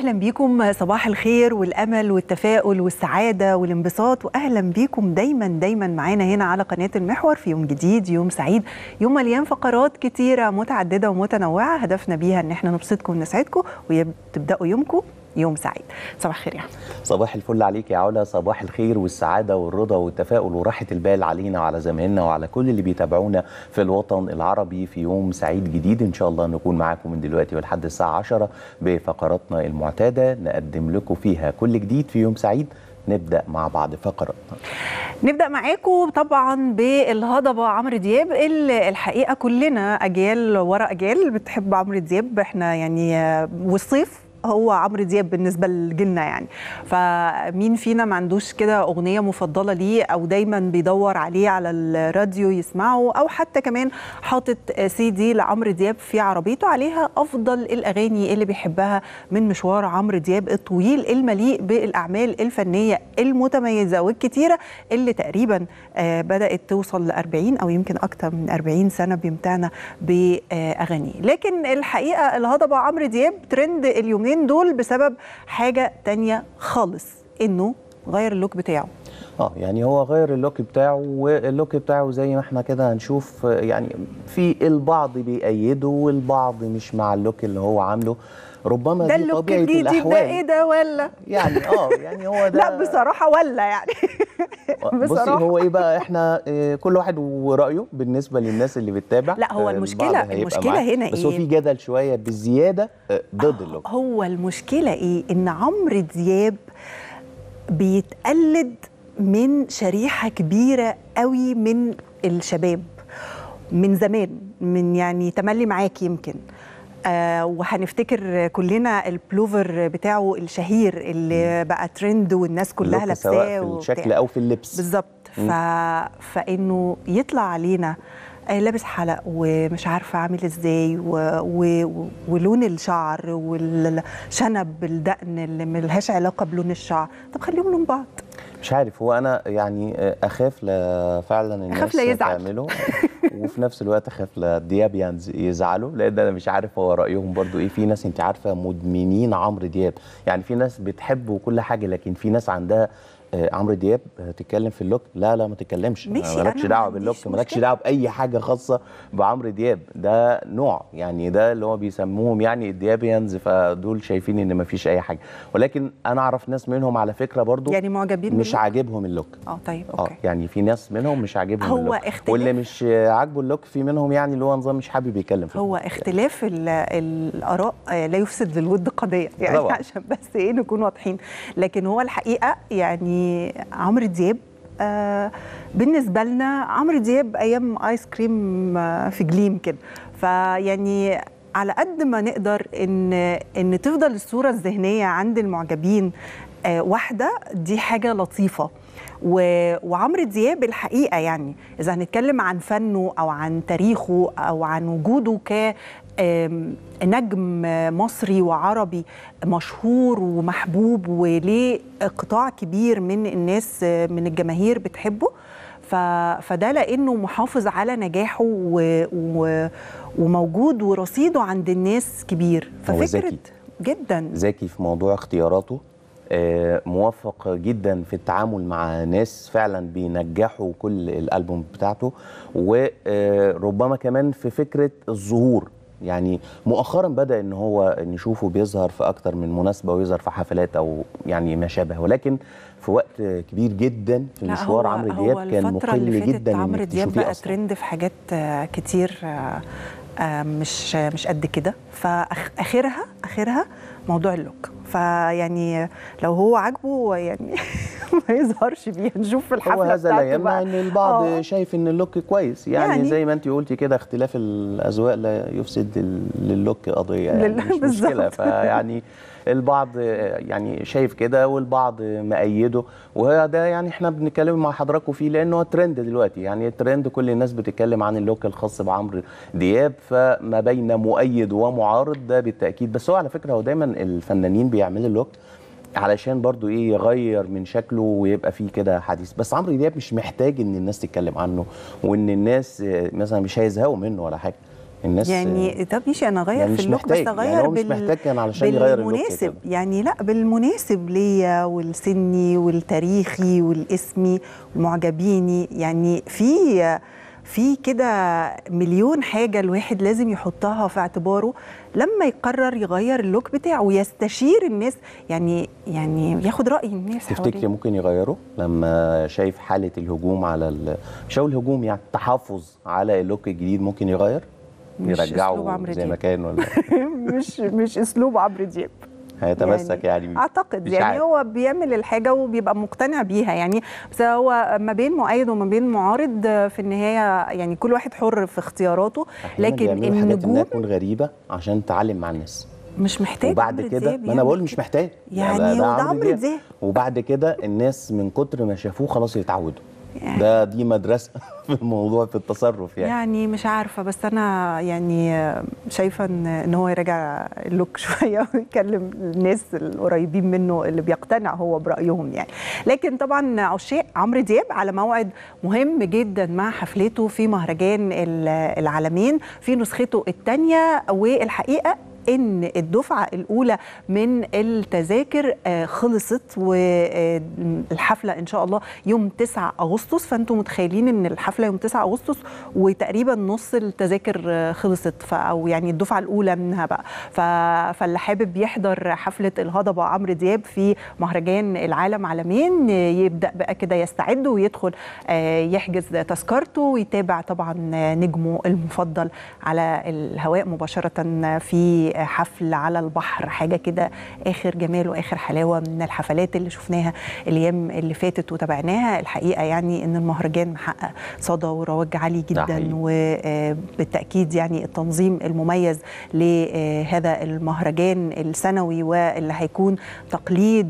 اهلا بيكم صباح الخير والامل والتفاؤل والسعاده والانبساط واهلا بيكم دايما دايما معانا هنا على قناه المحور في يوم جديد يوم سعيد يوم مليان فقرات كتيره متعدده ومتنوعه هدفنا بيها ان احنا نبسطكم ونسعدكم وتبداوا يومكم يوم سعيد صباح الخير يا احمد صباح الفل عليك يا علا صباح الخير والسعادة والرضا والتفاؤل وراحة البال علينا وعلى زمايلنا وعلى كل اللي بيتابعونا في الوطن العربي في يوم سعيد جديد إن شاء الله نكون معاكم من دلوقتي ولحد الساعة 10 بفقراتنا المعتادة نقدم لكم فيها كل جديد في يوم سعيد نبدأ مع بعض فقراتنا نبدا معاكم طبعا بالهضبه عمرو دياب اللي الحقيقه كلنا اجيال ورا اجيال بتحب عمرو دياب احنا يعني والصيف هو عمرو دياب بالنسبه لجيلنا يعني فمين فينا ما عندوش كده اغنيه مفضله ليه او دايما بيدور عليه على الراديو يسمعه او حتى كمان حاطط سي دي لعمرو دياب في عربيته عليها افضل الاغاني اللي بيحبها من مشوار عمرو دياب الطويل المليء بالاعمال الفنيه المتميزه والكتيره اللي تقريبا بدات توصل ل 40 او يمكن اكتر من 40 سنه بيمتعنا باغانيه لكن الحقيقه الهضبه عمرو دياب ترند اليومين اليومين دول بسبب حاجه تانية خالص انه غير اللوك بتاعه اه يعني هو غير اللوك بتاعه واللوك بتاعه زي ما احنا كده هنشوف يعني في البعض بيأيده والبعض مش مع اللوك اللي هو عامله ربما ده دي اللوك طبيعه الجديد الاحوال ده ايه ده ولا يعني اه يعني هو ده لا بصراحه ولا يعني بصي بصراحة. هو ايه بقى احنا اه كل واحد ورايه بالنسبه للناس اللي بتتابع لا، هو اه المشكلة- البعض هيبقى المشكلة معاه. هنا بس هو إيه؟ في جدل شويه بالزياده اه ضد اللوك هو المشكله ايه ان عمرو دياب بيتقلد من شريحه كبيره قوي من الشباب من زمان من يعني تملي معاك يمكن آه وهنفتكر كلنا البلوفر بتاعه الشهير اللي بقى ترند والناس كلها اللوك سواء لابساه في وبتاع. الشكل او في اللبس بالظبط ف... فانه يطلع علينا آه، لابس حلق ومش عارفه عامل ازاي و... و... ولون الشعر والشنب الدقن اللي ملهاش علاقه بلون الشعر طب خليهم لون بعض مش عارف هو انا يعني اخاف لا فعلا الناس أخاف لا يزعل. تعمله وفي نفس الوقت اخاف لا دياب ينز- يزعلوا لان انا مش عارف هو رايهم برضو ايه في ناس انت عارفه مدمنين عمرو دياب يعني في ناس بتحبه وكل حاجه لكن في ناس عندها آه، عمرو دياب تتكلم في اللوك لا لا ما تتكلمش ماشي، مالكش أنا ما دعوه عنديش باللوك مالكش مشكلة. دعوه باي حاجه خاصه بعمرو دياب ده نوع يعني ده اللي هو بيسموهم يعني الديابيانز فدول شايفين ان ما فيش اي حاجه ولكن انا اعرف ناس منهم على فكره برضو يعني معجبين مش باللون؟ عاجبهم اللوك اه طيب اه اوكي يعني في ناس منهم مش عاجبهم هو اللوك اختلاف- واللي مش عاجبه اللوك في منهم يعني اللي هو نظام مش حابب يتكلم في هو الموضوع. اختلاف ال- الاراء آه، لا يفسد للود قضيه يعني طبعاً. عشان بس ايه نكون واضحين لكن هو الحقيقه يعني عمرو دياب آه بالنسبه لنا عمرو دياب ايام ايس كريم آه في جليم كده فيعني على قد ما نقدر ان ان تفضل الصوره الذهنيه عند المعجبين آه واحده دي حاجه لطيفه و- وعمرو دياب الحقيقه يعني اذا هنتكلم عن فنه او عن تاريخه او عن وجوده ك آم، نجم مصري وعربي مشهور ومحبوب وليه قطاع كبير من الناس آه، من الجماهير بتحبه ف... فده لانه محافظ على نجاحه و... و... وموجود ورصيده عند الناس كبير هو ففكره ذكي. جدا ذكي في موضوع اختياراته آه، موفق جدا في التعامل مع ناس فعلا بينجحوا كل الالبوم بتاعته وربما كمان في فكره الظهور يعني مؤخرا بدا ان هو نشوفه بيظهر في اكتر من مناسبه ويظهر في حفلات او يعني ما شابه ولكن في وقت كبير جدا في لا، مشوار هو- عمرو هو دياب كان الفترة اللي مقل فاتت جدا عمرو انك دياب تشوفيه بقى اصلا ترند في حاجات آه، كتير آه، آه، مش مش قد كده فاخرها اخرها موضوع اللوك فيعني لو هو عاجبه يعني ما يظهرش بيه نشوف في الحفله هو هذا لا بتاعته يمنع بقى. ان البعض آه. شايف ان اللوك كويس يعني, يعني- يعني زي ما انت قلتي كده اختلاف الاذواق لا يفسد لل- للوك قضيه يعني لل- مش مشكله بالظبط. فيعني البعض يعني شايف كده والبعض مأيده وهو ده يعني احنا بنتكلم مع حضراتكم فيه لانه هو ترند دلوقتي يعني الترند كل الناس بتتكلم عن اللوك الخاص بعمرو دياب فما بين مؤيد ومعارض ده بالتاكيد بس هو على فكره هو دايما الفنانين بيعملوا اللوك علشان برضو ايه يغير من شكله ويبقى فيه كده حديث بس عمرو دياب مش محتاج ان الناس تتكلم عنه وان الناس آه، مثلا مش هيزهقوا منه ولا حاجه الناس يعني طب ماشي انا اغير يعني في مش اللوك محتاج بس اغير يعني هو مش محتاج كان علشان يغير اللوك بالمناسب كده. يعني لا بالمناسب ليا والسني والتاريخي والاسمي والمعجبيني يعني في في كده مليون حاجة الواحد لازم يحطها في اعتباره لما يقرر يغير اللوك بتاعه ويستشير الناس يعني يعني ياخد رأي الناس تفتكري حواليه ممكن يغيره لما شايف حاله الهجوم على ال... مش هقول الهجوم يعني التحفظ على اللوك الجديد ممكن يغير مش أسلوب يرجعه عمرو زي ما دياب. كان ولا مش مش اسلوب عمرو دياب هيتمسك يعني, اعتقد مش يعني عارف. هو بيعمل الحاجه وبيبقى مقتنع بيها يعني بس هو ما بين مؤيد وما بين معارض في النهايه يعني كل واحد حر في اختياراته أحياناً لكن بيعملوا حاجات انها النجوم تكون غريبه عشان تعلم مع الناس مش محتاج وبعد عمرو كده دياب ما انا بقول يعمل مش كده. محتاج يعني ده- ده وده عمرو دياب وبعد كده الناس من كتر ما شافوه خلاص يتعودوا يعني- ده دي مدرسه في الموضوع في التصرف يعني, يعني مش عارفه بس انا يعني شايفه ان ان هو يراجع اللوك شويه ويكلم الناس القريبين منه اللي بيقتنع هو برايهم يعني لكن طبعا عشاق عمرو دياب على موعد مهم جدا مع حفلته في مهرجان ال- العالمين في نسخته الثانيه والحقيقه ان الدفعه الاولى من التذاكر آه، خلصت والحفله ان شاء الله يوم 9 اغسطس فانتم متخيلين ان الحفله يوم 9 اغسطس وتقريبا نص التذاكر آه، خلصت ف- او يعني الدفعه الاولى منها بقى ف- فاللي حابب يحضر حفله الهضبه عمرو دياب في مهرجان العالم عالمين آه، يبدا بقى كده يستعد ويدخل آه، يحجز تذكرته ويتابع طبعا نجمه المفضل على الهواء مباشره في حفل على البحر حاجه كده اخر جمال واخر حلاوه من الحفلات اللي شفناها الايام اللي فاتت وتابعناها الحقيقه يعني ان المهرجان محقق صدى ورواج عالي ده جدا حقيقي. وبالتاكيد يعني التنظيم المميز لهذا المهرجان السنوي واللي هيكون تقليد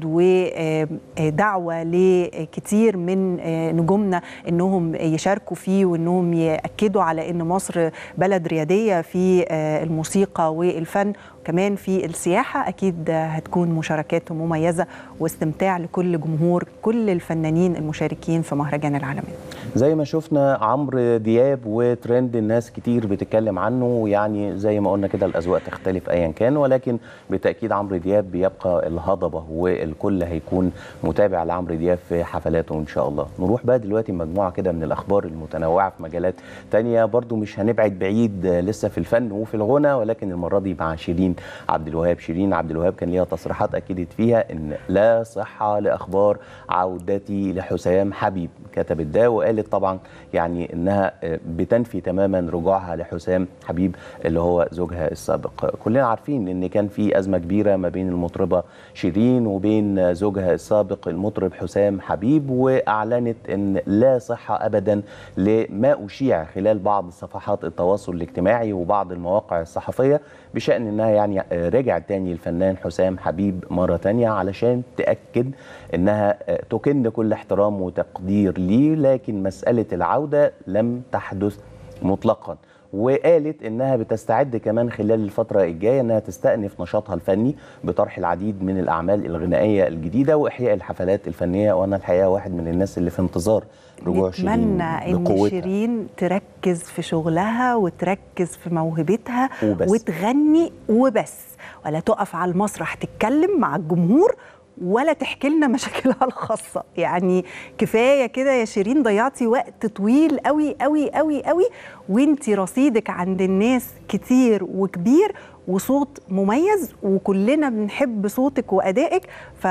ودعوه لكتير من نجومنا انهم يشاركوا فيه وانهم ياكدوا على ان مصر بلد رياديه في الموسيقى والفن كمان في السياحة أكيد هتكون مشاركات مميزة واستمتاع لكل جمهور كل الفنانين المشاركين في مهرجان العالمين زي ما شفنا عمرو دياب وترند الناس كتير بتتكلم عنه ويعني زي ما قلنا كده الاذواق تختلف ايا كان ولكن بالتاكيد عمرو دياب بيبقى الهضبه والكل هيكون متابع لعمرو دياب في حفلاته ان شاء الله نروح بقى دلوقتي مجموعه كده من الاخبار المتنوعه في مجالات تانية برضو مش هنبعد بعيد لسه في الفن وفي الغنى ولكن المره دي مع شيرين عبد الوهاب شيرين عبد الوهاب كان ليها تصريحات اكدت فيها ان لا صحه لاخبار عودتي لحسام حبيب كتبت ده وقالت طبعا يعني انها بتنفي تماما رجوعها لحسام حبيب اللي هو زوجها السابق كلنا عارفين ان كان في ازمه كبيره ما بين المطربه شيرين وبين زوجها السابق المطرب حسام حبيب واعلنت ان لا صحه ابدا لما اشيع خلال بعض صفحات التواصل الاجتماعي وبعض المواقع الصحفيه بشان انها يعني رجع تاني الفنان حسام حبيب مره تانيه علشان تاكد انها تكن كل احترام وتقدير ليه لكن مساله العوده لم تحدث مطلقا وقالت انها بتستعد كمان خلال الفتره الجايه انها تستأنف نشاطها الفني بطرح العديد من الاعمال الغنائيه الجديده واحياء الحفلات الفنيه وانا الحقيقه واحد من الناس اللي في انتظار رجوع شيرين نتمنى ان بقوتها. شيرين تركز في شغلها وتركز في موهبتها وبس. وتغني وبس ولا تقف على المسرح تتكلم مع الجمهور ولا تحكي لنا مشاكلها الخاصة يعني كفاية كده يا شيرين ضيعتي وقت طويل قوي قوي قوي قوي وانتي رصيدك عند الناس كتير وكبير وصوت مميز وكلنا بنحب صوتك وادائك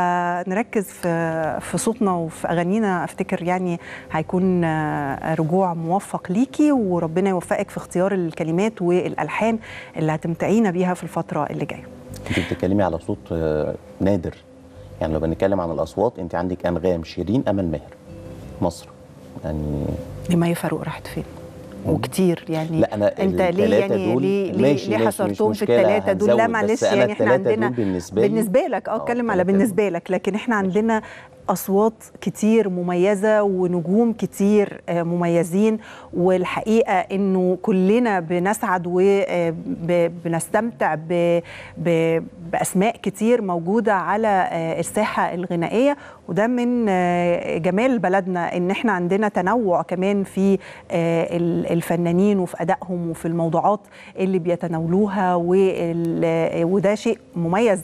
فنركز في في صوتنا وفي اغانينا افتكر يعني هيكون آه، رجوع موفق ليكي وربنا يوفقك في اختيار الكلمات والالحان اللي هتمتعينا بيها في الفتره اللي جايه انت بتتكلمي على صوت آه، نادر يعني لو بنتكلم عن الاصوات انت عندك انغام شيرين امل ماهر مصر يعني لما فاروق راحت فين وكتير يعني لا انا انت ليه التلاتة يعني دول ليه ماشي ليه, ماشي ليه مش حصرتهم في مشكلة الثلاثه دول لا هنزود، بس معلش أنا يعني احنا التلاتة عندنا دول بالنسبة لي بالنسبه لك اه آه، اتكلم على التلاتة بالنسبه لك لكن احنا عندنا اصوات كتير مميزه ونجوم كتير آه، مميزين والحقيقه انه كلنا بنسعد وبنستمتع باسماء كتير موجوده على آه، الساحه الغنائيه وده من آه، جمال بلدنا ان احنا عندنا تنوع كمان في آه، ال- الفنانين وفي ادائهم وفي الموضوعات اللي بيتناولوها وال- وده شيء مميز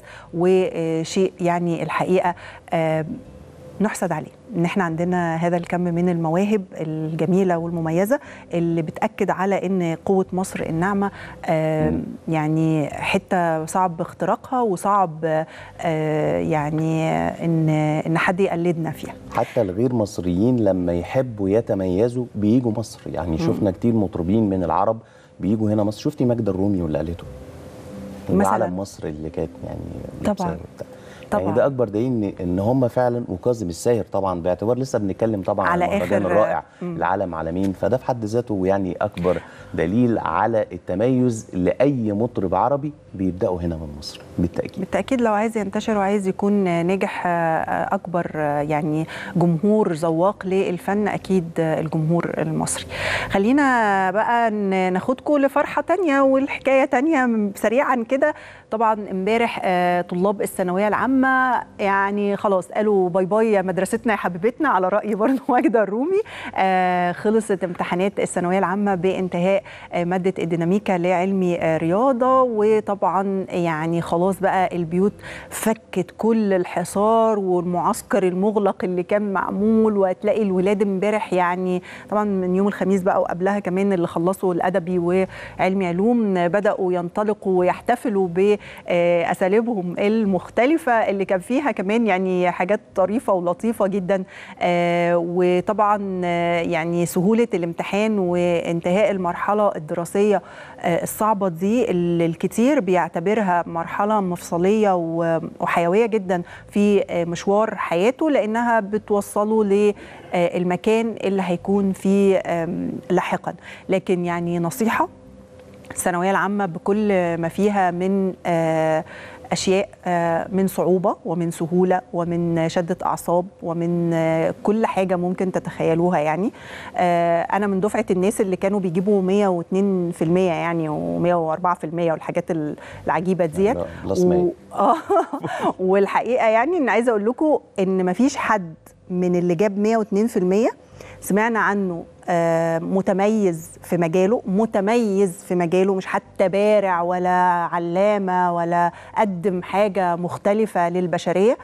وشيء يعني الحقيقه آه، نحسد عليه ان احنا عندنا هذا الكم من المواهب الجميله والمميزه اللي بتاكد على ان قوه مصر الناعمه آه، يعني حته صعب اختراقها وصعب آه، يعني ان ان حد يقلدنا فيها حتى الغير مصريين لما يحبوا يتميزوا بيجوا مصر يعني شفنا كتير مطربين من العرب بيجوا هنا مصر شفتي ماجدة الرومي واللي قالته مثلاً. علم مصر اللي كانت يعني طبعاً. لابساه وبتاع. طبعاً. يعني ده اكبر دليل ان ان هم فعلا وكاظم الساهر طبعا باعتبار لسه بنتكلم طبعا على عن المهرجان آخر- الرائع مم. العالم عالمين فده في حد ذاته يعني اكبر دليل على التميز لاي مطرب عربي بيبداوا هنا من مصر بالتاكيد بالتاكيد لو عايز ينتشر وعايز يكون ناجح آه، اكبر آه، يعني جمهور ذواق للفن اكيد آه، الجمهور المصري خلينا بقى ن- ناخدكم لفرحه تانية والحكايه تانية سريعا كده طبعا امبارح آه، طلاب الثانويه العامه يعني خلاص قالوا باي باي يا مدرستنا يا حبيبتنا على راي برضه ماجدة الرومي آه، خلصت امتحانات الثانويه العامه بانتهاء آه، ماده الديناميكا لعلمي آه، رياضه وطبعا يعني خلاص بقى البيوت فكت كل الحصار والمعسكر المغلق اللي كان معمول وهتلاقي الولاد امبارح يعني طبعا من يوم الخميس بقى وقبلها كمان اللي خلصوا الادبي وعلمي علوم بداوا ينطلقوا ويحتفلوا باساليبهم المختلفه اللي كان فيها كمان يعني حاجات طريفه ولطيفه جدا آه، وطبعا آه، يعني سهوله الامتحان وانتهاء المرحله الدراسيه آه، الصعبه دي اللي الكثير بيعتبرها مرحله مفصليه و- وحيويه جدا في آه، مشوار حياته لانها بتوصله للمكان اللي هيكون فيه آم، لاحقا لكن يعني نصيحه الثانويه العامه بكل ما فيها من آه، اشياء آه، من صعوبه ومن سهوله ومن شده اعصاب ومن آه، كل حاجه ممكن تتخيلوها يعني آه، انا من دفعه الناس اللي كانوا بيجيبوا 102% يعني و104% والحاجات العجيبه ديت لا، بلس 100. آه، والحقيقه يعني ان عايزه اقول لكم ان مفيش حد من اللي جاب 102% سمعنا عنه آه، متميز في مجاله متميز في مجاله مش حتى بارع ولا علامه ولا قدم حاجه مختلفه للبشريه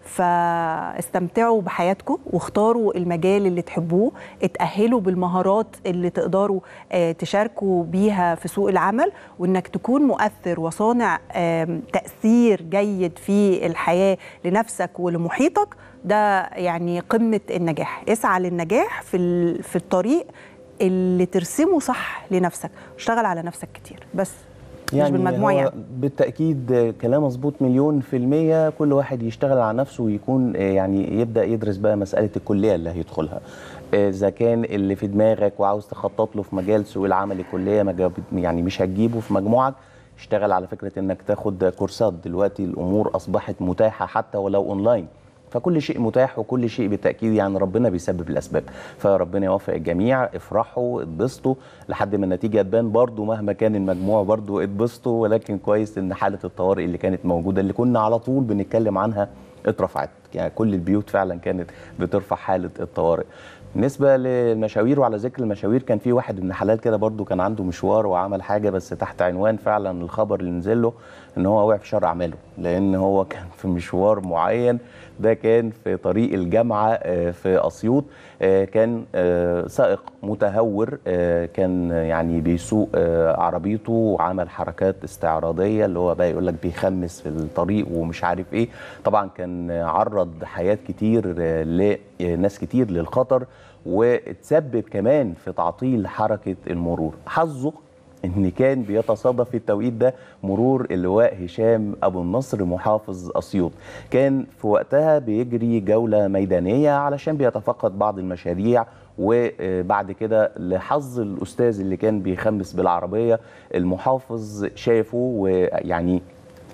فاستمتعوا بحياتكم واختاروا المجال اللي تحبوه اتأهلوا بالمهارات اللي تقدروا آه، تشاركوا بيها في سوق العمل وانك تكون مؤثر وصانع آم، تأثير جيد في الحياة لنفسك ولمحيطك ده يعني قمة النجاح اسعى للنجاح في ال- في الطريق اللي ترسمه صح لنفسك اشتغل على نفسك كتير بس مش بالمجموع هو يعني بالتأكيد كلام مظبوط مليون في المية كل واحد يشتغل على نفسه ويكون آه، يعني يبدأ يدرس بقى مسألة الكلية اللي هيدخلها آه، إذا كان اللي في دماغك وعاوز تخطط له في مجال سوق العمل الكلية ما جاب- يعني مش هتجيبه في مجموعك اشتغل على فكرة انك تاخد كورسات دلوقتي الأمور أصبحت متاحة حتى ولو أونلاين فكل شيء متاح وكل شيء بالتاكيد يعني ربنا بيسبب الاسباب فربنا يوفق الجميع افرحوا اتبسطوا لحد ما النتيجه تبان برضو مهما كان المجموع برضو اتبسطوا ولكن كويس ان حاله الطوارئ اللي كانت موجوده اللي كنا على طول بنتكلم عنها اترفعت يعني كل البيوت فعلا كانت بترفع حاله الطوارئ بالنسبه للمشاوير وعلى ذكر المشاوير كان في واحد ابن حلال كده برضو كان عنده مشوار وعمل حاجه بس تحت عنوان فعلا الخبر اللي نزل له ان هو وقع في شر اعماله لان هو كان في مشوار معين ده كان في طريق الجامعه آه، في اسيوط آه، كان آه، سائق متهور آه، كان يعني بيسوق آه، عربيته وعمل حركات استعراضيه اللي هو بقى يقول لك بيخمس في الطريق ومش عارف ايه طبعا كان عرض حياه كتير آه، لناس كتير للخطر وتسبب كمان في تعطيل حركه المرور حظه ان كان بيتصادف في التوقيت ده مرور اللواء هشام ابو النصر محافظ اسيوط كان في وقتها بيجري جوله ميدانيه علشان بيتفقد بعض المشاريع وبعد كده لحظ الاستاذ اللي كان بيخمس بالعربيه المحافظ شافه ويعني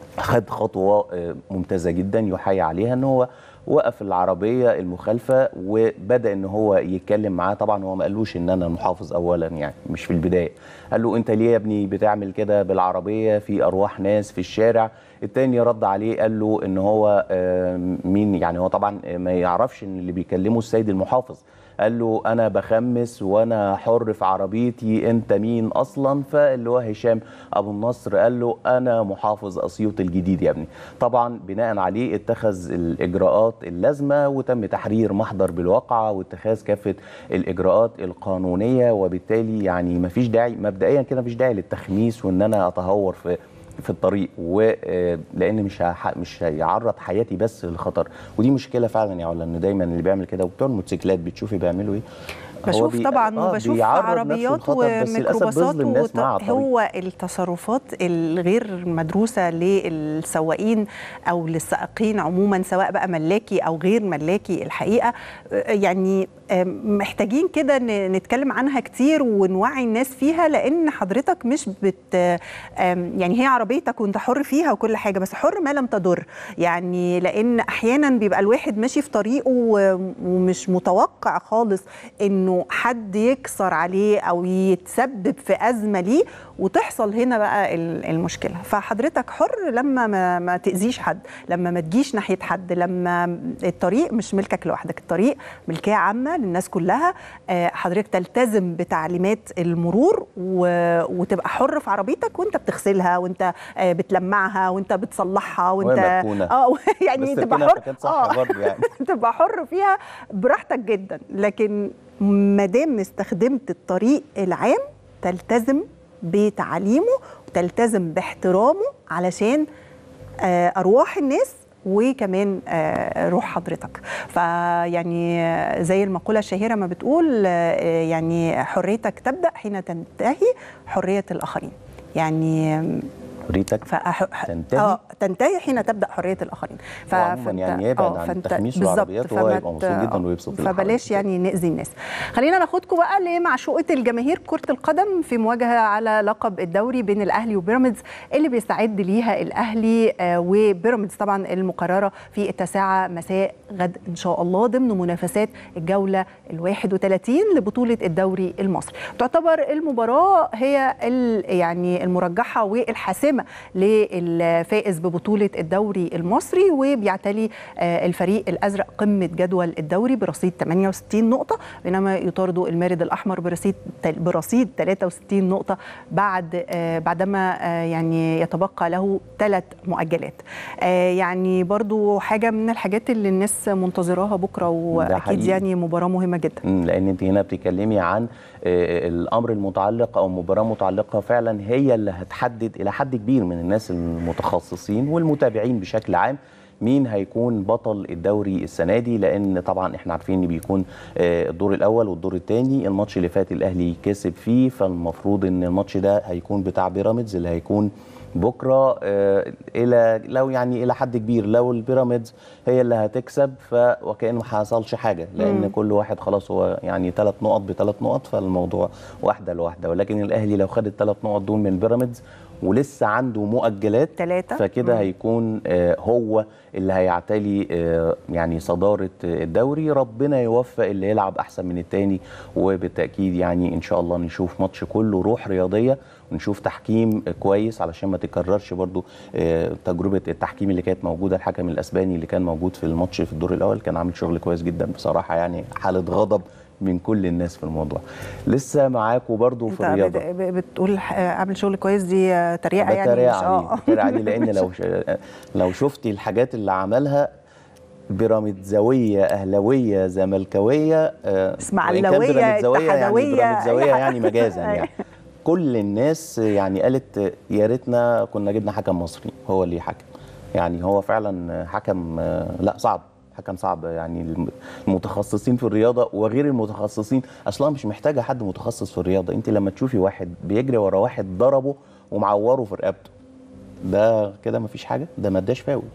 خد خطوه آه، ممتازه جدا يحيى عليها ان هو وقف العربيه المخالفه وبدا ان هو يتكلم معاه طبعا هو ما قالوش ان انا المحافظ اولا يعني مش في البدايه قال له انت ليه يا ابني بتعمل كده بالعربيه في ارواح ناس في الشارع التاني رد عليه قال له ان هو آه، مين يعني هو طبعا ما يعرفش ان اللي بيكلمه السيد المحافظ قال له انا بخمس وانا حر في عربيتي انت مين اصلا فاللي هو هشام ابو النصر قال له انا محافظ اسيوط الجديد يا ابني طبعا بناء عليه اتخذ الاجراءات اللازمه وتم تحرير محضر بالواقعه واتخاذ كافه الاجراءات القانونيه وبالتالي يعني مفيش داعي مبدئيا كده مفيش داعي للتخميس وان انا اتهور في في الطريق ولان مش هح- مش هيعرض حياتي بس للخطر ودي مشكله فعلا يا علا ان دايما اللي بيعمل كده وبتوع الموتوسيكلات بتشوفي بيعملوا ايه هو بشوف بي- طبعا آه، وبشوف بيعرض نفسه عربيات للخطر، بس للأسف وميكروباصات بيظلم ناس وط- معاه على الطريق. هو التصرفات الغير مدروسه للسواقين او للسائقين عموما سواء بقى ملاكي او غير ملاكي الحقيقه آه، يعني آم، محتاجين كده ن- نتكلم عنها كتير ونوعي الناس فيها لان حضرتك مش بت آم، يعني هي عربيتك وانت حر فيها وكل حاجه بس حر ما لم تضر يعني لان احيانا بيبقى الواحد ماشي في طريقه و- ومش متوقع خالص انه حد يكسر عليه او يتسبب في ازمه ليه وتحصل هنا بقى ال- المشكله فحضرتك حر لما ما, ما تاذيش حد لما ما تجيش ناحيه حد لما الطريق مش ملكك لوحدك الطريق ملكيه عامه للناس كلها آه، حضرتك تلتزم بتعليمات المرور و- وتبقى حر في عربيتك وانت بتغسلها وانت آه، بتلمعها وانت بتصلحها وانت وهي مركونة. اه يعني بس تبقى تركينها حر في مكان صح برضه يعني. تبقى حر فيها براحتك جدا لكن ما دام استخدمت الطريق العام تلتزم بتعليمه وتلتزم باحترامه علشان آه، ارواح الناس وكمان آه، روح حضرتك فيعني آه، زي المقولة الشهيرة ما بتقول آه، يعني حريتك تبدأ حين تنتهي حرية الآخرين يعني آم، حريتك فأح... تنتهي؟ اه تنتهي حين تبدا حريه الاخرين هو عموماً يعني يبعد عن التخميس والعربيات وهو يبقى مبسوط جدا ويبسط اللي فبلاش حواليه. يعني ناذي الناس خلينا ناخدكم بقى لمعشوقه الجماهير كره القدم في مواجهه على لقب الدوري بين الاهلي وبيراميدز اللي بيستعد ليها الاهلي آه، وبيراميدز طبعا المقرره في التاسعه مساء غد ان شاء الله ضمن منافسات الجوله ال 31 لبطوله الدوري المصري تعتبر المباراه هي ال- يعني المرجحه والحاسمه للفائز ببطوله الدوري المصري وبيعتلي آه، الفريق الازرق قمه جدول الدوري برصيد 68 نقطه بينما يطارده المارد الاحمر برصيد برصيد 63 نقطه بعد آه، بعدما آه، يعني يتبقى له ثلاث مؤجلات آه، يعني برضو حاجه من الحاجات اللي الناس منتظراها بكره واكيد حقيقي. يعني مباراه مهمه جدا مم، لان انت هنا بتتكلمي عن آه، الامر المتعلق او مباراه متعلقه فعلا هي اللي هتحدد الى حد كبير من الناس المتخصصين والمتابعين بشكل عام مين هيكون بطل الدوري السنه دي لان طبعا احنا عارفين ان بيكون آه، الدور الاول والدور الثاني الماتش اللي فات الاهلي كسب فيه فالمفروض ان الماتش ده هيكون بتاع بيراميدز اللي هيكون بكره آه، الى لو يعني الى حد كبير لو البيراميدز هي اللي هتكسب ف وكانه ما حصلش حاجه لان مم. كل واحد خلاص هو يعني ثلاث نقط بثلاث نقط فالموضوع واحده لوحده ولكن الاهلي لو خد الثلاث نقط دول من بيراميدز ولسه عنده مؤجلات ثلاثه فكده مم. هيكون آه، هو اللي هيعتلي آه، يعني صداره آه، الدوري ربنا يوفق اللي يلعب احسن من التاني وبالتاكيد يعني ان شاء الله نشوف ماتش كله روح رياضيه ونشوف تحكيم كويس علشان ما تكررش برضو آه، تجربه التحكيم اللي كانت موجوده الحكم الاسباني اللي كان موجود في الماتش في الدور الاول كان عامل شغل كويس جدا بصراحه يعني حاله غضب من كل الناس في الموضوع لسه معاكم برضو في انت الرياضه بت- ب- بتقول ح- عامل شغل كويس دي آه، تريقه يعني بتريق مش عليه اه بتريق عليه لان لو ش... لو شفتي الحاجات اللي عملها بيراميدزاويه اهلاويه زملكاويه آه، إسماعيلاوية، وإن كان بيراميدزاويه يعني اتحادوية، بيراميدزاويه أي حاجة. يعني مجازا يعني كل الناس يعني قالت يا ريتنا كنا جبنا حكم مصري هو اللي يحكم يعني هو فعلا حكم آه، لا صعب حكم صعب يعني الم- المتخصصين في الرياضه وغير المتخصصين اصلا مش محتاجه حد متخصص في الرياضه انت لما تشوفي واحد بيجري ورا واحد ضربه ومعوره في رقبته ده كده مفيش حاجه ده ما اداش فاول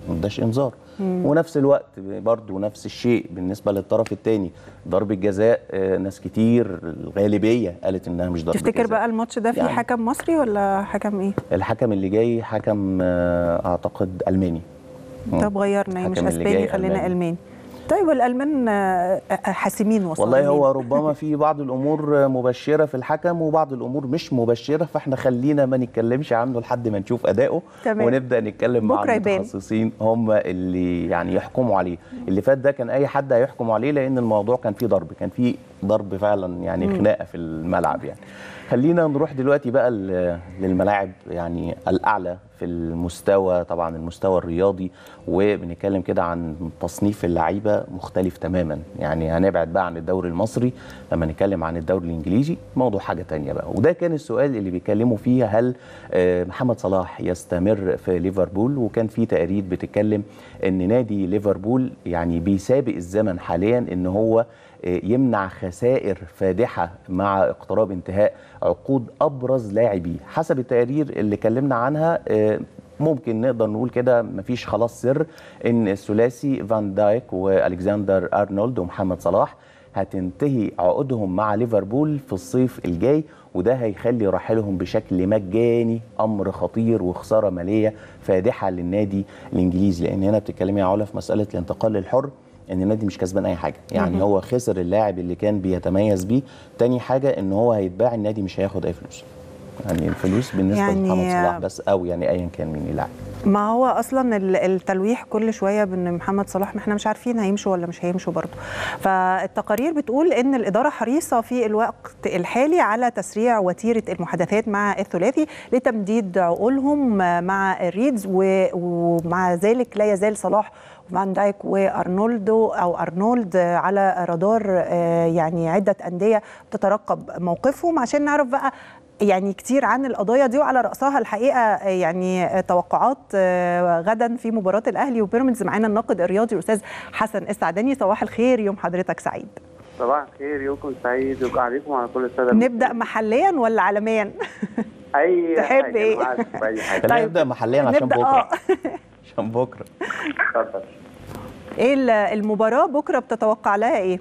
ما اداش انذار ونفس الوقت برضه نفس الشيء بالنسبه للطرف الثاني ضربه جزاء آه، ناس كتير الغالبيه قالت انها مش ضربه تفتكر جزاء. بقى الماتش ده فيه يعني- حكم مصري ولا حكم ايه؟ الحكم اللي جاي حكم آه، اعتقد الماني مم. طب غيرنا مش الحكم اللي اسباني جاي خلينا ألماني. الماني طيب والالمان آه، آه، حاسمين وصلوا والله هو ربما في بعض الامور مبشره في الحكم وبعض الامور مش مبشره فاحنا خلينا ما نتكلمش عنه لحد ما نشوف اداؤه تمام. ونبدا نتكلم مع بكرة يبان. المتخصصين هم اللي يعني يحكموا عليه اللي فات ده كان اي حد هيحكم عليه لان الموضوع كان فيه ضرب كان فيه ضرب فعلا يعني خناقه في الملعب يعني خلينا نروح دلوقتي بقى ل- للملاعب يعني الاعلى في المستوى طبعا المستوى الرياضي وبنتكلم كده عن تصنيف اللعيبه مختلف تماما يعني هنبعد بقى عن الدوري المصري لما نتكلم عن الدوري الانجليزي موضوع حاجه تانية بقى وده كان السؤال اللي بيتكلموا فيه هل آه، محمد صلاح يستمر في ليفربول وكان في تقارير بتتكلم ان نادي ليفربول يعني بيسابق الزمن حاليا ان هو آه، يمنع خسائر فادحه مع اقتراب انتهاء عقود ابرز لاعبيه حسب التقارير اللي اتكلمنا عنها آه، ممكن نقدر نقول كده مفيش خلاص سر ان الثلاثي فان دايك والكسندر ارنولد ومحمد صلاح هتنتهي عقودهم مع ليفربول في الصيف الجاي وده هيخلي رحيلهم بشكل مجاني امر خطير وخساره ماليه فادحه للنادي الانجليزي لان هنا بتتكلمي يا علا في مساله الانتقال الحر ان النادي مش كسبان اي حاجه يعني هو خسر اللاعب اللي كان بيتميز بيه تاني حاجه ان هو هيتباع النادي مش هياخد اي فلوس يعني الفلوس بالنسبه يعني- يعني لمحمد صلاح بس او يعني ايا كان مين اللاعب ما هو اصلا ال- التلويح كل شويه بان محمد صلاح ما احنا مش عارفين هيمشوا ولا مش هيمشوا برضه فالتقارير بتقول ان الاداره حريصه في الوقت الحالي على تسريع وتيره المحادثات مع الثلاثي لتمديد عقولهم مع الريدز و- ومع ذلك لا يزال صلاح فان دايك وارنولدو او ارنولد على رادار آه، يعني عده انديه تترقب موقفهم عشان نعرف بقى يعني كتير عن القضايا دي وعلى رأسها الحقيقة آه، يعني آه، توقعات آه، غدا في مباراة الأهلي وبيراميدز معانا الناقد الرياضي الأستاذ حسن السعداني صباح الخير يوم حضرتك سعيد صباح الخير يومكم سعيد ويبقى عليكم وعلى كل الساده نبدأ محليا ولا عالميا؟ اي تحب حاجة، إيه؟ أنا معاك في اي حاجه خلينا طيب، نبدا محليا عشان نبدأ بكره آه. عشان بكره اتفضل ايه ال- المباراة بكرة بتتوقع لها ايه؟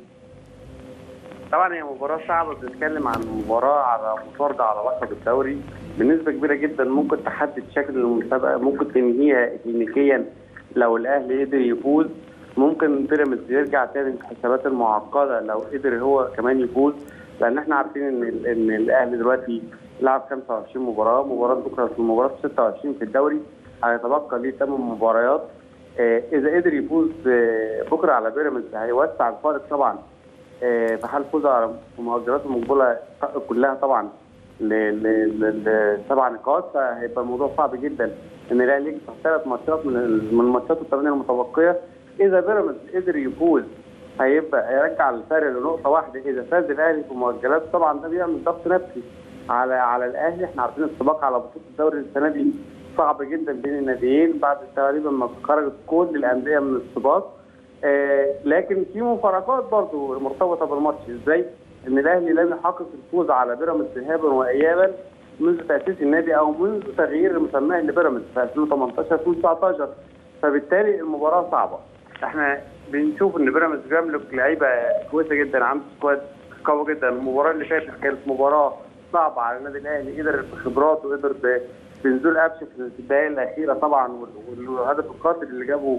طبعا هي مباراه صعبه بنتكلم عن مباراه على مفارقه على لقب الدوري بنسبه كبيره جدا ممكن تحدد شكل المسابقه ممكن تنهيها كلينيكيا لو الاهلي قدر يفوز ممكن بيراميدز يرجع تاني للحسابات المعقده لو قدر هو كمان يفوز لان احنا عارفين ان ال- ان الاهلي دلوقتي لعب 25 مباراه مباراه بكره في المباراه 26 في الدوري هيتبقى ليه 8 مباريات آه، اذا قدر يفوز آه، بكره على بيراميدز هيوسع الفارق طبعا آه، في حال فوزه على المؤجلات المقبوله كلها طبعا ل- ل- ل- لسبع نقاط فهيبقى الموضوع صعب جدا ان الاهلي يكسب ثلاث ماتشات من ال- من الماتشات الثمانيه المتبقيه اذا بيراميدز قدر يفوز هيبقى هيرجع الفرق لنقطه واحده اذا فاز الاهلي في مؤجلات طبعا ده بيعمل ضغط نفسي على على الاهلي احنا عارفين السباق على بطوله الدوري السنه دي صعب جدا بين الناديين بعد تقريبا ما خرجت كل الانديه من السباق آه، لكن في مفارقات برضو مرتبطه بالماتش ازاي ان الاهلي لم يحقق الفوز على بيراميدز ذهابا وايابا منذ تاسيس النادي او منذ تغيير مسماه لبيراميدز في 2018 2019 فبالتالي المباراه صعبه احنا بنشوف ان بيراميدز بيملك لعيبه كويسه جدا عنده سكواد قوي جدا المباراه اللي فاتت كانت مباراه صعبه على النادي الاهلي قدر بخبراته قدر ب- بنزول قفشه في الدقائق الاخيره طبعا وال- والهدف القاتل اللي جابه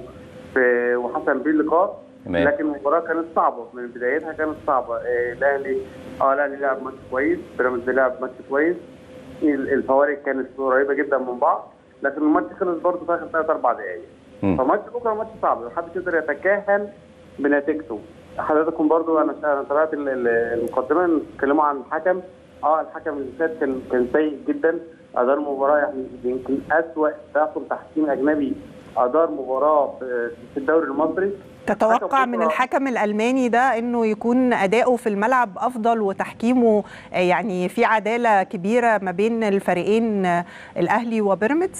في وحسم بيه اللقاء تمام. لكن المباراه كانت صعبه من بدايتها كانت صعبه آه، الاهلي اه الاهلي لعب ماتش كويس بيراميدز لعب ماتش كويس ال- الفوارق كانت قريبه جدا من بعض لكن الماتش خلص برضه في اخر ثلاث اربع دقائق مم. فماتش بكره ماتش صعب لو حد يقدر يتكهن بنتيجته حضراتكم برضو انا انا تابعت ال- ال- المقدمه بيتكلموا عن الحكم اه الحكم اللي فات كان كان سيء جدا ادار مباراه يعني يمكن اسوء تحكم تحكيم اجنبي ادار مباراه في في الدوري المصري تتوقع حكم من بكرة- الحكم الألماني ده انه يكون أداؤه في الملعب أفضل وتحكيمه آه، يعني في عدالة كبيرة ما بين الفريقين آه، الأهلي وبيراميدز؟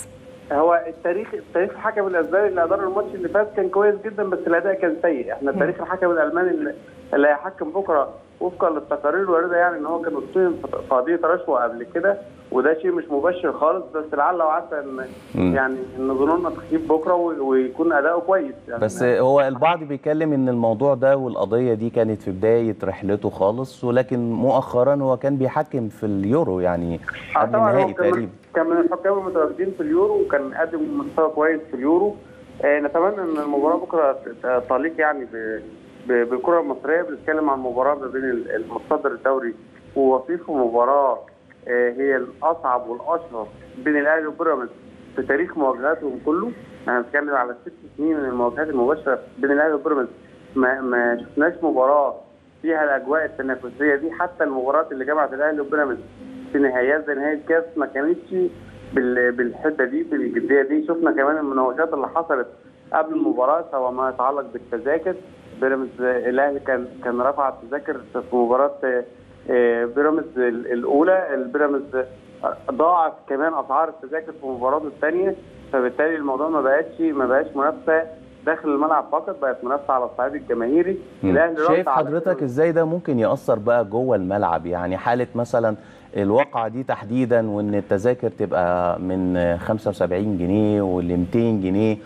هو التاريخ التاريخ الحكم الاسباني اللي ادار الماتش اللي فات كان كويس جدا بس الاداء كان سيء احنا تاريخ الحكم الالماني اللي- اللي هيحكم بكره وفقا للتقارير الوارده يعني ان هو كان اتهم في قضيه رشوه قبل كده وده شيء مش مبشر خالص بس لعل وعسى ان مم. يعني ان ظنوننا تخيب بكره و- ويكون اداؤه كويس يعني بس هو البعض بيتكلم ان الموضوع ده والقضيه دي كانت في بدايه رحلته خالص ولكن مؤخرا هو كان بيحكم في اليورو يعني آه قبل طبعا هو النهائي كان من- تقريبا كان من الحكام المتواجدين في اليورو وكان قدم مستوى كويس في اليورو آه نتمنى ان المباراه بكره ت- تليق يعني ب- ب- بالكره المصريه بنتكلم عن مباراه ما بين ال- المتصدر الدوري ووصيف مباراه آه هي الاصعب والاشهر بين الاهلي وبيراميدز في تاريخ مواجهاتهم كله انا بتكلم على ست سنين من المواجهات المباشره بين الاهلي وبيراميدز ما ما شفناش مباراه فيها الاجواء التنافسيه دي حتى المباريات اللي جمعت الاهلي وبيراميدز في نهائيات زي نهائي الكاس ما كانتش بال- بالحده دي بالجديه دي شفنا كمان المناوشات اللي حصلت قبل المباراه سواء ما يتعلق بالتذاكر بيراميدز الاهلي كان كان رفع التذاكر في مباراه آه، آه، بيراميدز ال- الاولى البيراميدز ضاعت كمان اسعار التذاكر في مباراته الثانيه فبالتالي الموضوع ما بقتش ما بقاش منافسه داخل الملعب فقط بقت منافسه على الصعيد الجماهيري الاهلي رد شايف على حضرتك ازاي ده ممكن ياثر بقى جوه الملعب يعني حاله مثلا الواقعه دي تحديدا وان التذاكر تبقى من 75 جنيه وال 200 جنيه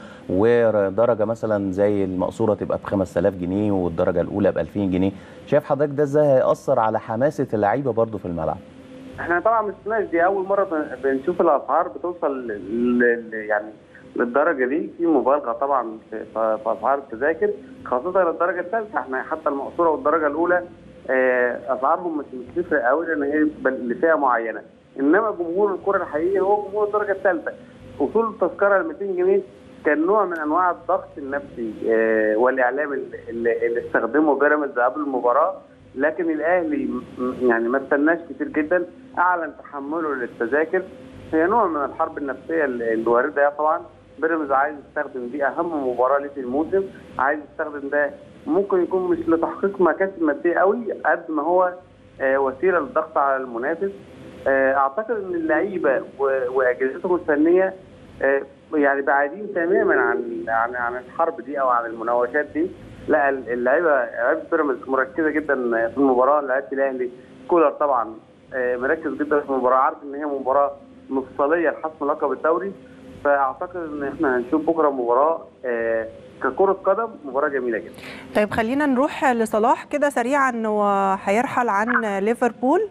ودرجه مثلا زي المقصوره تبقى ب 5000 جنيه والدرجه الاولى ب 2000 جنيه شايف حضرتك ده ازاي هياثر على حماسه اللعيبه برضو في الملعب احنا طبعا مش شفناش دي اول مره بن- بنشوف الاسعار بتوصل ل- ل- يعني للدرجه دي في مبالغه طبعا في في اسعار التذاكر خاصه للدرجه الثالثه احنا حتى المقصوره والدرجه الاولى آه، اسعارهم مش مش تفرق قوي لان هي بل- لفئه معينه انما جمهور الكره الحقيقي هو جمهور الدرجه الثالثه وصول التذكره ل 200 جنيه كان نوع من انواع الضغط النفسي آه، والاعلام اللي, اللي اللي استخدمه بيراميدز قبل المباراه لكن الاهلي م- يعني ما استناش كتير جدا اعلن تحمله للتذاكر هي نوع من الحرب النفسيه اللي اللي وارده طبعا بيراميدز عايز يستخدم دي اهم مباراه ليه في الموسم عايز يستخدم ده ممكن يكون مش لتحقيق مكاسب ماديه قوي قد ما هو آه، وسيله للضغط على المنافس آه، اعتقد ان اللعيبه و- واجهزتهم الفنيه آه، يعني بعيدين تماما عن عن عن الحرب دي او عن المناوشات دي لا اللعيبه لعيبه بيراميدز مركزه جدا في المباراه لعيبه الاهلي كولر طبعا آه، مركز جدا في المباراه عارف ان هي مباراه مفصليه لحسم لقب الدوري فاعتقد ان احنا هنشوف بكره مباراه آه، ككره قدم مباراه جميله جدا طيب خلينا نروح لصلاح كده سريعا وهيرحل عن ليفربول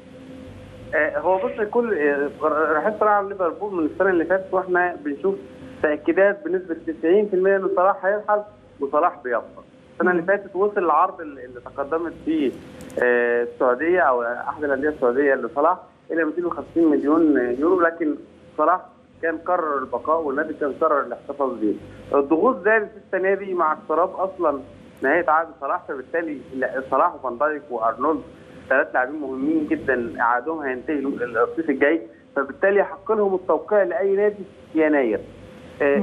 آه، هو بص كل آه، رحلة صلاح على ليفربول من السنه اللي فاتت واحنا بنشوف تاكيدات بنسبه 90% ان صلاح هيرحل وصلاح بيفضل. السنه اللي فاتت وصل العرض اللي اللي تقدمت فيه آه، السعوديه او احد الانديه السعوديه لصلاح الى 250 مليون يورو لكن صلاح كان قرر البقاء والنادي كان قرر الاحتفاظ بيه. الضغوط زادت السنه دي مع اقتراب اصلا نهايه عقد صلاح فبالتالي لا، صلاح وفان دايك وارنولد ثلاث لاعبين مهمين جدا عقدهم هينتهي الصيف الجاي فبالتالي يحق لهم التوقيع لاي نادي في يناير. آه،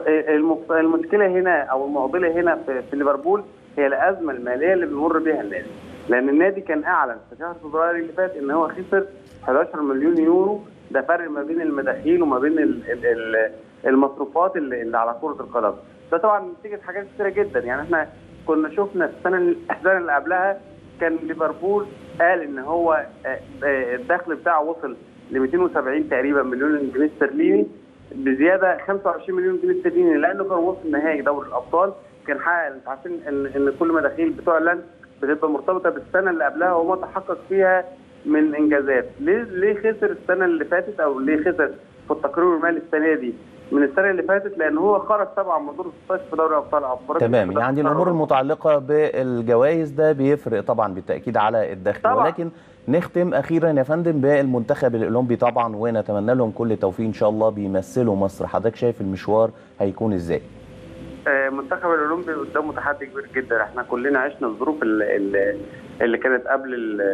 المف- المشكله هنا او المعضله هنا في, في ليفربول هي الازمه الماليه اللي بيمر بها النادي لان النادي كان اعلن في شهر فبراير اللي فات ان هو خسر 11 مليون يورو ده فرق ما بين المداخيل وما بين ال- ال- ال- المصروفات اللي اللي على كره القدم ده طبعا نتيجه حاجات كتيره جدا يعني احنا كنا شفنا في السنه السنه اللي قبلها كان ليفربول قال ان هو آه، آه، الدخل بتاعه وصل ل 270 تقريبا مليون جنيه استرليني بزياده 25 مليون جنيه استرليني لانه كان وصل نهائي دوري الابطال كان حقق انتوا عارفين ان ان كل مداخيل بتوع لان بتبقى مرتبطه بالسنه اللي قبلها وما تحقق فيها من انجازات ليه ليه خسر السنه اللي فاتت او ليه خسر في التقرير المالي السنه دي من السنه اللي فاتت لان هو خرج طبعا من دور 16 في دوري ابطال افريقيا تمام يعني الامور المتعلقه بالجوائز ده بيفرق طبعا بالتاكيد على الدخل طبعاً. ولكن نختم اخيرا يا فندم بالمنتخب الاولمبي طبعا ونتمنى لهم كل توفيق ان شاء الله بيمثلوا مصر حضرتك شايف المشوار هيكون ازاي آه، المنتخب الاولمبي قدامه تحدي كبير جدا احنا كلنا عشنا الظروف اللي, اللي- اللي كانت قبل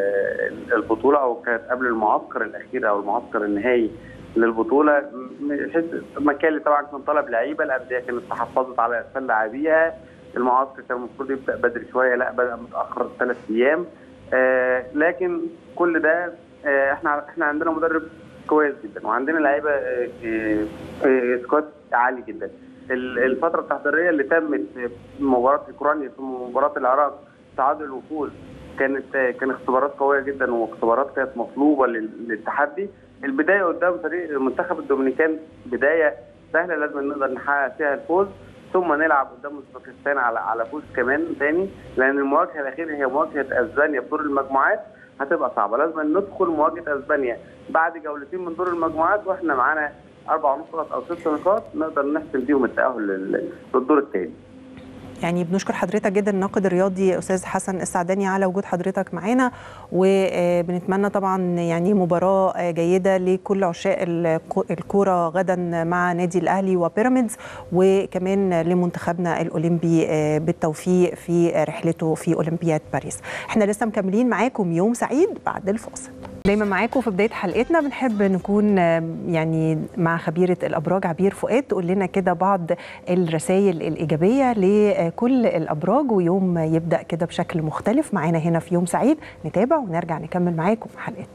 ال- البطوله او كانت قبل المعسكر الاخير او المعسكر النهائي للبطوله م- حس مكالي طبعا كان طلب لعيبه الانديه كانت تحفظت على ارسال لاعبيها المعسكر كان المفروض يبدا بدري شويه لا بدا متاخر ثلاث ايام آه، لكن كل ده آه، احنا احنا عندنا مدرب كويس جدا وعندنا لعيبه آه، آه، آه، سكواد عالي جدا ال- الفتره التحضيريه اللي تمت في مباراه اوكرانيا في مباراه العراق تعادل وفوز كانت آه، كان اختبارات قويه جدا واختبارات كانت مطلوبه لل- للتحدي البدايه قدام فريق منتخب الدومينيكان بدايه سهله لازم نقدر نحقق فيها الفوز ثم نلعب قدام اوزبكستان على على فوز كمان تاني لان المواجهه الاخيره هي مواجهه اسبانيا في دور المجموعات هتبقى صعبه لازم ندخل مواجهه اسبانيا بعد جولتين من دور المجموعات واحنا معانا اربع نقط او ست نقاط نقدر نحسم بيهم التاهل لل- للدور الثاني يعني بنشكر حضرتك جدا الناقد الرياضي استاذ حسن السعداني على وجود حضرتك معانا وبنتمنى طبعا يعني مباراه جيده لكل عشاق الكو- الكوره غدا مع نادي الاهلي وبيراميدز وكمان لمنتخبنا الاولمبي بالتوفيق في رحلته في اولمبياد باريس احنا لسه مكملين معاكم يوم سعيد بعد الفاصل دايما معاكم في بدايه حلقتنا بنحب نكون يعني مع خبيره الابراج عبير فؤاد تقول لنا كده بعض الرسائل الايجابيه لكل الابراج ويوم يبدا كده بشكل مختلف معانا هنا في يوم سعيد نتابع ونرجع نكمل معاكم حلقتنا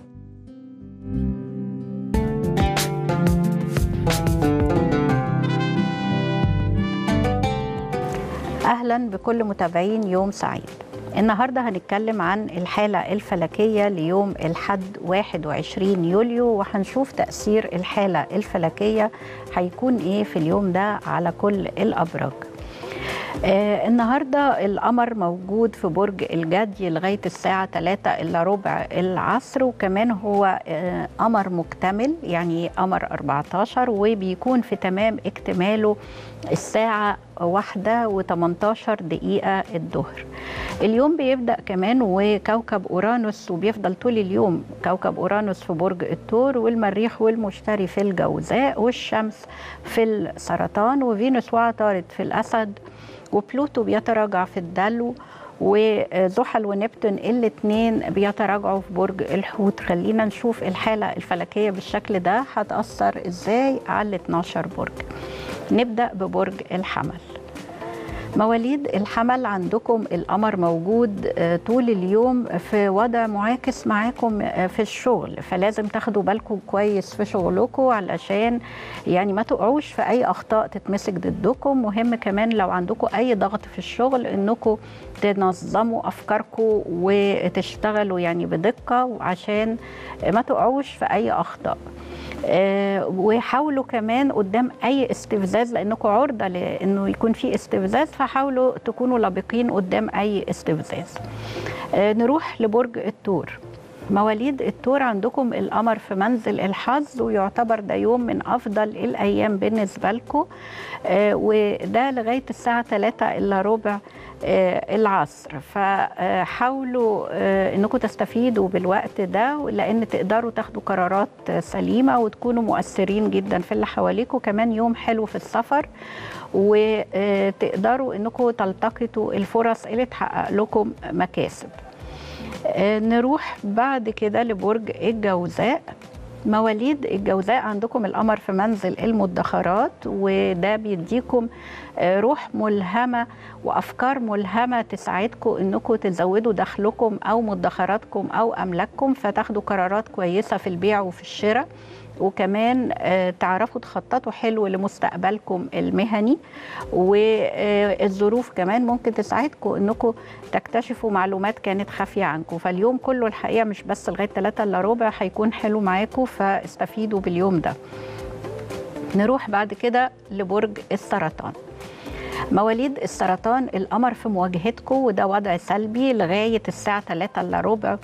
اهلا بكل متابعين يوم سعيد النهارده هنتكلم عن الحاله الفلكيه ليوم الحد 21 يوليو وهنشوف تاثير الحاله الفلكيه هيكون ايه في اليوم ده على كل الابراج آه النهارده القمر موجود في برج الجدي لغايه الساعه 3 الا ربع العصر وكمان هو آه قمر مكتمل يعني قمر 14 وبيكون في تمام اكتماله الساعة واحدة و18 دقيقة الظهر اليوم بيبدأ كمان وكوكب أورانوس وبيفضل طول اليوم كوكب أورانوس في برج الثور والمريخ والمشتري في الجوزاء والشمس في السرطان وفينوس وعطارد في الأسد وبلوتو بيتراجع في الدلو وزحل ونبتون الاثنين بيتراجعوا في برج الحوت خلينا نشوف الحالة الفلكية بالشكل ده هتأثر ازاي على ال 12 برج نبدأ ببرج الحمل مواليد الحمل عندكم القمر موجود طول اليوم في وضع معاكس معاكم في الشغل فلازم تاخدوا بالكم كويس في شغلكم علشان يعني ما تقعوش في اي اخطاء تتمسك ضدكم مهم كمان لو عندكم اي ضغط في الشغل انكم تنظموا افكاركم وتشتغلوا يعني بدقه عشان ما تقعوش في اي اخطاء آه وحاولوا كمان قدام اي استفزاز لانكم عرضه لانه يكون في استفزاز فحاولوا تكونوا لابقين قدام اي استفزاز آه نروح لبرج الثور مواليد الثور عندكم القمر في منزل الحظ ويعتبر ده يوم من افضل الايام بالنسبه لكم آه وده لغايه الساعه 3 الا ربع العصر فحاولوا انكم تستفيدوا بالوقت ده لان تقدروا تاخدوا قرارات سليمه وتكونوا مؤثرين جدا في اللي حواليكم كمان يوم حلو في السفر وتقدروا انكم تلتقطوا الفرص اللي تحقق لكم مكاسب نروح بعد كده لبرج الجوزاء مواليد الجوزاء عندكم القمر في منزل المدخرات وده بيديكم روح ملهمه وافكار ملهمه تساعدكم انكم تزودوا دخلكم او مدخراتكم او املاككم فتاخدوا قرارات كويسه في البيع وفي الشراء وكمان تعرفوا تخططوا حلو لمستقبلكم المهني والظروف كمان ممكن تساعدكم انكم تكتشفوا معلومات كانت خافيه عنكم فاليوم كله الحقيقه مش بس لغايه 3 الا ربع هيكون حلو معاكم فاستفيدوا باليوم ده نروح بعد كده لبرج السرطان مواليد السرطان القمر في مواجهتكم وده وضع سلبي لغايه الساعه 3 الا ربع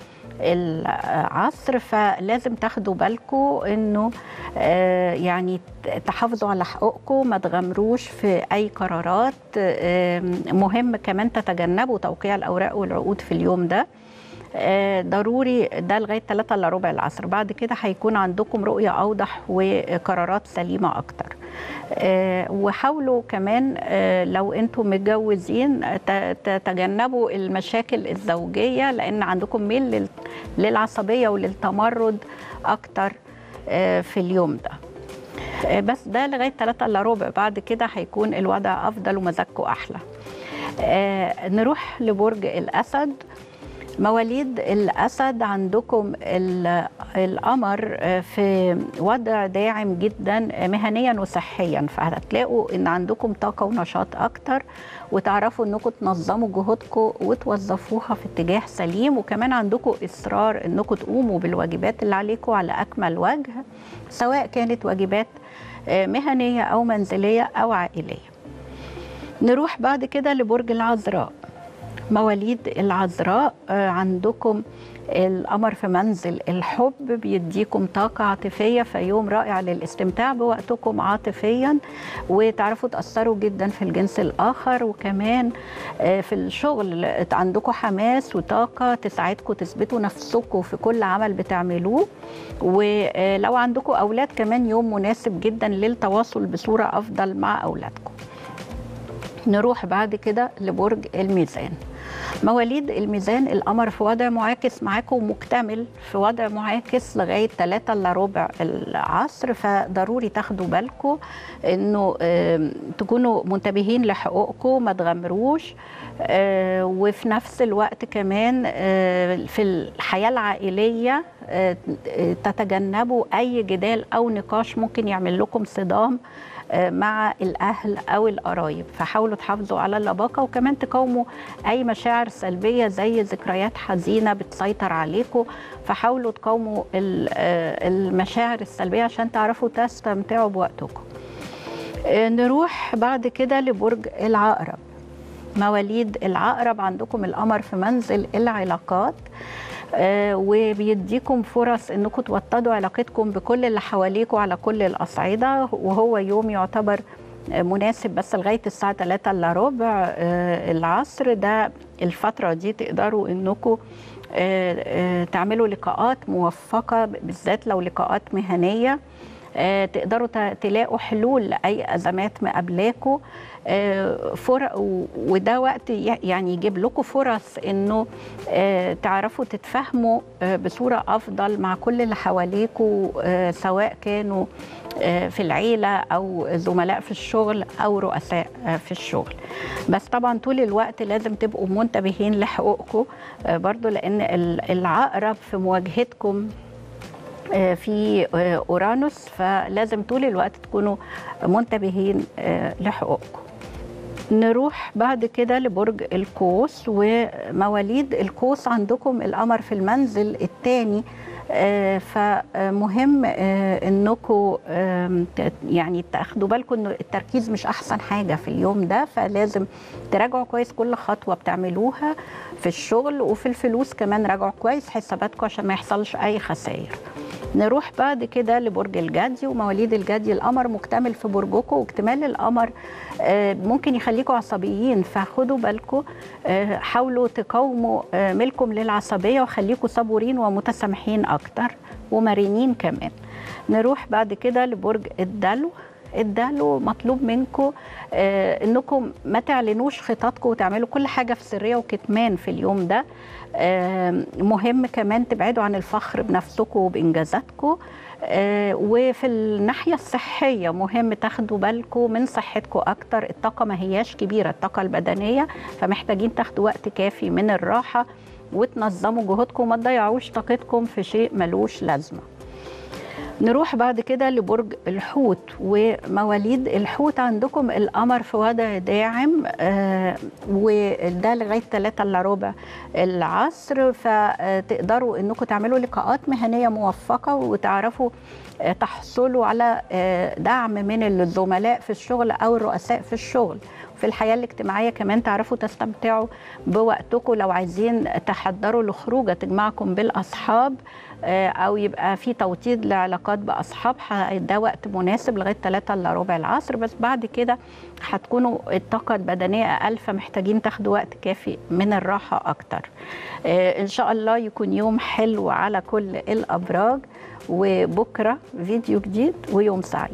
العصر فلازم تاخدوا بالكم انه آه يعني تحافظوا على حقوقكم ما تغامروش في اي قرارات آه مهم كمان تتجنبوا توقيع الاوراق والعقود في اليوم ده آه ضروري ده لغايه 3 الا ربع العصر بعد كده هيكون عندكم رؤيه اوضح وقرارات سليمه اكتر آه وحاولوا كمان آه لو انتم متجوزين تتجنبوا المشاكل الزوجيه لان عندكم ميل للعصبيه وللتمرد اكتر في اليوم ده بس ده لغايه 3 الا ربع بعد كده هيكون الوضع افضل ومزاجكم احلى نروح لبرج الاسد مواليد الأسد عندكم ال- القمر آه، في وضع داعم جدا مهنيا وصحيا فهتلاقوا ان عندكم طاقة ونشاط اكتر وتعرفوا انكم تنظموا جهودكم وتوظفوها في اتجاه سليم وكمان عندكم اصرار انكم تقوموا بالواجبات اللي عليكم على اكمل وجه سواء كانت واجبات آه، مهنية او منزلية او عائلية نروح بعد كده لبرج العذراء مواليد العذراء آه، عندكم القمر في منزل الحب بيديكم طاقة عاطفية فيوم رائع للاستمتاع بوقتكم عاطفيا وتعرفوا تأثروا جدا في الجنس الآخر وكمان آه، في الشغل عندكم حماس وطاقة تساعدكم تثبتوا نفسكم في كل عمل بتعملوه ولو عندكم أولاد كمان يوم مناسب جدا للتواصل بصورة أفضل مع أولادكم نروح بعد كده لبرج الميزان مواليد الميزان القمر في وضع معاكس معاكم مكتمل في وضع معاكس لغايه 3 الا ربع العصر فضروري تاخدوا بالكم انه آم، تكونوا منتبهين لحقوقكم ما تغامروش آه، وفي نفس الوقت كمان آه، في الحياه العائليه آه، تتجنبوا اي جدال او نقاش ممكن يعمل لكم صدام آه، مع الاهل او القرايب فحاولوا تحافظوا على اللباقه وكمان تقاوموا اي مشاعر سلبيه زي ذكريات حزينه بتسيطر عليكم فحاولوا تقاوموا ال- آه، المشاعر السلبيه عشان تعرفوا تستمتعوا بوقتكم آه، نروح بعد كده لبرج العقرب مواليد العقرب عندكم القمر في منزل العلاقات آه، وبيديكم فرص انكم توطدوا علاقتكم بكل اللي حواليكم على كل الاصعده وهو يوم يعتبر آه، مناسب بس لغايه الساعه 3 الا ربع آه، العصر ده الفتره دي تقدروا انكم آه، آه، تعملوا لقاءات موفقه بالذات لو لقاءات مهنيه آه، تقدروا ت- تلاقوا حلول لاي ازمات مقابلاكوا آه، فر و- وده وقت ي- يعني يجيب لكم فرص انه آه، تعرفوا تتفاهموا آه، بصوره افضل مع كل اللي حواليكوا آه، سواء كانوا آه، في العيله او زملاء في الشغل او رؤساء آه، في الشغل بس طبعا طول الوقت لازم تبقوا منتبهين لحقوقكم آه، برضو لان ال- العقرب في مواجهتكم آه، في آه، اورانوس فلازم طول الوقت تكونوا منتبهين آه، لحقوقكم نروح بعد كده لبرج القوس ومواليد القوس عندكم القمر في المنزل الثاني فمهم آه، انكم آم، ت- يعني تاخدوا بالكم ان التركيز مش احسن حاجه في اليوم ده فلازم تراجعوا كويس كل خطوه بتعملوها في الشغل وفي الفلوس كمان راجعوا كويس حساباتكم عشان ما يحصلش اي خسائر نروح بعد كده لبرج الجدي ومواليد الجدي القمر مكتمل في برجكم واكتمال القمر آه، ممكن يخليكم عصبيين فخدوا بالكم آه، حاولوا تقاوموا آه، ميلكم للعصبيه وخليكم صبورين ومتسامحين اكتر ومرنين كمان نروح بعد كده لبرج الدلو الدلو مطلوب منكم آه انكم ما تعلنوش خططكم وتعملوا كل حاجه في سريه وكتمان في اليوم ده آه مهم كمان تبعدوا عن الفخر بنفسكم وبانجازاتكم آه وفي الناحيه الصحيه مهم تاخدوا بالكم من صحتكم اكتر الطاقه ما هياش كبيره الطاقه البدنيه فمحتاجين تاخدوا وقت كافي من الراحه وتنظموا جهودكم وما تضيعوش طاقتكم في شيء ملوش لازمه نروح بعد كده لبرج الحوت ومواليد الحوت عندكم القمر في وضع داعم آه وده لغايه 3 الا ربع العصر فتقدروا انكم تعملوا لقاءات مهنيه موفقه وتعرفوا آه تحصلوا على آه دعم من الزملاء في الشغل او الرؤساء في الشغل في الحياه الاجتماعيه كمان تعرفوا تستمتعوا بوقتكم لو عايزين تحضروا لخروجه تجمعكم بالاصحاب او يبقى في توطيد لعلاقات باصحاب ده وقت مناسب لغايه 3 الا ربع العصر بس بعد كده هتكونوا الطاقه البدنيه اقل فمحتاجين تاخدوا وقت كافي من الراحه اكتر ان شاء الله يكون يوم حلو على كل الابراج وبكره فيديو جديد ويوم سعيد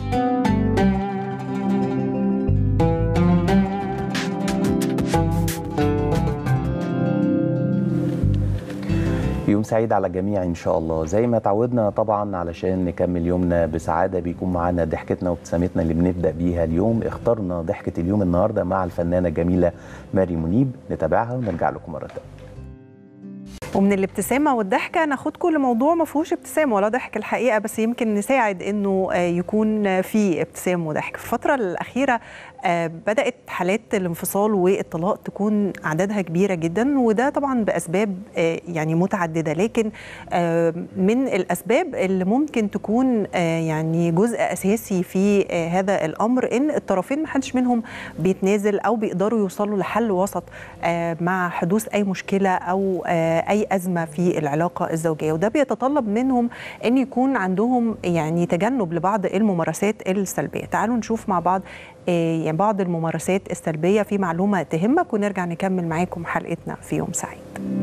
يوم سعيد على الجميع ان شاء الله زي ما تعودنا طبعا علشان نكمل يومنا بسعاده بيكون معانا ضحكتنا وابتسامتنا اللي بنبدا بيها اليوم اخترنا ضحكه اليوم النهارده مع الفنانه الجميله ماري منيب نتابعها ونرجع لكم مره ثانيه ومن الابتسامه والضحكه ناخدكم لموضوع ما فيهوش ابتسامه ولا ضحك الحقيقه بس يمكن نساعد انه آه، يكون في ابتسام وضحك في الفتره الاخيره آه، بدات حالات الانفصال والطلاق تكون اعدادها كبيره جدا وده طبعا باسباب آه، يعني متعدده لكن آه، من الاسباب اللي ممكن تكون آه، يعني جزء اساسي في آه، هذا الامر ان الطرفين ما حدش منهم بيتنازل او بيقدروا يوصلوا لحل وسط آه، مع حدوث اي مشكله او آه، اي ازمه في العلاقه الزوجيه وده بيتطلب منهم ان يكون عندهم يعني تجنب لبعض الممارسات السلبيه تعالوا نشوف مع بعض آه، يعني بعض الممارسات السلبيه في معلومه تهمك ونرجع نكمل معاكم حلقتنا في يوم سعيد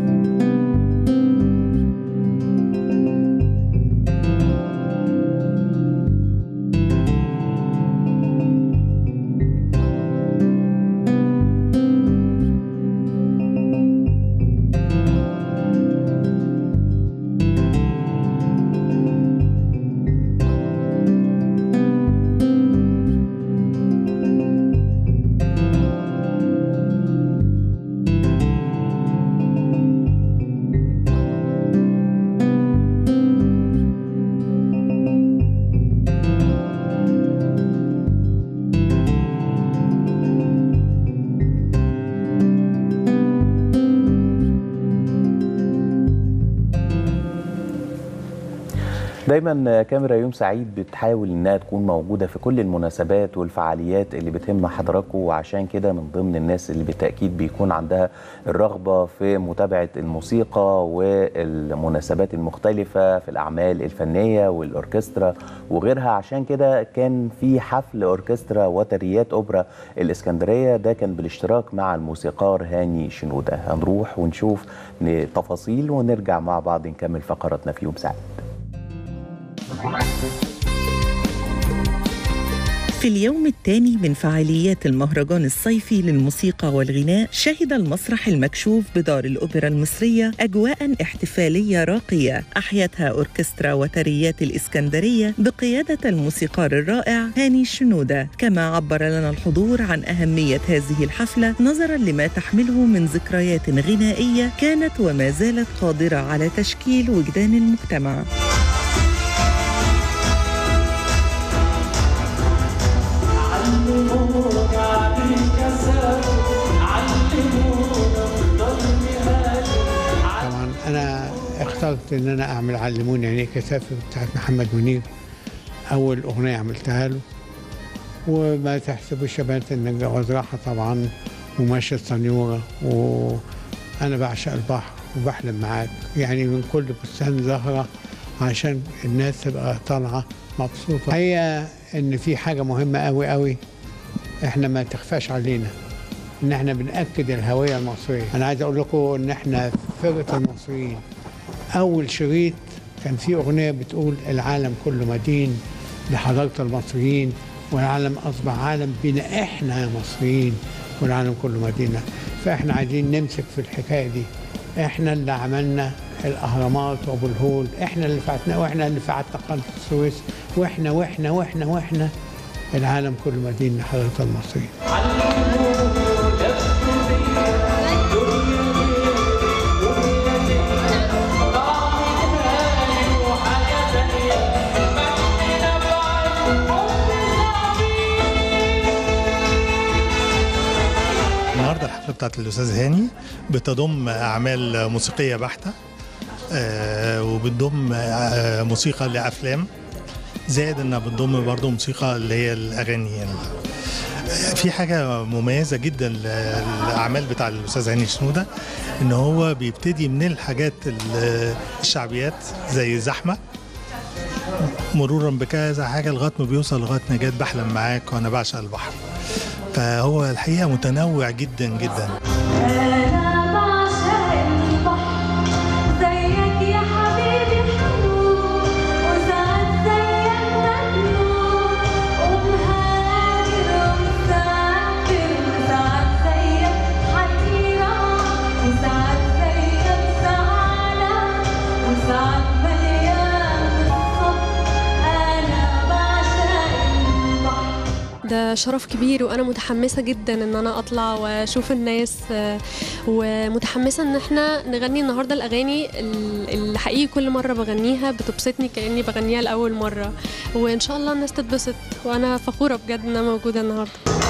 دايما كاميرا يوم سعيد بتحاول انها تكون موجوده في كل المناسبات والفعاليات اللي بتهم حضراتكم وعشان كده من ضمن الناس اللي بالتاكيد بيكون عندها الرغبه في متابعه الموسيقى والمناسبات المختلفه في الاعمال الفنيه والاوركسترا وغيرها عشان كده كان في حفل اوركسترا وتريات اوبرا الاسكندريه ده كان بالاشتراك مع الموسيقار هاني شنوده هنروح ونشوف تفاصيل ونرجع مع بعض نكمل فقراتنا في يوم سعيد في اليوم الثاني من فعاليات المهرجان الصيفي للموسيقى والغناء شهد المسرح المكشوف بدار الأوبرا المصرية أجواء احتفالية راقية أحيتها أوركسترا وتريات الإسكندرية بقيادة الموسيقار الرائع هاني شنودة كما عبر لنا الحضور عن أهمية هذه الحفلة نظرا لما تحمله من ذكريات غنائية كانت وما زالت قادرة على تشكيل وجدان المجتمع طبعا انا اخترت ان انا اعمل علموني يعني كثافه بتاعت محمد منير اول اغنيه عملتها له وما تحسبوش يا بنات ان الجواز راحه طبعا وماشيه السنيوره وانا بعشق البحر وبحلم معاك يعني من كل بستان زهره عشان الناس تبقى طالعه مبسوطه هي ان في حاجه مهمه قوي قوي احنا ما تخفاش علينا ان احنا بناكد الهويه المصريه انا عايز اقول لكم ان احنا فرقه المصريين اول شريط كان في اغنيه بتقول العالم كله مدين لحضاره المصريين والعالم اصبح عالم بينا احنا يا مصريين والعالم كله مدينه فاحنا عايزين نمسك في الحكايه دي احنا اللي عملنا الاهرامات وابو الهول احنا اللي فعتنا واحنا اللي فعتنا قناه السويس واحنا واحنا واحنا واحنا العالم كله مدين لحضاره المصريين النهارده الحفله بتاعت الاستاذ هاني بتضم اعمال موسيقيه بحته آه، وبتضم آه، موسيقى لافلام زائد انها بتضم برضه موسيقى اللي هي الاغاني يعني. في حاجه مميزه جدا للاعمال بتاع الاستاذ هاني شنوده ان هو بيبتدي من الحاجات ال- الشعبيات زي زحمه مرورا بكذا حاجه لغايه ما بيوصل لغايه نجاة بحلم معاك وانا بعشق البحر فهو الحقيقه متنوع جدا جدا أنا بعشق البحر زيك يا حبيبي حنون وساعات زيك مجنون ومهاجر ومسافر وساعات زيك حكيرة وساعات زيك زعلان وساعات مليان بالصبر أنا بعشق البحر ده ده شرف كبير وانا متحمسه جدا ان انا اطلع واشوف الناس آه، ومتحمسه ان احنا نغني النهارده الاغاني ال- اللي حقيقي كل مره بغنيها بتبسطني كاني بغنيها لاول مره وان شاء الله الناس تتبسط وانا فخوره بجد ان انا موجوده النهارده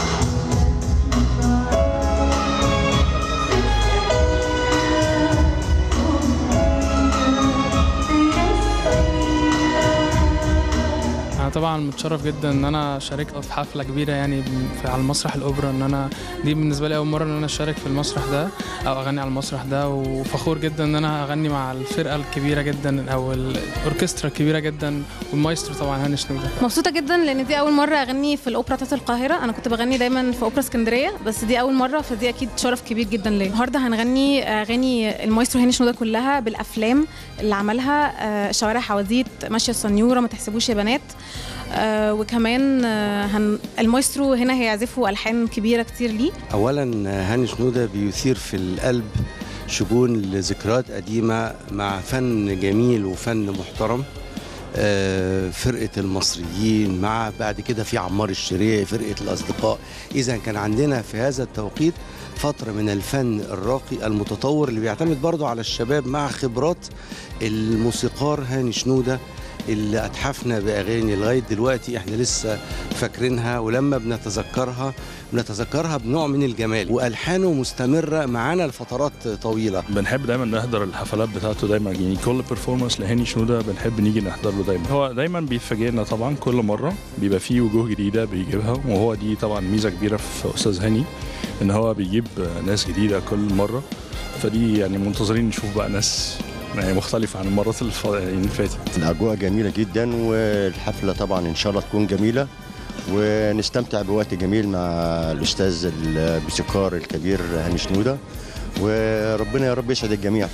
انا طبعا متشرف جدا ان انا شاركت في حفله كبيره يعني في على المسرح الاوبرا ان انا دي بالنسبه لي اول مره ان انا اشارك في المسرح ده او اغني على المسرح ده وفخور جدا ان انا اغني مع الفرقه الكبيره جدا او الاوركسترا الكبيره جدا والمايسترو طبعا هاني شنودة مبسوطة جدا لأن دي أول مرة أغني في الأوبرا بتاعت القاهرة، أنا كنت بغني دايما في أوبرا اسكندرية بس دي أول مرة فدي أكيد شرف كبير جدا ليا. النهاردة هنغني أغاني المايسترو هاني شنودة كلها بالأفلام اللي عملها آه، شوارع حواديت ماشية السنيورة ما تحسبوش يا بنات آه، وكمان آه، هن... المايسترو هنا هيعزفوا ألحان كبيرة كتير ليه اولا هاني شنوده بيثير في القلب شجون لذكريات قديمه مع فن جميل وفن محترم آه، فرقه المصريين مع بعد كده في عمار الشريعي فرقه الاصدقاء اذا كان عندنا في هذا التوقيت فترة من الفن الراقي المتطور اللي بيعتمد برضه على الشباب مع خبرات الموسيقار هاني شنودة اللي أتحفنا بأغاني لغاية دلوقتي احنا لسه فاكرينها ولما بنتذكرها بنتذكرها بنوع من الجمال وألحانه مستمرة معانا لفترات طويلة بنحب دايما نحضر الحفلات بتاعته دايما يعني كل بيرفورمانس لهاني شنودة بنحب نيجي نحضر له دايما هو دايما بيفاجئنا طبعا كل مرة بيبقى فيه وجوه جديدة بيجيبها وهو دي طبعا ميزة كبيرة في أستاذ هاني إن هو بيجيب ناس جديدة كل مرة فدي يعني منتظرين نشوف بقى ناس يعني مختلفة عن المرات اللي فا- اللي فاتت الأجواء جميلة جدا والحفلة طبعا إن شاء الله تكون جميلة ونستمتع بوقت جميل مع الأستاذ الموسيقار الكبير هاني شنودة وربنا يا رب يسعد الجميع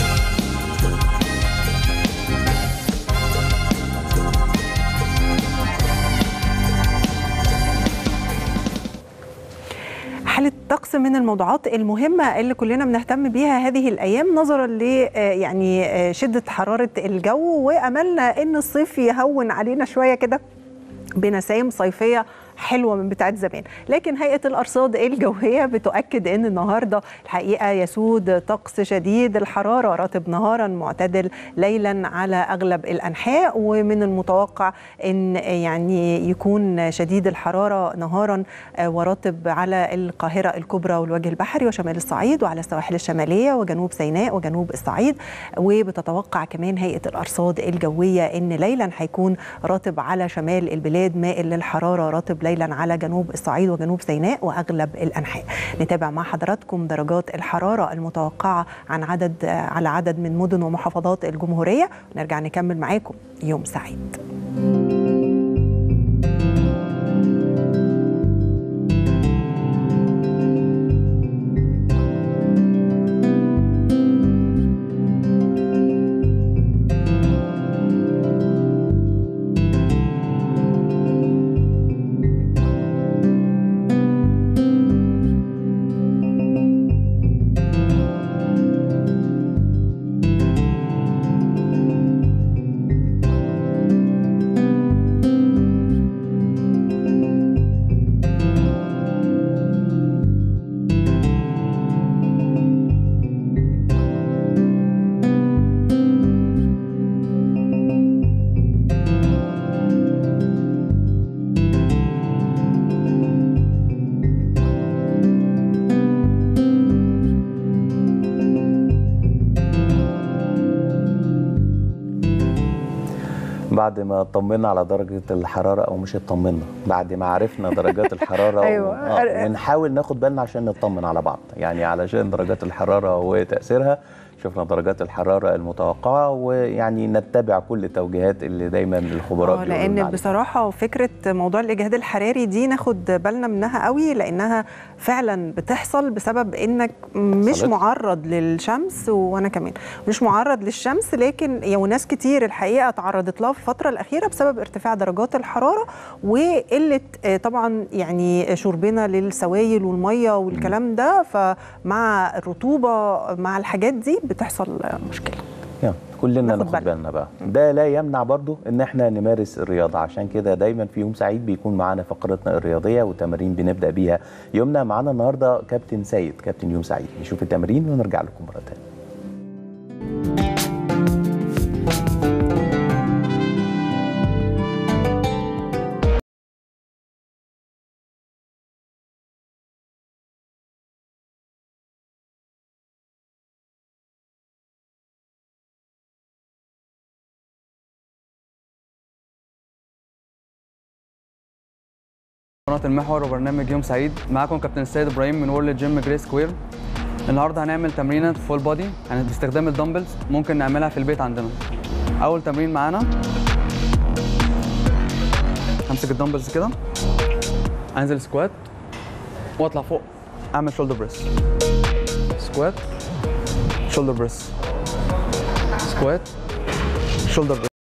حالة طقس من الموضوعات المهمة اللي كلنا بنهتم بيها هذه الأيام نظرا ل آه، يعني آه، شدة حرارة الجو وأملنا إن الصيف يهون علينا شوية كده بنسايم صيفية حلوة من بتاعت زمان لكن هيئة الأرصاد الجوية بتؤكد أن النهاردة الحقيقة يسود طقس شديد الحرارة راتب نهارا معتدل ليلا على أغلب الأنحاء ومن المتوقع أن يعني يكون شديد الحرارة نهارا آه، وراتب على القاهرة الكبرى والوجه البحري وشمال الصعيد وعلى السواحل الشمالية وجنوب سيناء وجنوب الصعيد وبتتوقع كمان هيئة الأرصاد الجوية أن ليلا هيكون راتب على شمال البلاد مائل للحرارة راتب ليلا على جنوب الصعيد وجنوب سيناء وأغلب الأنحاء نتابع مع حضراتكم درجات الحرارة المتوقعة عن عدد على عدد من مدن ومحافظات الجمهورية ونرجع نكمل معاكم يوم سعيد بعد ما اطمنا على درجة الحرارة أو مش اطمنا بعد ما عرفنا درجات الحرارة أيوة. و... آه، ونحاول ناخد بالنا عشان نطمن على بعض يعني علشان درجات الحرارة وتأثيرها شفنا درجات الحرارة المتوقعة ويعني نتبع كل التوجيهات اللي دايما الخبراء آه، بيقولوا لنا لان عليها. بصراحه فكره موضوع الاجهاد الحراري دي ناخد بالنا منها قوي لانها فعلا بتحصل بسبب انك مش حصلت. معرض للشمس وانا كمان مش معرض للشمس لكن يعني وناس كتير الحقيقه تعرضت لها في الفتره الاخيره بسبب ارتفاع درجات الحراره وقله آه، طبعا يعني شربنا للسوائل والميه والكلام ده فمع الرطوبه مع الحاجات دي بتحصل مشكله يعني كلنا ناخد ناخد بالنا. بالنا بقى ده لا يمنع برضو ان احنا نمارس الرياضه عشان كده دايما في يوم سعيد بيكون معانا فقرتنا الرياضيه وتمارين بنبدا بيها يومنا معانا النهارده كابتن سيد كابتن يوم سعيد نشوف التمارين ونرجع لكم مره ثانيه قناة المحور وبرنامج يوم سعيد معاكم كابتن السيد ابراهيم من وورلد جيم جري سكوير النهارده هنعمل تمرينه فول بودي يعني باستخدام الدمبلز ممكن نعملها في البيت عندنا اول تمرين معانا همسك الدمبلز كده انزل سكوات واطلع فوق اعمل شولدر بريس سكوات شولدر بريس سكوات شولدر بريس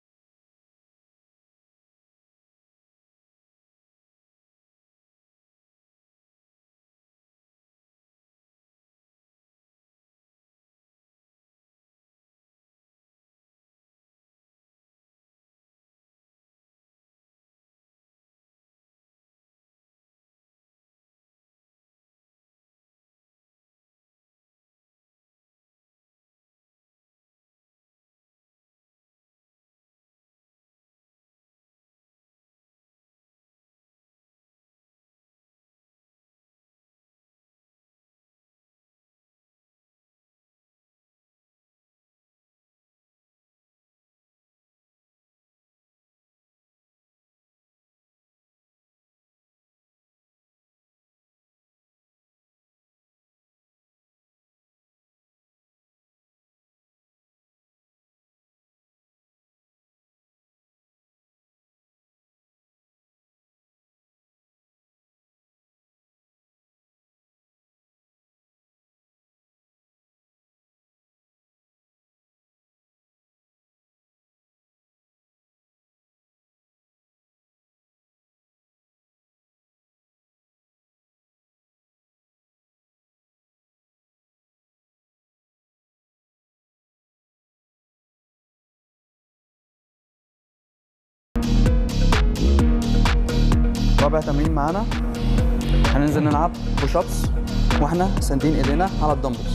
رابع تمرين معانا هننزل نلعب بوش ابس واحنا ساندين ايدينا على الدمبلز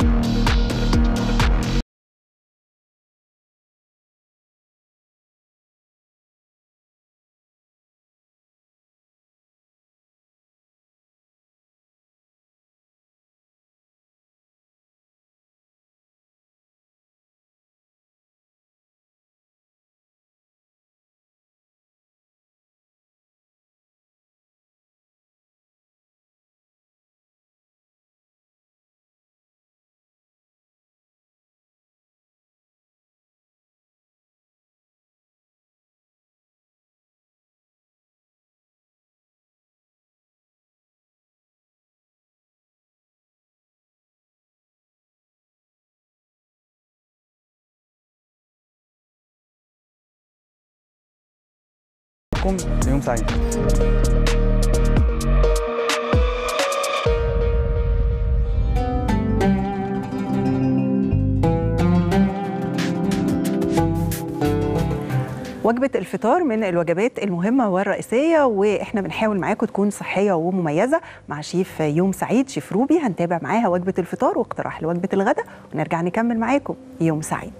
لكم يوم سعيد وجبة الفطار من الوجبات المهمة والرئيسية واحنا بنحاول معاكم تكون صحية ومميزة مع شيف يوم سعيد شيف روبي هنتابع معاها وجبة الفطار واقتراح لوجبة الغداء ونرجع نكمل معاكم يوم سعيد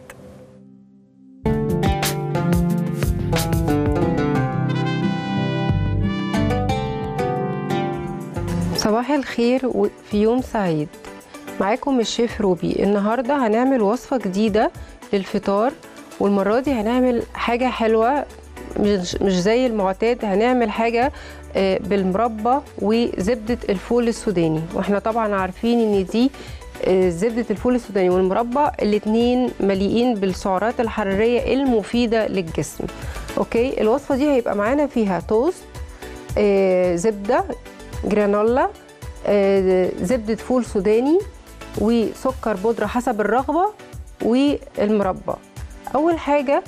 صباح الخير و- في يوم سعيد معاكم الشيف روبي النهارده هنعمل وصفة جديدة للفطار والمرة دي هنعمل حاجة حلوة مش مش زي المعتاد هنعمل حاجة آه، بالمربى وزبدة الفول السوداني واحنا طبعا عارفين ان دي آه، زبدة الفول السوداني والمربى الاتنين مليئين بالسعرات الحرارية المفيدة للجسم اوكي الوصفة دي هيبقى معانا فيها توست آه، زبدة جرانولا آه، زبدة فول سوداني وسكر بودرة حسب الرغبة والمربى أول حاجة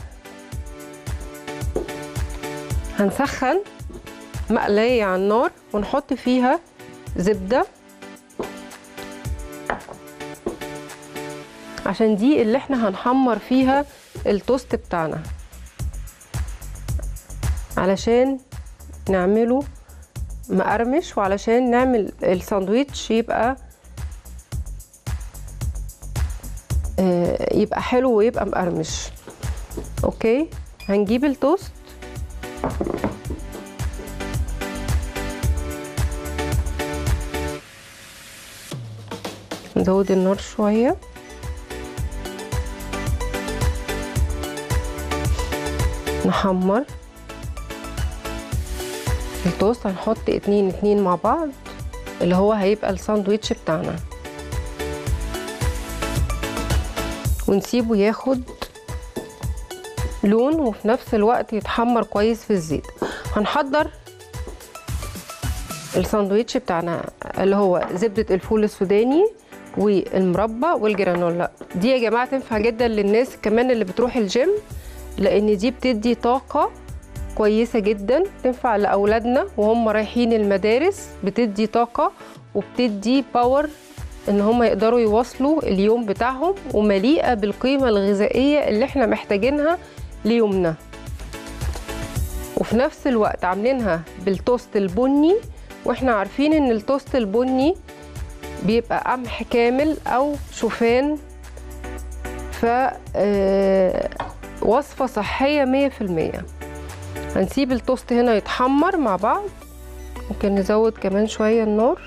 هنسخن مقلاية على النار ونحط فيها زبدة عشان دي اللي احنا هنحمر فيها التوست بتاعنا علشان نعمله مقرمش وعلشان نعمل الساندويتش يبقى آه، يبقى حلو ويبقى مقرمش اوكي هنجيب التوست نزود النار شوية نحمر التوست هنحط اتنين اتنين مع بعض اللي هو هيبقى الساندويتش بتاعنا ونسيبه ياخد لون وفي نفس الوقت يتحمر كويس في الزيت هنحضر الساندويتش بتاعنا اللي هو زبدة الفول السوداني والمربى والجرانولا دي يا جماعة تنفع جدا للناس كمان اللي بتروح الجيم لان دي بتدي طاقة كويسة جدا تنفع لأولادنا وهم رايحين المدارس بتدي طاقة وبتدي باور ان هم يقدروا يواصلوا اليوم بتاعهم ومليئة بالقيمة الغذائية اللي احنا محتاجينها ليومنا وفي نفس الوقت عاملينها بالتوست البني واحنا عارفين ان التوست البني بيبقى قمح كامل او شوفان ف آه، وصفة صحية مية في المية هنسيب التوست هنا يتحمر مع بعض ممكن نزود كمان شوية النار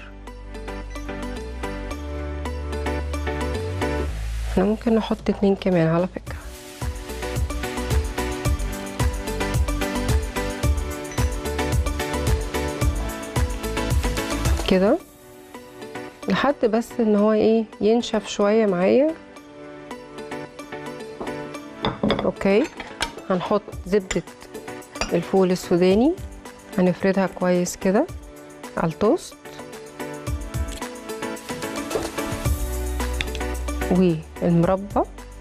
احنا ممكن نحط اتنين كمان على فكرة كده لحد بس ان هو ايه ينشف شوية معايا اوكي هنحط زبدة الفول السوداني هنفردها كويس كده على التوست والمربى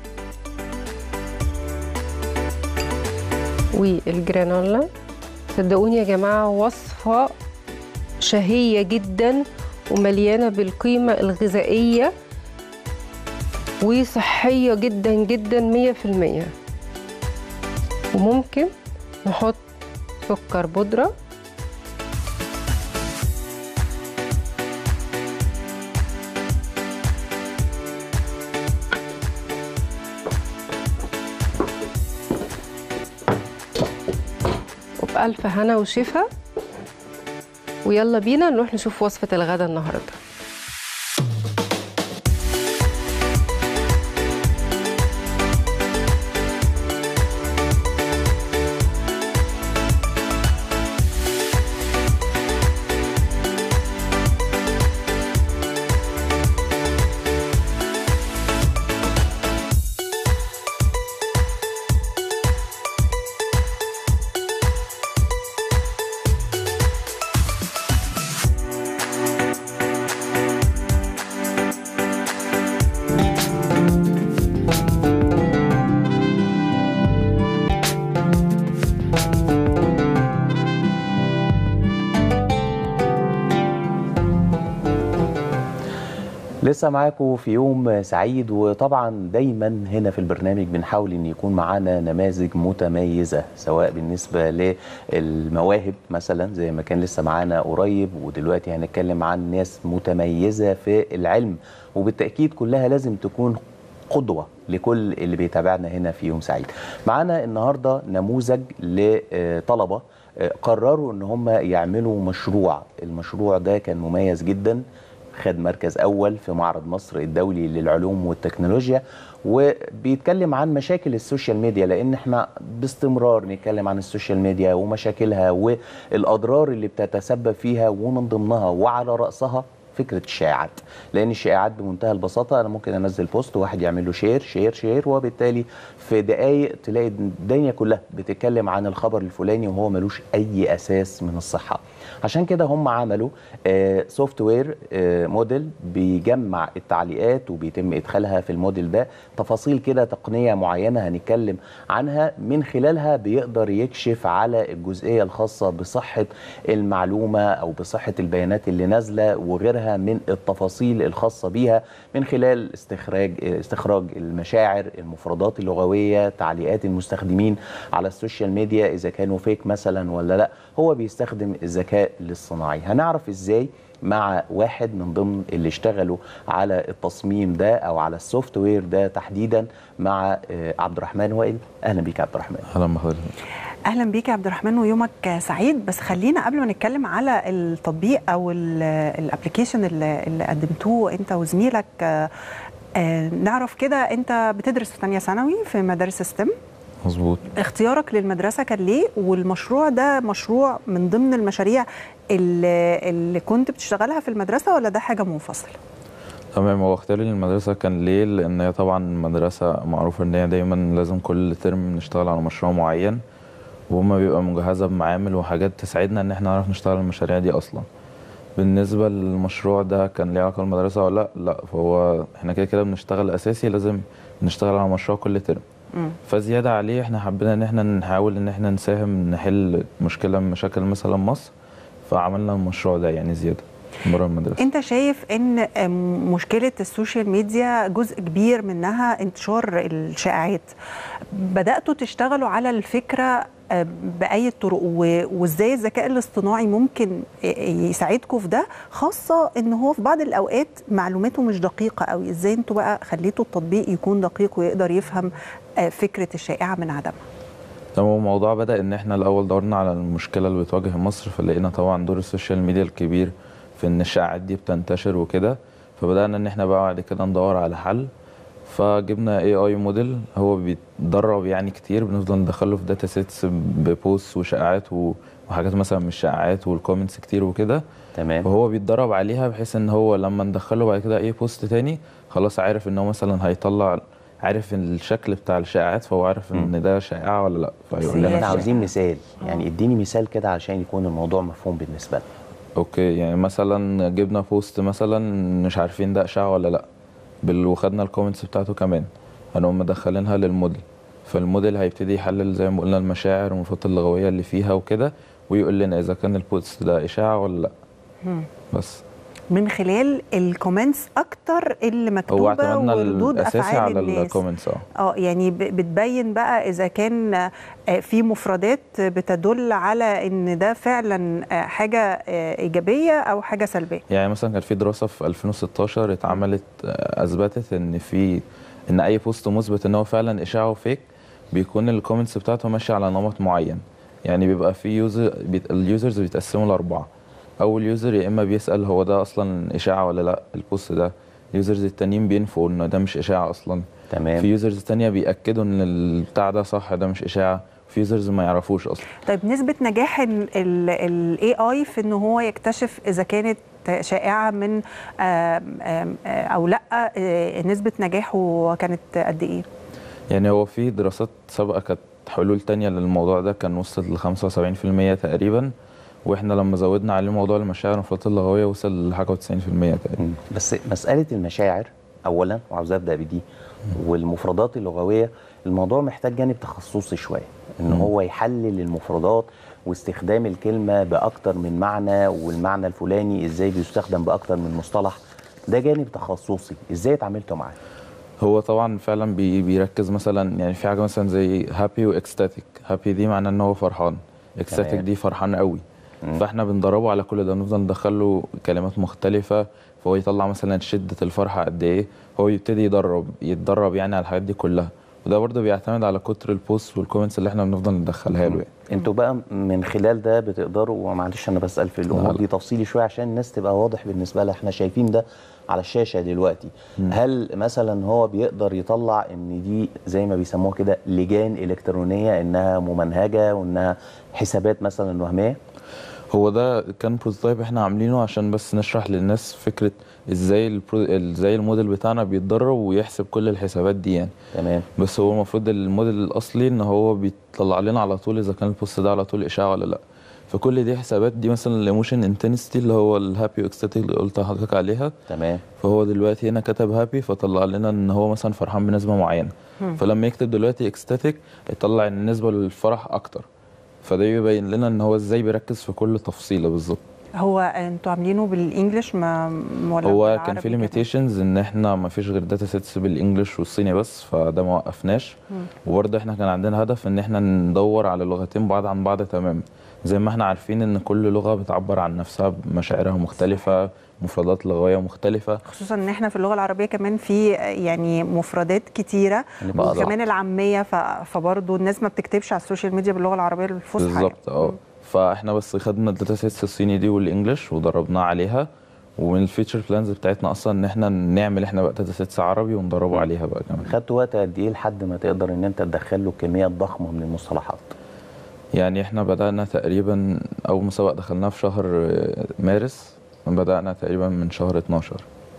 والجرانولا صدقوني يا جماعة وصفة شهية جدا ومليانة بالقيمة الغذائية وصحية جدا جدا مية في المية وممكن نحط سكر بودرة وبألف هنا وشفا ويلا بينا نروح نشوف وصفة الغدا النهارده لسه معاكم في يوم سعيد وطبعا دايما هنا في البرنامج بنحاول ان يكون معانا نماذج متميزه سواء بالنسبه للمواهب مثلا زي ما كان لسه معانا قريب ودلوقتي هنتكلم عن ناس متميزه في العلم وبالتاكيد كلها لازم تكون قدوه لكل اللي بيتابعنا هنا في يوم سعيد. معانا النهارده نموذج لطلبه قرروا ان هم يعملوا مشروع، المشروع ده كان مميز جدا خد مركز اول في معرض مصر الدولي للعلوم والتكنولوجيا وبيتكلم عن مشاكل السوشيال ميديا لان احنا باستمرار نتكلم عن السوشيال ميديا ومشاكلها والاضرار اللي بتتسبب فيها ومن ضمنها وعلى راسها فكره الشائعات لان الشائعات بمنتهى البساطه انا ممكن انزل بوست وواحد يعمل له شير شير شير وبالتالي في دقائق تلاقي الدنيا كلها بتتكلم عن الخبر الفلاني وهو ملوش اي اساس من الصحه عشان كده هم عملوا سوفت وير موديل بيجمع التعليقات وبيتم ادخالها في الموديل ده تفاصيل كده تقنيه معينه هنتكلم عنها من خلالها بيقدر يكشف على الجزئيه الخاصه بصحه المعلومه او بصحه البيانات اللي نازله وغيرها بالها من التفاصيل الخاصه بيها من خلال استخراج استخراج المشاعر المفردات اللغويه تعليقات المستخدمين على السوشيال ميديا اذا كانوا فيك مثلا ولا لا هو بيستخدم الذكاء الاصطناعي هنعرف ازاي مع واحد من ضمن اللي اشتغلوا على التصميم ده او على السوفت وير ده تحديدا مع آه، عبد الرحمن وائل اهلا بيك يا عبد الرحمن اهلا بحضرتك اهلا بيك يا عبد الرحمن ويومك سعيد بس خلينا قبل ما نتكلم على التطبيق او الابلكيشن اللي, اللي قدمتوه انت وزميلك آه، آه، نعرف كده انت بتدرس في ثانيه ثانوي في مدارس ستيم مظبوط اختيارك للمدرسه كان ليه والمشروع ده مشروع من ضمن المشاريع اللي, اللي كنت بتشتغلها في المدرسه ولا ده حاجه منفصله تمام هو اختياري للمدرسة كان ليه لأن هي طبعا مدرسة معروفة إن هي دايما لازم كل ترم نشتغل على مشروع معين وهما بيبقى مجهزة بمعامل وحاجات تساعدنا إن احنا نعرف نشتغل المشاريع دي أصلا بالنسبة للمشروع ده كان ليه علاقة بالمدرسة ولا لأ لا فهو احنا كده كده بنشتغل أساسي لازم نشتغل على مشروع كل ترم فزيادة عليه احنا حبينا ان احنا نحاول ان احنا نساهم نحل مشكلة من مشاكل مثلا مصر فعملنا المشروع ده يعني زيادة بره المدرسة انت شايف ان آم، مشكله السوشيال ميديا جزء كبير منها انتشار الشائعات بداتوا تشتغلوا على الفكره آه، باي طرق و- وازاي الذكاء الاصطناعي ممكن ي- يساعدكم في ده خاصه ان هو في بعض الاوقات معلوماته مش دقيقه قوي ازاي انتوا بقى خليتوا التطبيق يكون دقيق ويقدر يفهم آه، فكره الشائعه من عدمها طب هو الموضوع بدأ إن إحنا الأول دورنا على المشكلة اللي بتواجه مصر فلقينا طبعا دور السوشيال ميديا الكبير في إن الشائعات دي بتنتشر وكده فبدأنا إن إحنا بقى بعد كده ندور على حل فجبنا اي اي موديل هو بيتدرب يعني كتير بنفضل ندخله في داتا سيتس ببوست وشائعات و- وحاجات مثلا من الشائعات والكومنتس كتير وكده تمام وهو بيتدرب عليها بحيث ان هو لما ندخله بعد كده اي بوست تاني خلاص عارف ان هو مثلا هيطلع عارف الشكل بتاع الشائعات فهو عارف ان ده شائعه ولا لا فيقول لنا احنا عاوزين مثال يعني اديني مثال كده عشان يكون الموضوع مفهوم بالنسبه لنا اوكي يعني مثلا جبنا بوست مثلا مش عارفين ده اشاعه ولا لا بال- وخدنا الكومنتس بتاعته كمان هنقوم مدخلينها للموديل فالموديل هيبتدي يحلل زي ما قلنا المشاعر والمفردات اللغويه اللي فيها وكده ويقول لنا اذا كان البوست ده اشاعه ولا لا مم. بس من خلال الكومنتس اكتر اللي هو مكتوبه اعتمدنا وردود الاساسي افعال على الناس الكومنتس اه اه يعني ب- بتبين بقى اذا كان آه، في مفردات بتدل على ان ده فعلا آه، حاجه آه، ايجابيه او حاجه سلبيه يعني مثلا كان في دراسه في 2016 اتعملت آه، اثبتت ان في ان اي بوست مثبت ان هو فعلا اشاعه وفيك بيكون الكومنتس بتاعته ماشيه على نمط معين يعني بيبقى في يوزر بيت اليوزرز بيتقسموا لاربعه اول يوزر يا اما بيسال هو ده اصلا اشاعه ولا لا البوست ده اليوزرز التانيين بينفوا ان ده مش اشاعه اصلا تمام في يوزرز تانية بياكدوا ان البتاع ده صح ده مش اشاعه في يوزرز ما يعرفوش اصلا طيب نسبه نجاح الاي اي في ان هو يكتشف اذا كانت شائعه من آم، آم، آه، او لا آه، نسبه نجاحه كانت قد ايه يعني هو في دراسات سابقة كانت حلول تانية للموضوع ده كان وصلت ل 75% تقريبا واحنا لما زودنا عليه موضوع المشاعر والمفردات اللغوية وصل لحاجة و90% تقريبا بس مساله المشاعر اولا وعاوز ابدا بدي والمفردات اللغويه الموضوع محتاج جانب تخصصي شويه ان مم. هو يحلل المفردات واستخدام الكلمه باكتر من معنى والمعنى الفلاني ازاي بيستخدم باكتر من مصطلح ده جانب تخصصي ازاي اتعاملتوا معاه هو طبعا فعلا بي بيركز مثلا يعني في حاجة مثلا زي هابي واكستاتيك هابي دي معناه ان هو فرحان اكستاتيك تمام. دي فرحان قوي فاحنا بندربه على كل ده نفضل ندخله كلمات مختلفة فهو يطلع مثلا شدة الفرحة قد ايه هو يبتدي يدرب يتدرب يعني على الحاجات دي كلها وده برضه بيعتمد على كتر البوست والكومنتس اللي احنا بنفضل ندخلها له يعني. انتوا بقى من خلال ده بتقدروا ومعلش انا بسال في الامور دي تفصيلي شويه عشان الناس تبقى واضح بالنسبه لها احنا شايفين ده على الشاشه دلوقتي هل مثلا هو بيقدر يطلع ان دي زي ما بيسموها كده لجان الكترونيه انها ممنهجه وانها حسابات مثلا وهميه هو ده كان بروتوتايب احنا عاملينه عشان بس نشرح للناس فكره ازاي البرو... ازاي الموديل بتاعنا بيتدرب ويحسب كل الحسابات دي يعني تمام بس هو المفروض الموديل الاصلي ان هو بيطلع لنا على طول اذا كان البوست ده على طول اشاعه ولا لا فكل دي حسابات دي مثلا الايموشن انتنسيتي اللي هو الهابي واكستاتيك اللي قلت لحضرتك عليها تمام فهو دلوقتي هنا كتب هابي فطلع لنا ان هو مثلا فرحان بنسبه معينه مم. فلما يكتب دلوقتي اكستاتيك يطلع ان النسبه للفرح اكتر فده يبين لنا ان هو ازاي بيركز في كل تفصيله بالظبط هو انتوا عاملينه بالانجلش ما ولا هو بالعربي كان في كمان؟ ليميتيشنز ان احنا ما فيش غير داتا سيتس بالانجلش والصيني بس فده ما وقفناش مم. وبرضه احنا كان عندنا هدف ان احنا ندور على لغتين بعاد عن بعض تماما زي ما احنا عارفين ان كل لغه بتعبر عن نفسها بمشاعرها مختلفه مفردات لغويه مختلفه خصوصا ان احنا في اللغه العربيه كمان في يعني مفردات كتيره هنبقى أضعف. وكمان العاميه ف- فبرضه الناس ما بتكتبش على السوشيال ميديا باللغه العربيه الفصحى يعني. بالظبط اه فاحنا بس خدنا الداتا سيتس الصيني دي والانجلش ودربناه عليها ومن الفيتشر بلانز بتاعتنا اصلا ان احنا نعمل احنا بقى داتا سيتس عربي وندربه عليها بقى كمان خدت وقت قد ايه لحد ما تقدر ان انت تدخل له كميات ضخمه من المصطلحات يعني احنا بدأنا تقريبا أول مسابقة دخلناها في شهر آه، مارس بدأنا تقريبا من شهر 12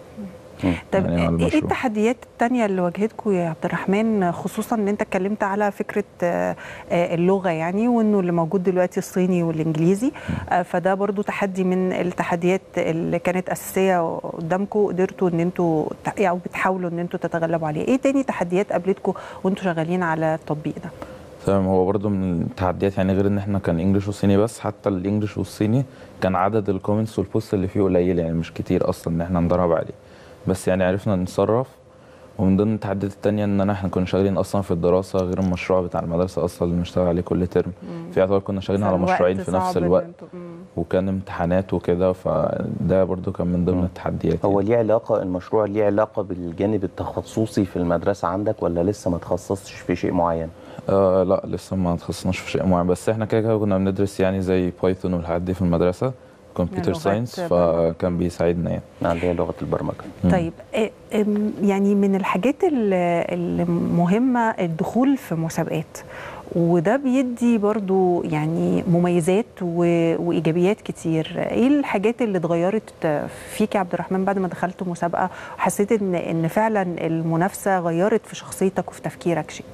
طب يعني على ايه المشروع. التحديات التانية اللي واجهتكم يا عبد الرحمن خصوصا ان انت اتكلمت على فكرة آه، آه، اللغة يعني وانه اللي موجود دلوقتي الصيني والانجليزي آه، فده برضو تحدي من التحديات اللي كانت اساسية قدامكم قدرتوا ان انتوا ت- او بتحاولوا ان انتوا تتغلبوا عليها ايه تاني تحديات قابلتكم وانتوا شغالين على التطبيق ده تمام هو برضو من التحديات يعني غير ان احنا كان انجلش وصيني بس حتى الانجلش والصيني كان عدد الكومنتس والبوست اللي فيه قليل يعني مش كتير اصلا ان احنا ندرب عليه بس يعني عرفنا نتصرف ومن ضمن التحديات التانية ان انا احنا كنا شغالين اصلا في الدراسة غير المشروع بتاع المدرسة اصلا اللي بنشتغل عليه كل ترم في اعتبار كنا شغالين على فالوقت مشروعين في نفس صعب إن الوقت انتوا- مم. وكان امتحانات وكده فده برضو كان من ضمن التحديات هو ليه علاقه المشروع ليه علاقه بالجانب التخصصي في المدرسه عندك ولا لسه ما تخصصتش في شيء معين آه لا لسه ما تخصصناش في شيء معين بس احنا كده كده كنا بندرس يعني زي بايثون والحاجات دي في المدرسة كمبيوتر لغات ساينس برمجة. فكان بيساعدنا يعني اللي هي لغه البرمجه طيب إيه- إم، يعني من الحاجات ال- المهمة الدخول في مسابقات وده بيدي برضو يعني مميزات و- وإيجابيات كتير ايه الحاجات اللي اتغيرت فيك يا عبد الرحمن بعد ما دخلت مسابقة وحسيت ان ان فعلا المنافسة غيرت في شخصيتك وفي تفكيرك شيء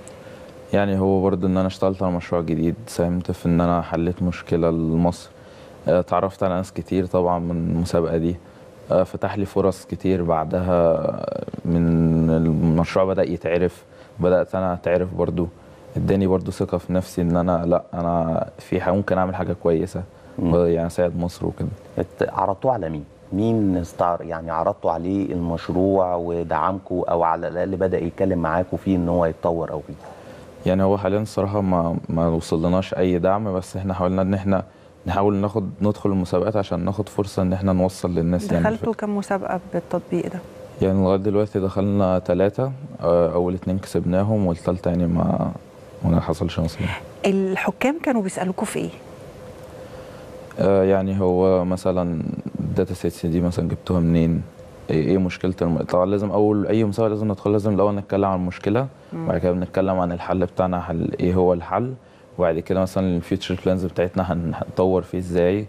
يعني هو برضه ان انا اشتغلت على مشروع جديد ساهمت في ان انا حليت مشكله لمصر آه، اتعرفت على ناس كتير طبعا من المسابقه دي آه، فتح لي فرص كتير بعدها من المشروع بدا يتعرف بدات انا اتعرف برضه اداني برضه ثقه في نفسي ان انا لا انا في حاجة ممكن اعمل حاجه كويسه يعني اساعد مصر وكده ات- عرضتوه على مين؟ مين استعر يعني عرضتوا عليه المشروع ودعمكم او على الاقل بدا يتكلم معاكم فيه ان هو يتطور او فيه؟ يعني هو حاليا الصراحة ما ما وصلناش أي دعم بس احنا حاولنا إن احنا نحاول ناخد ندخل المسابقات عشان ناخد فرصة إن احنا نوصل للناس يعني دخلتوا كم مسابقة بالتطبيق ده يعني لغاية دلوقتي دخلنا ثلاثة أول اتنين كسبناهم والتالتة يعني ما ما حصلش نصيب الحكام كانوا بيسألوكوا في ايه آه، يعني هو مثلا الداتا سيتس دي مثلا جبتوها منين ايه إيه مشكله الم... طبعا لازم اول اي مسابقه لازم ندخل لازم الاول نتكلم عن المشكله مم. وبعد كده بنتكلم عن الحل بتاعنا حل ايه هو الحل وبعد كده مثلا الفيوتشر بلانز بتاعتنا هن- هنطور فيه ازاي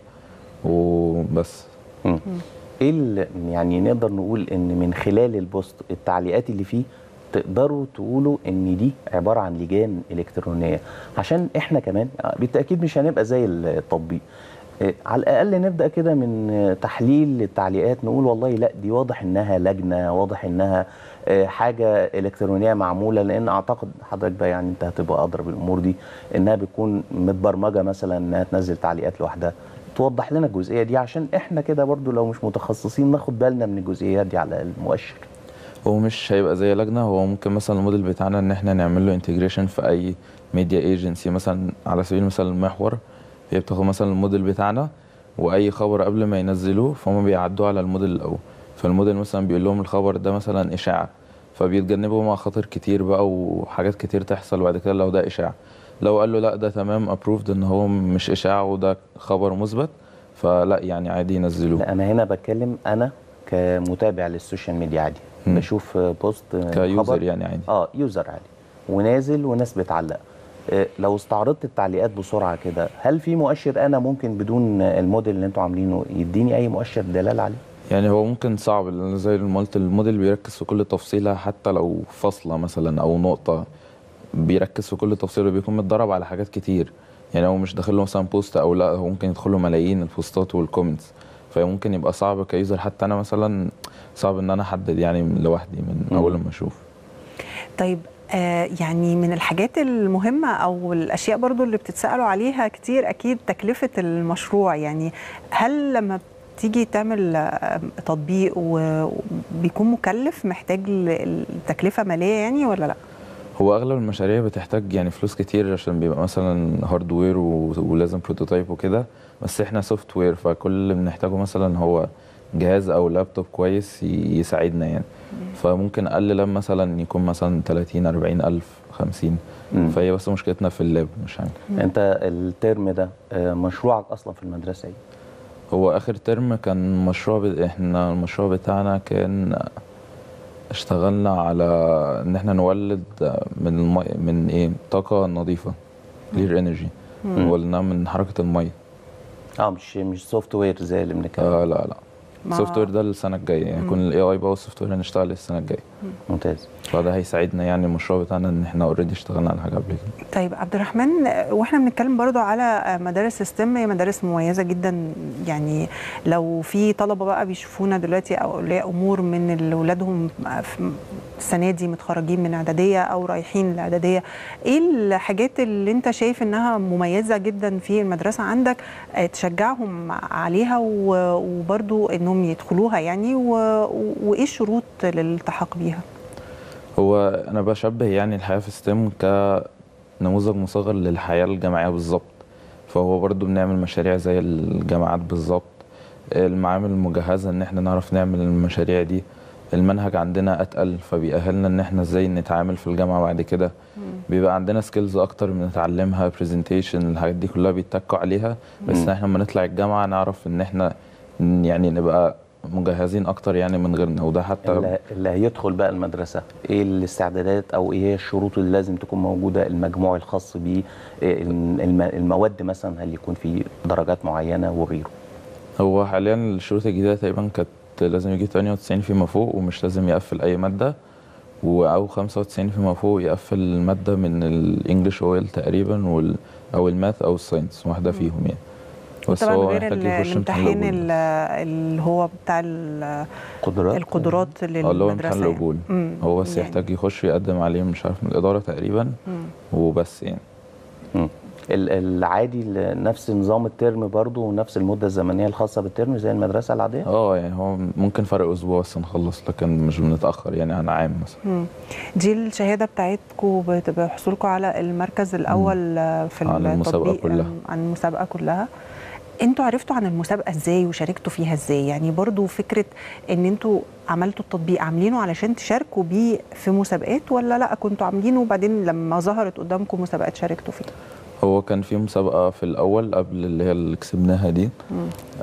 وبس مم. ايه ال- يعني نقدر نقول ان من خلال البوست التعليقات اللي فيه تقدروا تقولوا ان دي عباره عن لجان الكترونيه عشان احنا كمان آه، بالتاكيد مش هنبقى زي التطبيق آه، على الاقل نبدا كده من آه، تحليل التعليقات نقول والله لا دي واضح انها لجنه واضح انها آه، حاجه الكترونيه معموله لان اعتقد حضرتك بقى يعني انت هتبقى ادرى بالامور دي انها بتكون متبرمجه مثلا انها تنزل تعليقات لوحدها توضح لنا الجزئيه دي عشان احنا كده برضو لو مش متخصصين ناخد بالنا من الجزئيات دي على الاقل مؤشر هو مش هيبقى زي لجنه هو ممكن مثلا الموديل بتاعنا ان احنا نعمل له انتجريشن في اي ميديا ايجنسي مثلا على سبيل المثال المحور هي بتاخد مثلا الموديل بتاعنا واي خبر قبل ما ينزلوه فهم بيعدوه على الموديل الاول فالموديل مثلا بيقول لهم الخبر ده مثلا اشاعه فبيتجنبوا مخاطر كتير بقى وحاجات كتير تحصل بعد كده لو ده اشاعه لو قال له لا ده تمام ابروفد ان هو مش اشاعه وده خبر مثبت فلا يعني عادي ينزلوه لا انا هنا بتكلم انا كمتابع للسوشيال ميديا عادي مم. بشوف بوست كيوزر خبر يعني عادي اه يوزر عادي ونازل وناس بتعلق آه، لو استعرضت التعليقات بسرعه كده هل في مؤشر انا ممكن بدون الموديل اللي انتوا عاملينه يديني اي مؤشر دلاله عليه يعني هو ممكن صعب لأن زي ما قلت الموديل بيركز في كل تفصيلة حتى لو فاصلة مثلا أو نقطة بيركز في كل تفصيلة بيكون متدرب على حاجات كتير يعني هو مش داخل له مثلا بوست أو لا هو ممكن يدخل له ملايين البوستات والكومنتس فممكن يبقى صعب كيوزر حتى أنا مثلا صعب إن أنا أحدد يعني لوحدي من مم. أول ما أشوف طيب آه يعني من الحاجات المهمة أو الأشياء برضو اللي بتتسألوا عليها كتير أكيد تكلفة المشروع يعني هل لما تيجي تعمل آه، تطبيق وبيكون مكلف محتاج ل- تكلفة مالية يعني ولا لا؟ هو اغلب المشاريع بتحتاج يعني فلوس كتير عشان بيبقى مثلا هاردوير و- ولازم بروتوتايب وكده بس احنا سوفت وير فكل اللي بنحتاجه مثلا هو جهاز او لابتوب كويس ي- يساعدنا يعني فممكن اقل لاب مثلا يكون مثلا 30 40 الف 50 مم. فهي بس مشكلتنا في اللاب مش عارف انت الترم ده آه، مشروعك اصلا في المدرسه ايه؟ هو اخر ترم كان مشروع ب... احنا المشروع بتاعنا كان اشتغلنا على ان احنا نولد من المي... من ايه طاقه نظيفه كلير انرجي مم. ولدناها من حركه الميه اه مش مش سوفت وير زي اللي بنتكلم آه لا لا ما- السوفت وير ده السنه الجايه يعني يكون مم. الاي اي بقى والسوفت وير هنشتغل السنه الجايه ممتاز فده هيساعدنا يعني المشروع بتاعنا ان احنا اوريدي اشتغلنا على حاجه قبل كده طيب عبد الرحمن آه، واحنا بنتكلم برضو على مدارس ستيم هي مدارس مميزه جدا يعني لو في طلبه بقى بيشوفونا دلوقتي او اولياء امور من اللي اولادهم في السنه دي متخرجين من اعداديه او رايحين الاعداديه ايه الحاجات اللي انت شايف انها مميزه جدا في المدرسه عندك آه، تشجعهم عليها و- وبرضو انهم يدخلوها يعني و- وايه الشروط للالتحاق بيها هو انا بشبه يعني الحياه في ستيم كنموذج مصغر للحياه الجامعيه بالظبط فهو برضو بنعمل مشاريع زي الجامعات بالظبط المعامل المجهزه ان احنا نعرف نعمل المشاريع دي المنهج عندنا اتقل فبيأهلنا ان احنا ازاي نتعامل في الجامعه بعد كده بيبقى عندنا سكيلز اكتر بنتعلمها برزنتيشن الحاجات دي كلها بيتكوا عليها بس مم. احنا لما نطلع الجامعه نعرف ان احنا ن- يعني نبقى مجهزين اكتر يعني من غيرنا وده حتى اللي, اللي هيدخل بقى المدرسه ايه الاستعدادات او ايه هي الشروط اللي لازم تكون موجوده المجموع الخاص بيه إيه الم- المواد مثلا هل يكون في درجات معينه وغيره هو حاليا الشروط الجديدة تقريبا كانت لازم يجي 98 فيما فوق ومش لازم يقفل أي مادة و أو 95 فيما فوق يقفل المادة من الإنجليش أويل تقريبا وال أو الماث أو الساينس واحدة فيهم يعني بس طبعا هو غير محتاج ال- يخش امتحان الامتحان القبول ال- اللي هو بتاع ال- قدرات القدرات اه اللي هو امتحان للمدرسه يعني. القبول مم. هو بس يعني. يحتاج يخش يقدم عليه مش عارف من الإدارة تقريبا مم. وبس يعني مم. ال- العادي ل- نفس نظام الترم برضو ونفس المده الزمنيه الخاصه بالترم زي المدرسه العاديه اه يعني هو ممكن فرق أسبوع بس نخلص لكن مش بنتأخر يعني عن عام مثلا مم. دي الشهاده بتاعتكم بتبقى حصولكم على المركز الاول آه، في عن المسابقة التطبيق كلها. آه، عن المسابقه كلها انتوا عرفتوا عن المسابقه ازاي وشاركتوا فيها ازاي يعني برضو فكره ان انتوا عملتوا التطبيق عاملينه علشان تشاركوا بيه في مسابقات ولا لا كنتوا عاملينه وبعدين لما ظهرت قدامكم مسابقات شاركتوا فيها هو كان في مسابقة في الأول قبل اللي هي اللي كسبناها دي مم.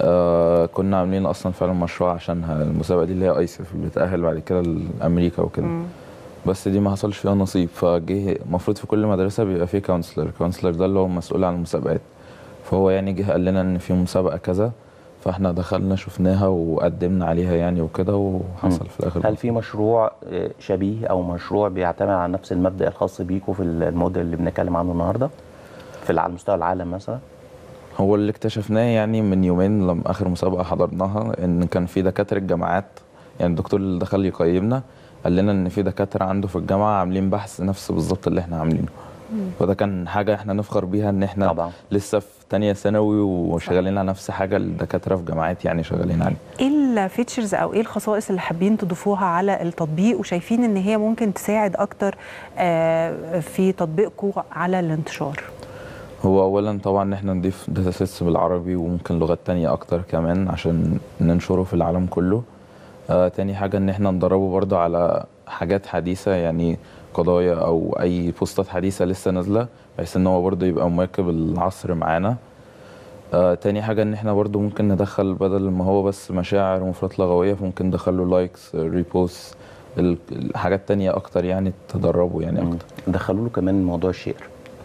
آه كنا عاملين أصلا فعلا مشروع عشانها المسابقة دي اللي هي ايسف اللي بتأهل بعد كده لأمريكا وكده مم. بس دي ما حصلش فيها نصيب فجه المفروض في كل مدرسة بيبقى فيه كونسلر الكونسلر ده اللي هو مسؤول عن المسابقات فهو يعني جه قال لنا إن في مسابقة كذا فاحنا دخلنا شفناها وقدمنا عليها يعني وكده وحصل في الآخر هل في مشروع آه، شبيه او مشروع بيعتمد على نفس المبدا الخاص بيكم في الموديل اللي بنتكلم عنه النهارده في الع- على مستوى العالم مثلا هو اللي اكتشفناه يعني من يومين لما اخر مسابقه حضرناها ان كان في دكاتره جامعات يعني الدكتور اللي دخل يقيمنا قال لنا ان في دكاتره عنده في الجامعه عاملين بحث نفس بالظبط اللي احنا عاملينه فده كان حاجه احنا نفخر بيها ان احنا طبعا. لسه في تانية ثانوي وشغالين على نفس حاجه الدكاتره في جامعات يعني شغالين عليها ايه الفيتشرز او ايه الخصائص اللي حابين تضيفوها على التطبيق وشايفين ان هي ممكن تساعد اكتر آه، في تطبيقكم على الانتشار هو اولا طبعا ان احنا نضيف داتا سيتس بالعربي وممكن لغات تانية اكتر كمان عشان ننشره في العالم كله آه تاني حاجة ان احنا ندربه برضه على حاجات حديثة يعني قضايا او اي بوستات حديثة لسه نازلة بحيث ان هو برضه يبقى مواكب العصر معانا آه تاني حاجة ان احنا برضه ممكن ندخل بدل ما هو بس مشاعر ومفردات لغوية فممكن ندخله لايكس ريبوست الحاجات تانية اكتر يعني تدربوا يعني اكتر دخلوا له كمان موضوع الشير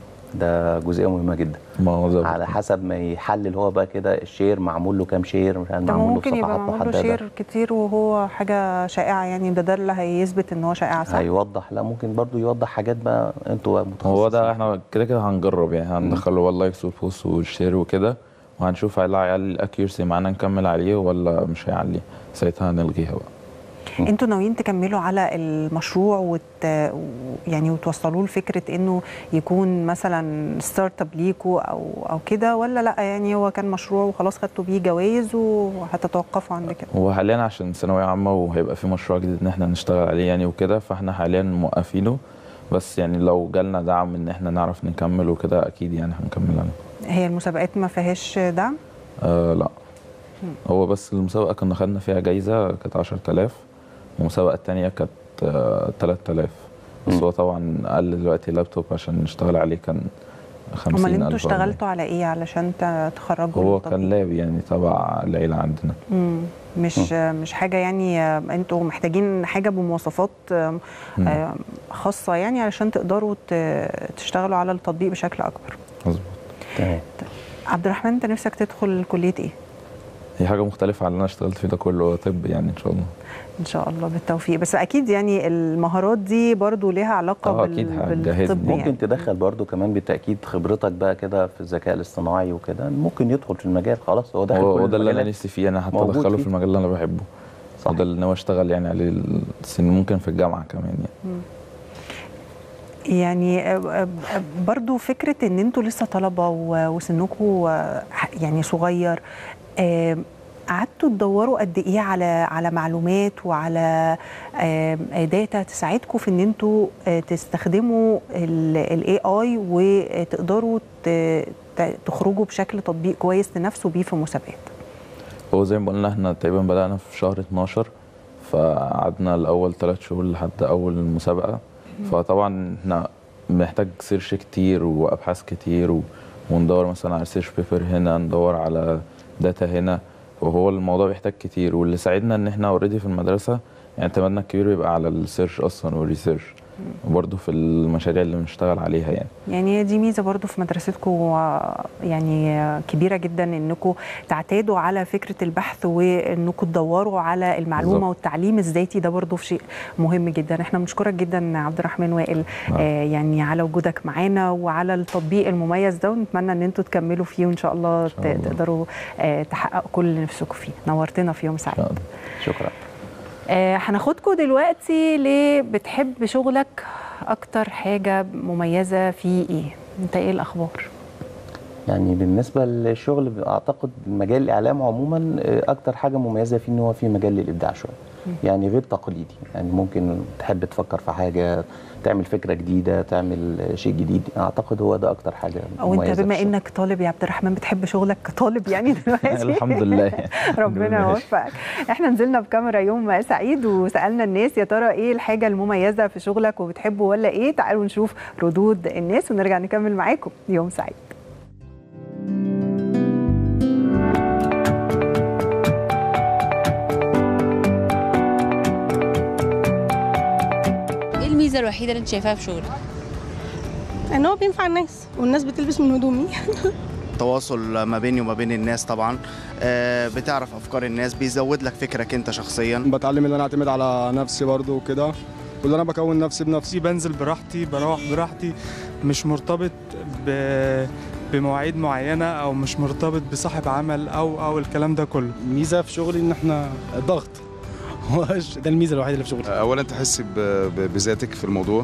ده جزئيه مهمه جدا ما هو ده على حسب ما يحلل هو بقى كده الشير معمول له كام شير هل ده معمول له ممكن يبقى صفحات معمول له محدده شير كتير وهو حاجه شائعه يعني ده ده اللي هيثبت ان هو شائع صح هيوضح لا ممكن برضو يوضح حاجات بقى انتوا هو ده احنا كده كده هنجرب يعني هندخله هو اللايكس والبوست والشير وكده وهنشوف هل هيعلي الاكيرسي معانا نكمل عليه ولا مش هيعلي ساعتها هنلغيها بقى انتوا ناويين تكملوا على المشروع وت... و- يعني وتوصلوه لفكره انه يكون مثلا ستارت اب ليكوا او او كده ولا لا يعني هو كان مشروع وخلاص خدتوا بيه جوائز وهتتوقفوا عند كده هو حاليا عشان ثانوية عامة وهيبقى في مشروع جديد ان احنا نشتغل عليه يعني وكده فاحنا حاليا موقفينه بس يعني لو جالنا دعم ان احنا نعرف نكمل وكده اكيد يعني هنكمل عليه هي المسابقات ما فيهاش دعم آه لا مم. هو بس المسابقة كنا خدنا فيها جايزة كانت 10000 والمسابقة التانية كانت آه 3000 بس هو طبعا قل دلوقتي اللابتوب عشان نشتغل عليه كان 50000 امال انتوا ولا اشتغلتوا على ايه علشان ت- تخرجوا هو التطبيق؟ كان لاب يعني تبع العيلة عندنا مم. مش مش حاجه يعني آه، انتوا محتاجين حاجه بمواصفات آه، مم. آه، خاصه يعني علشان تقدروا ت- تشتغلوا على التطبيق بشكل اكبر مظبوط تمام عبد الرحمن انت نفسك تدخل كليه ايه هي حاجة مختلفة عن اللي أنا اشتغلت فيه ده كله هو طب يعني إن شاء الله ان شاء الله بالتوفيق بس اكيد يعني المهارات دي برضو ليها علاقه آه، بال... أكيد بالطب ممكن يعني. تدخل برضو كمان بالتاكيد خبرتك بقى كده في الذكاء الاصطناعي وكده ممكن يدخل في المجال خلاص هو داخل هو كل هو ده اللي انا المجالات. نفسي فيه انا حتى موجود ادخله فيه. في المجال اللي انا بحبه صح وده اللي ناوي اشتغل يعني عليه السن ممكن في الجامعه كمان يعني مم. يعني آه، آه، آه، برضو فكرة ان انتوا لسه طلبة و- وسنكم آه، يعني صغير آه، قعدتوا تدوروا قد ايه على على معلومات وعلى آه، داتا تساعدكم في ان انتوا آه، تستخدموا الاي اي وتقدروا ت- ت- تخرجوا بشكل تطبيق كويس تنافسوا بيه في مسابقات هو زي ما قلنا احنا تقريبا بدأنا في شهر 12 فقعدنا الأول ثلاث شهور لحد أول المسابقة فطبعا احنا محتاج سيرش كتير وأبحاث كتير و... وندور مثلا على سيرش بيبر هنا ندور على داتا هنا وهو الموضوع بيحتاج كتير واللي ساعدنا ان احنا اوريدي في المدرسة يعني اعتمادنا الكبير بيبقى على السيرش اصلا والريسيرش وبرضه في المشاريع اللي بنشتغل عليها يعني يعني هي دي ميزه برضو في مدرستكم آه، يعني آه، كبيره جدا انكم تعتادوا على فكره البحث وانكم تدوروا على المعلومه بالظبط. والتعليم الذاتي ده برضو في شيء مهم جدا احنا بنشكرك جدا عبد الرحمن وائل آه يعني على وجودك معانا وعلى التطبيق المميز ده ونتمنى ان انتوا تكملوا فيه وان شاء الله, ت- تقدروا آه تحققوا كل اللي نفسكم فيه نورتنا في يوم سعيد شكرا آه، هناخدكم دلوقتي لبتحب شغلك اكتر حاجه مميزه فيه ايه انت ايه الاخبار يعني بالنسبه للشغل اعتقد مجال الاعلام عموما آه، اكتر حاجه مميزه فيه ان هو في مجال للابداع شويه يعني غير تقليدي يعني ممكن تحب تفكر في حاجه تعمل فكره جديده تعمل شيء جديد اعتقد هو ده اكتر حاجه او انت مميزة بما في الشغل. انك طالب يا عبد الرحمن بتحب شغلك كطالب يعني دلوقتي الحمد لله. الحمد ربنا لله. يوفقك احنا نزلنا بكاميرا يوم سعيد وسالنا الناس يا ترى ايه الحاجه المميزه في شغلك وبتحبه ولا ايه تعالوا نشوف ردود الناس ونرجع نكمل معاكم يوم سعيد ايه الميزه الوحيده اللي انت شايفاها في شغلك ان هو بينفع الناس والناس بتلبس من هدومي تواصل ما بيني وما بين الناس طبعا آه، بتعرف افكار الناس بيزود لك فكرك انت شخصيا بتعلم ان انا اعتمد على نفسي برضو وكده واللي انا بكون نفسي بنفسي بنزل براحتي بروح براحتي مش مرتبط ب... بمواعيد معينه او مش مرتبط بصاحب عمل او او الكلام ده كله ميزه في شغلي ان احنا الضغط هو ده الميزه الوحيده اللي في شغلي اولا تحس ب- ب- بذاتك في الموضوع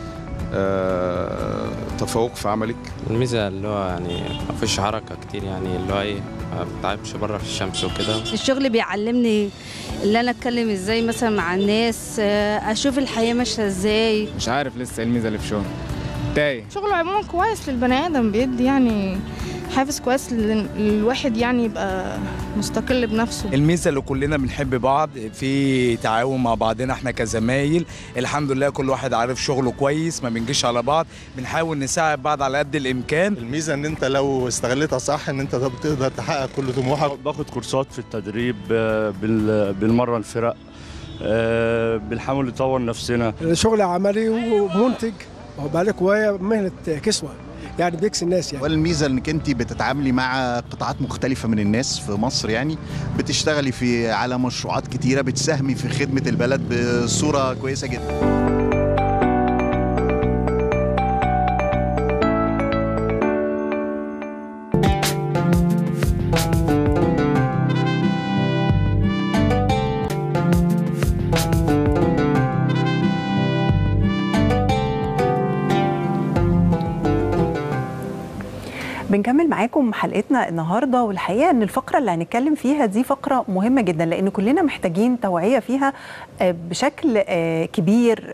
آه، تفوق في عملك الميزة اللي هو يعني مفيش حركة كتير يعني اللي هو ايه ما بتعبش بره في الشمس وكده الشغل بيعلمني اللي انا اتكلم ازاي مثلا مع الناس آه، اشوف الحياه ماشيه ازاي مش عارف لسه ايه الميزه اللي في شغل تايه شغله عموما كويس للبني ادم بيدي يعني حافز كويس لل- للواحد يعني يبقى مستقل بنفسه الميزه اللي كلنا بنحب بعض في تعاون مع بعضنا احنا كزمايل الحمد لله كل واحد عارف شغله كويس ما بنجيش على بعض بنحاول نساعد بعض على قد الامكان الميزه ان انت لو استغلتها صح ان انت بتقدر تحقق كل طموحك باخد كورسات في التدريب آه، بال- بالمره الفرق آه، بنحاول نطور نفسنا شغل عملي ومنتج وبقالك هوايه مهنه كسوه يعني بيكسي الناس يعني والميزه انك انت بتتعاملي مع قطاعات مختلفه من الناس في مصر يعني بتشتغلي في على مشروعات كتيره بتساهمي في خدمه البلد بصوره كويسه جدا بنكمل معاكم حلقتنا النهارده والحقيقه ان الفقره اللي هنتكلم فيها دي فقره مهمه جدا لان كلنا محتاجين توعيه فيها آه، بشكل آه، كبير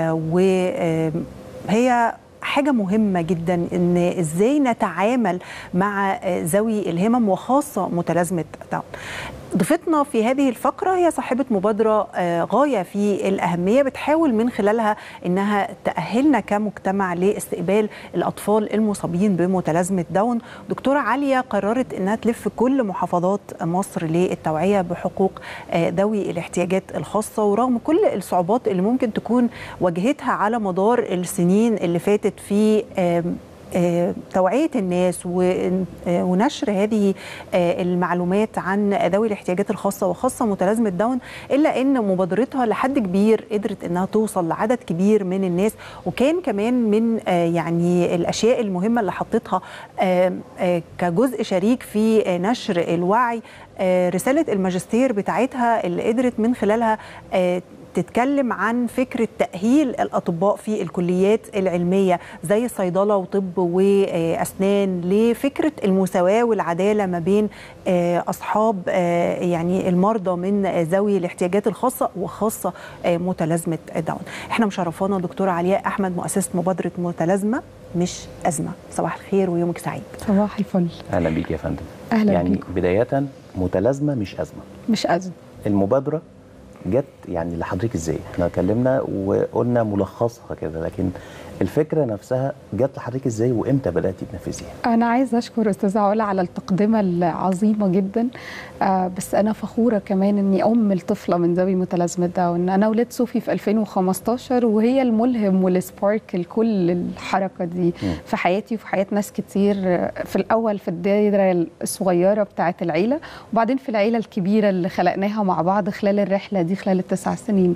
وهي حاجة مهمة جدا ان ازاي نتعامل مع آه، ذوي الهمم وخاصة متلازمة داون. ضيفتنا في هذه الفقرة هي صاحبة مبادرة آه، غاية في الأهمية بتحاول من خلالها إنها تأهلنا كمجتمع لاستقبال الأطفال المصابين بمتلازمة داون دكتورة عالية قررت إنها تلف كل محافظات مصر للتوعية بحقوق آه، ذوي الاحتياجات الخاصة ورغم كل الصعوبات اللي ممكن تكون واجهتها على مدار السنين اللي فاتت في آم، آه، توعية الناس ون- آه، ونشر هذه آه، المعلومات عن ذوي الاحتياجات الخاصة وخاصة متلازمة داون إلا أن مبادرتها لحد كبير قدرت أنها توصل لعدد كبير من الناس وكان كمان من آه، يعني الأشياء المهمة اللي حطتها آه، آه، كجزء شريك في آه، نشر الوعي آه، رسالة الماجستير بتاعتها اللي قدرت من خلالها آه، تتكلم عن فكرة تأهيل الأطباء في الكليات العلمية زي الصيدلة وطب وأسنان لفكرة المساواة والعدالة ما بين آه، أصحاب آه، يعني المرضى من ذوي الاحتياجات الخاصة وخاصة آه، متلازمة داون احنا مشرفانا دكتورة علياء أحمد مؤسسة مبادرة متلازمة مش أزمة صباح الخير ويومك سعيد صباح الفل اهلا بيك يا فندم أهلا يعني بيكم. بدايه متلازمه مش ازمه مش أزمة المبادره جت يعني لحضرتك ازاي احنا اتكلمنا وقلنا ملخصها كده لكن الفكره نفسها جت لحضرتك ازاي وامتى بداتي تنفذيها أنا عايزة أشكر أستاذة علا على التقدمة العظيمة جدا آه بس أنا فخورة كمان إني أم الطفلة من ذوي متلازمة داون أنا ولدت صوفي في 2015 وهي الملهم والسبارك لكل الحركة دي في حياتي وفي حياة ناس كتير آه، في الأول في الدائرة الصغيرة بتاعة العيلة وبعدين في العيلة الكبيرة اللي خلقناها مع بعض خلال الرحلة دي خلال التسع سنين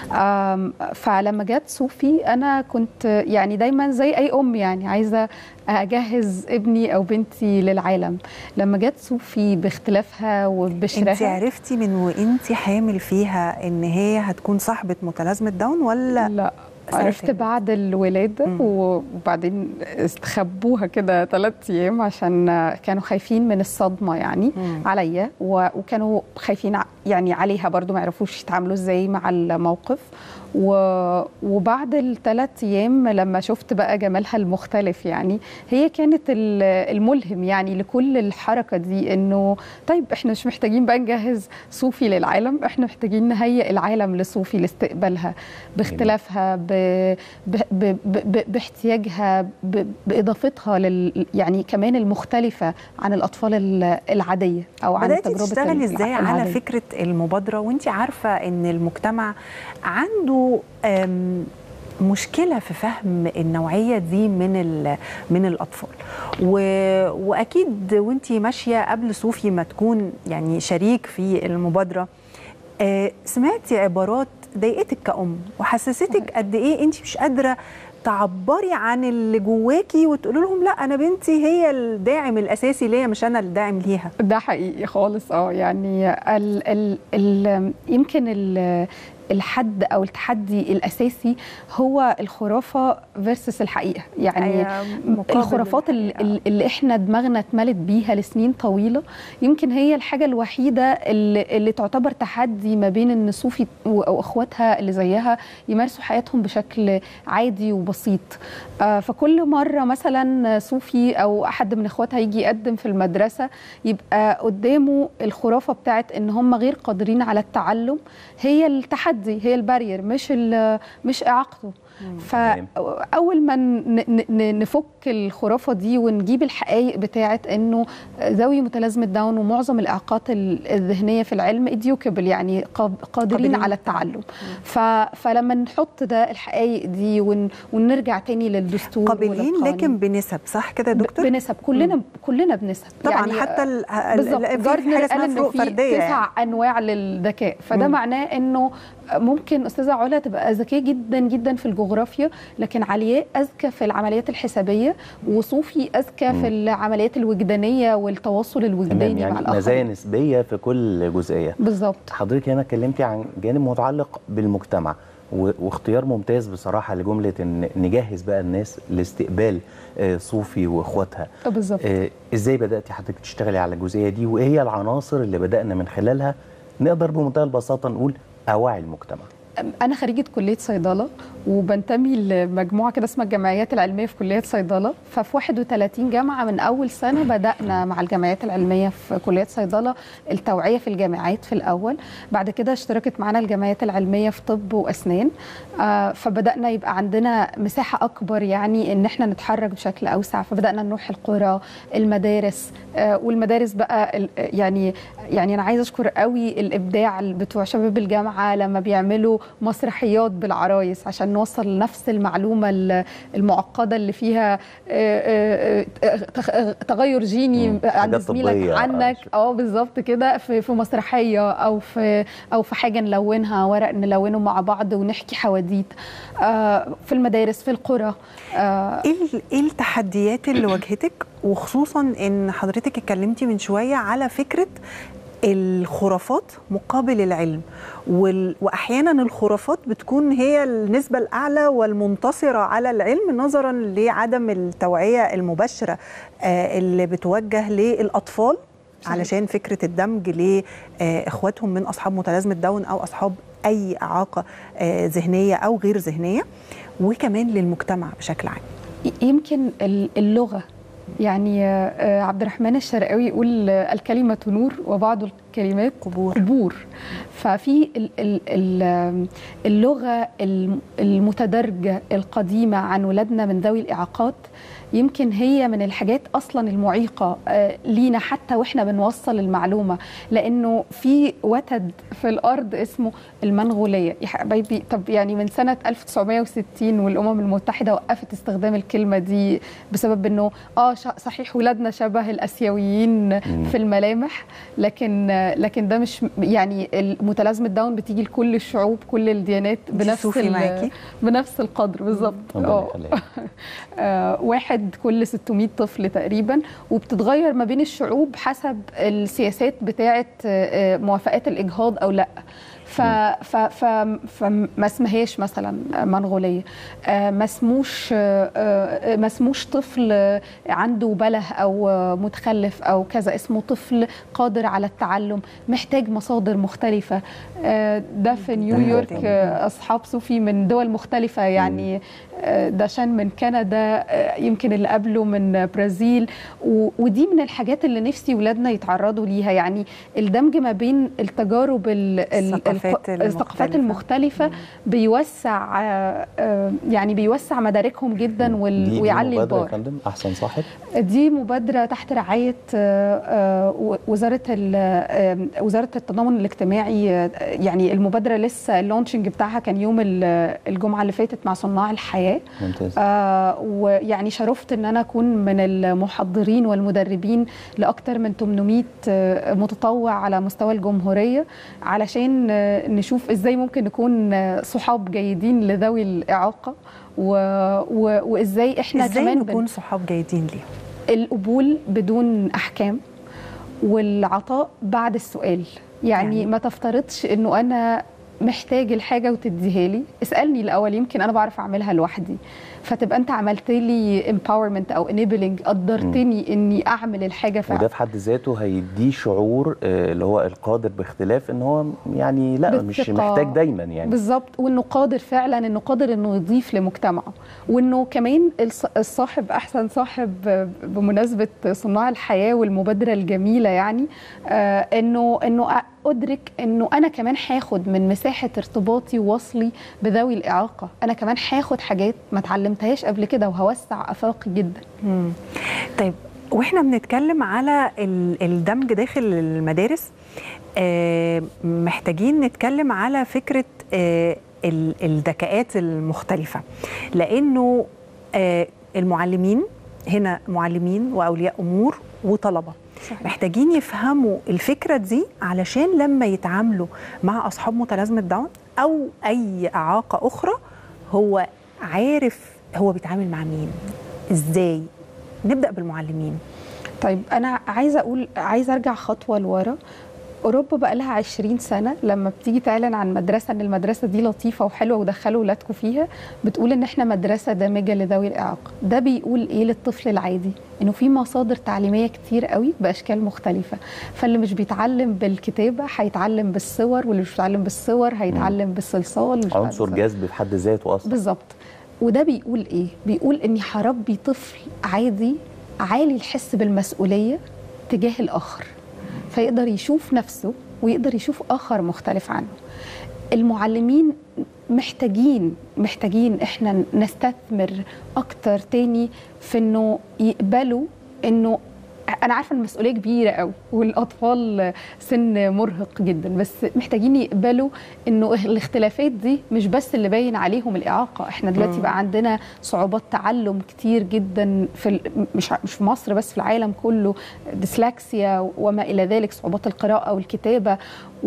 آم، فلما جت صوفي أنا كنت يعني دايما زي أي أم يعني عايزة أجهز ابني أو بنتي للعالم لما جت صوفي باختلافها انت وبشرها عرفتي من وانت حامل فيها ان هي هتكون صاحبة متلازمة داون ولا لا عرفت بعد الولادة وبعدين استخبوها كده ثلاث أيام عشان كانوا خايفين من الصدمة يعني عليا و- وكانوا خايفين ع- يعني عليها برضو ما يعرفوش يتعاملوا ازاي مع الموقف و... وبعد الثلاث ايام لما شفت بقى جمالها المختلف يعني هي كانت ال- الملهم يعني لكل الحركه دي انه طيب احنا مش محتاجين بقى نجهز صوفي للعالم احنا محتاجين نهيئ العالم لصوفي لاستقبالها باختلافها ب... ب... ب... ب... باحتياجها ب... باضافتها لل يعني كمان المختلفه عن الاطفال ال- العاديه او عن بدأتي تجربه تشتغلي ازاي على العادية. فكرة المبادرة وانت عارفة ان المجتمع عنده أم، مشكلة في فهم النوعية دي من ال- من الأطفال و... وأكيد وانت ماشية قبل صوفي ما تكون يعني شريك في المبادرة آه، سمعتي عبارات ضايقتك كأم وحسستك قد إيه انت مش قادرة تعبري عن اللي جواكي وتقولي لهم لا انا بنتي هي الداعم الاساسي ليا مش انا الداعم ليها ده حقيقي خالص اه يعني ال ال ال يمكن ال الحد او التحدي الاساسي هو الخرافه فيرسس الحقيقه يعني أيوة، مقابل الخرافات ال- اللي احنا دماغنا اتملت بيها لسنين طويله يمكن هي الحاجه الوحيده اللي, اللي تعتبر تحدي ما بين ان صوفي و- او اخواتها اللي زيها يمارسوا حياتهم بشكل عادي وبسيط آه، فكل مره مثلا صوفي او حد من اخواتها يجي يقدم في المدرسه يبقى قدامه الخرافه بتاعت ان هم غير قادرين على التعلم هي التحدي هي البارير مش ال- مش اعاقته فاول ما ن- ن- ن- نفك الخرافه دي ونجيب الحقائق بتاعه انه ذوي متلازمه داون ومعظم الاعاقات ال- الذهنيه في العلم اديوكبل يعني قاب- قادرين قابلين على التعلم ف... فلما نحط ده الحقائق دي ون... ونرجع تاني للدستور قابلين وللقانون. لكن بنسب صح كده يا ب- دكتور بنسب كلنا كلنا بنسب طبعا حتى ال- ال- بالظبط ال- في جاردنر حاجة قال اسمها انه فروق في فردية تسع يعني. انواع للذكاء فده مم. معناه انه ممكن استاذه علا تبقى ذكيه جدا جدا في الجغرافيا لكن علياء اذكى في العمليات الحسابيه وصوفي اذكى مم. في العمليات الوجدانيه والتواصل تمام الوجداني مع يعني الاخرين مزايا نسبيه في كل جزئيه بالظبط حضرتك هنا اتكلمتي عن جانب متعلق بالمجتمع و- واختيار ممتاز بصراحه لجمله ان نجهز بقى الناس لاستقبال آه، صوفي واخواتها آه، بالظبط. آه، ازاي بداتي حضرتك تشتغلي على الجزئيه دي وايه هي العناصر اللي بدانا من خلالها نقدر بمنتهى البساطه نقول اوعي المجتمع انا خريجه كليه صيدله وبنتمي لمجموعه كده اسمها الجمعيات العلميه في كليه صيدله ففي 31 جامعه من اول سنه بدانا مع الجمعيات العلميه في كليه صيدله التوعيه في الجامعات في الاول بعد كده اشتركت معانا الجمعيات العلميه في طب واسنان آه، فبدانا يبقى عندنا مساحه اكبر يعني ان احنا نتحرك بشكل اوسع فبدانا نروح القرى المدارس آه، والمدارس بقى ال- يعني يعني انا عايزه اشكر قوي الابداع بتوع شباب الجامعه لما بيعملوا مسرحيات بالعرايس عشان نوصل نفس المعلومه ال- المعقده اللي فيها آه، آه، آه، تخ- تغير جيني عند حاجات زميلك طبية، آه، عنك اه بالظبط كده في في مسرحيه او في او في حاجه نلونها ورق نلونه مع بعض ونحكي حواديت آه، في المدارس في القرى آه، ايه ال- ايه التحديات اللي واجهتك وخصوصا ان حضرتك اتكلمتي من شويه على فكره الخرافات مقابل العلم وال... واحيانا الخرافات بتكون هي النسبه الاعلى والمنتصره على العلم نظرا لعدم التوعيه المباشره آه، اللي بتوجه للاطفال علشان فكره الدمج لاخواتهم من اصحاب متلازمه داون او اصحاب اي اعاقه آه، ذهنيه او غير ذهنيه وكمان للمجتمع بشكل عام يمكن ال- اللغه يعني آه، عبد الرحمن الشرقاوي يقول آه، الكلمة نور وبعض الكلمات قبور قبور ففي ال- ال- ال- اللغة الم- المتدرجة القديمة عن ولادنا من ذوي الإعاقات يمكن هي من الحاجات اصلا المعيقه آه، لينا حتى واحنا بنوصل المعلومه لانه في وتد في الارض اسمه المنغوليه يا حبايبي طب يعني من سنه 1960 والامم المتحده وقفت استخدام الكلمه دي بسبب انه اه ش- صحيح ولادنا شبه الاسيويين في الملامح لكن آه، لكن ده مش يعني متلازمه داون بتيجي لكل الشعوب كل الديانات دي بنفس صوفي ال- معاكي؟ بنفس القدر بالظبط ربنا اه يخليك. آه، واحد كل 600 طفل تقريبا وبتتغير ما بين الشعوب حسب السياسات بتاعه آه، آه، موافقات الاجهاض او لا ف ف ف فما اسمهاش مثلا منغوليه آه، ما اسموش آه، آه، ما اسموش طفل آه، عنده بله او آه، متخلف او كذا اسمه طفل قادر على التعلم محتاج مصادر مختلفه آه، ده في نيويورك آه، اصحاب صوفي من دول مختلفه يعني آه، داشان من كندا آه، يمكن اللي قبله من برازيل و- ودي من الحاجات اللي نفسي ولادنا يتعرضوا ليها يعني الدمج ما بين التجارب ال- ال- الثقافات الق- الثقافات المختلفة. المختلفه بيوسع آه، آه، يعني بيوسع مداركهم جدا وال- دي- دي ويعلي مبادرة يا البار فندم احسن صاحب دي مبادرة تحت رعاية آه، آه، وزارة ال- آه، وزارة التضامن الاجتماعي آه، يعني المبادرة لسه اللونشنج بتاعها كان يوم ال- الجمعة اللي فاتت مع صناع الحياة ممتاز آه ويعني شرفت ان انا اكون من المحضرين والمدربين لاكثر من 800 آه، متطوع على مستوى الجمهوريه علشان آه، نشوف ازاي ممكن نكون آه، صحاب جيدين لذوي الاعاقه و... و... وازاي احنا ازاي كمان بن- نكون صحاب جيدين ليهم القبول بدون احكام والعطاء بعد السؤال يعني, يعني ما تفترضش انه انا محتاج الحاجه وتديها لي اسالني الاول يمكن انا بعرف اعملها لوحدي فتبقى انت عملت لي empowerment او enabling قدرتني اني اعمل الحاجه فعلا وده في حد ذاته هيديه شعور آه، اللي هو القادر باختلاف ان هو يعني لا مش بالثقة. محتاج دايما يعني بالظبط وانه قادر فعلا انه قادر انه يضيف لمجتمعه وانه كمان الص- الصاحب احسن صاحب بمناسبه صناع الحياه والمبادره الجميله يعني آه انه انه أ- ادرك انه انا كمان هاخد من مساحه ارتباطي ووصلي بذوي الاعاقه انا كمان هاخد حاجات ما اتعلمتهاش قبل كده وهوسع افاقي جدا مم. طيب واحنا بنتكلم على ال- الدمج داخل المدارس آه، محتاجين نتكلم على فكره آه، ال- الذكاءات المختلفه لانه آه، المعلمين هنا معلمين واولياء امور وطلبه صحيح. محتاجين يفهموا الفكره دي علشان لما يتعاملوا مع اصحاب متلازمه داون او اي اعاقه اخرى هو عارف هو بيتعامل مع مين ازاي نبدا بالمعلمين طيب انا عايزه اقول عايزه ارجع خطوه لورا اوروبا بقى لها 20 سنه لما بتيجي تعلن عن مدرسه ان المدرسه دي لطيفه وحلوه ودخلوا ولادكم فيها بتقول ان احنا مدرسه دامجه لذوي الاعاقه ده بيقول ايه للطفل العادي انه في مصادر تعليميه كتير قوي باشكال مختلفه فاللي مش بيتعلم بالكتابه هيتعلم بالصور واللي مش بيتعلم بالصور هيتعلم بالصلصال مش عنصر جذب في حد ذاته اصلا بالظبط وده بيقول ايه بيقول اني هربي طفل عادي عالي الحس بالمسؤوليه تجاه الاخر فيقدر يشوف نفسه ويقدر يشوف اخر مختلف عنه المعلمين محتاجين محتاجين احنا نستثمر اكتر تاني في انه يقبلوا انه انا عارفه ان المسؤوليه كبيره قوي والاطفال سن مرهق جدا بس محتاجين يقبلوا انه الاختلافات دي مش بس اللي باين عليهم الاعاقه احنا دلوقتي مم. بقى عندنا صعوبات تعلم كتير جدا في ال- مش ع- مش في مصر بس في العالم كله ديسلاكسيا وما الى ذلك صعوبات القراءه والكتابه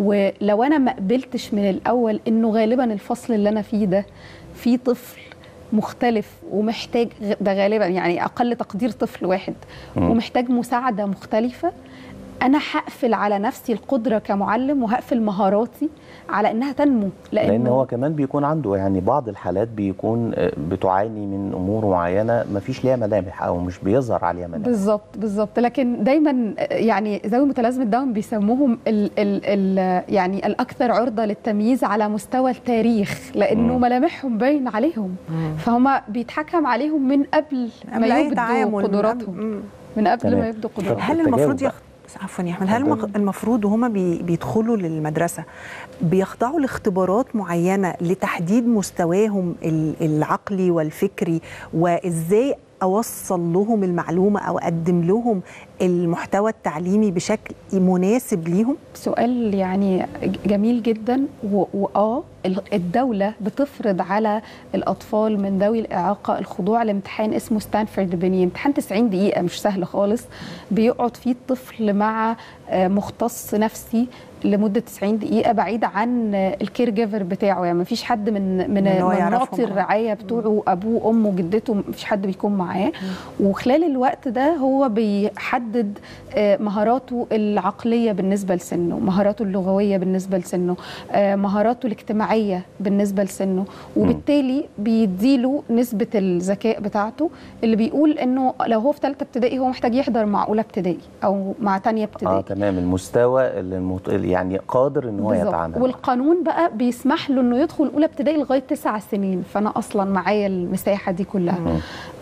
ولو انا ما قبلتش من الاول انه غالبا الفصل اللي انا فيه ده فيه طفل مختلف ومحتاج ده غالبا يعني اقل تقدير طفل واحد مم. ومحتاج مساعده مختلفه انا هقفل على نفسي القدره كمعلم وهقفل مهاراتي على انها تنمو لانه لان هو كمان بيكون عنده يعني بعض الحالات بيكون آه، بتعاني من امور معينه ما فيش ليها ملامح او مش بيظهر عليها ملامح بالظبط بالظبط لكن دايما يعني ذوي متلازمه داون بيسموهم ال ال ال يعني الاكثر عرضه للتمييز على مستوى التاريخ لانه مم. ملامحهم باين عليهم فهم بيتحكم عليهم من قبل ما قبل أي يبدوا تعامل، من قدراتهم قبل- من قبل تمام. ما يبدوا قدراتهم هل المفروض يخ... عفوا يا احمد هل المخ- المفروض وهما بي... بيدخلوا للمدرسه بيخضعوا لاختبارات معينه لتحديد مستواهم ال- العقلي والفكري وازاي اوصل لهم المعلومه او اقدم لهم المحتوى التعليمي بشكل مناسب ليهم سؤال يعني جميل جدا و- واه ال- الدولة بتفرض على الأطفال من ذوي الإعاقة الخضوع لامتحان اسمه ستانفورد بني امتحان 90 دقيقة مش سهل خالص بيقعد فيه الطفل مع آه، مختص نفسي لمدة 90 دقيقة بعيد عن آه، الكير جيفر بتاعه يعني مفيش حد من من اللي هو من يعرفهم، معطي آه. الرعاية بتوعه أبوه أمه جدته مفيش حد بيكون معاه وخلال الوقت ده هو بيحدد آه، مهاراته العقلية بالنسبة لسنه مهاراته اللغوية بالنسبة لسنه آه، مهاراته الاجتماعية بالنسبة لسنه وبالتالي بيديله نسبة الذكاء بتاعته اللي بيقول انه لو هو في ثالثة ابتدائي هو محتاج يحضر مع أولى ابتدائي أو مع تانية ابتدائي اه تمام المستوى اللي المط... يعني قادر ان هو بالظبط. يتعامل والقانون بقى بيسمح له انه يدخل اولى ابتدائي لغايه تسع سنين فانا اصلا معايا المساحه دي كلها مم.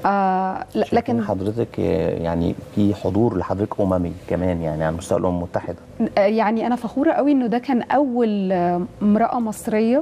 آه ل- لكن لكن حضرتك آه، يعني في حضور لحضرتك اممي كمان يعني على مستوى الامم المتحده آه، يعني انا فخوره قوي انه ده كان اول آه، امراه مصريه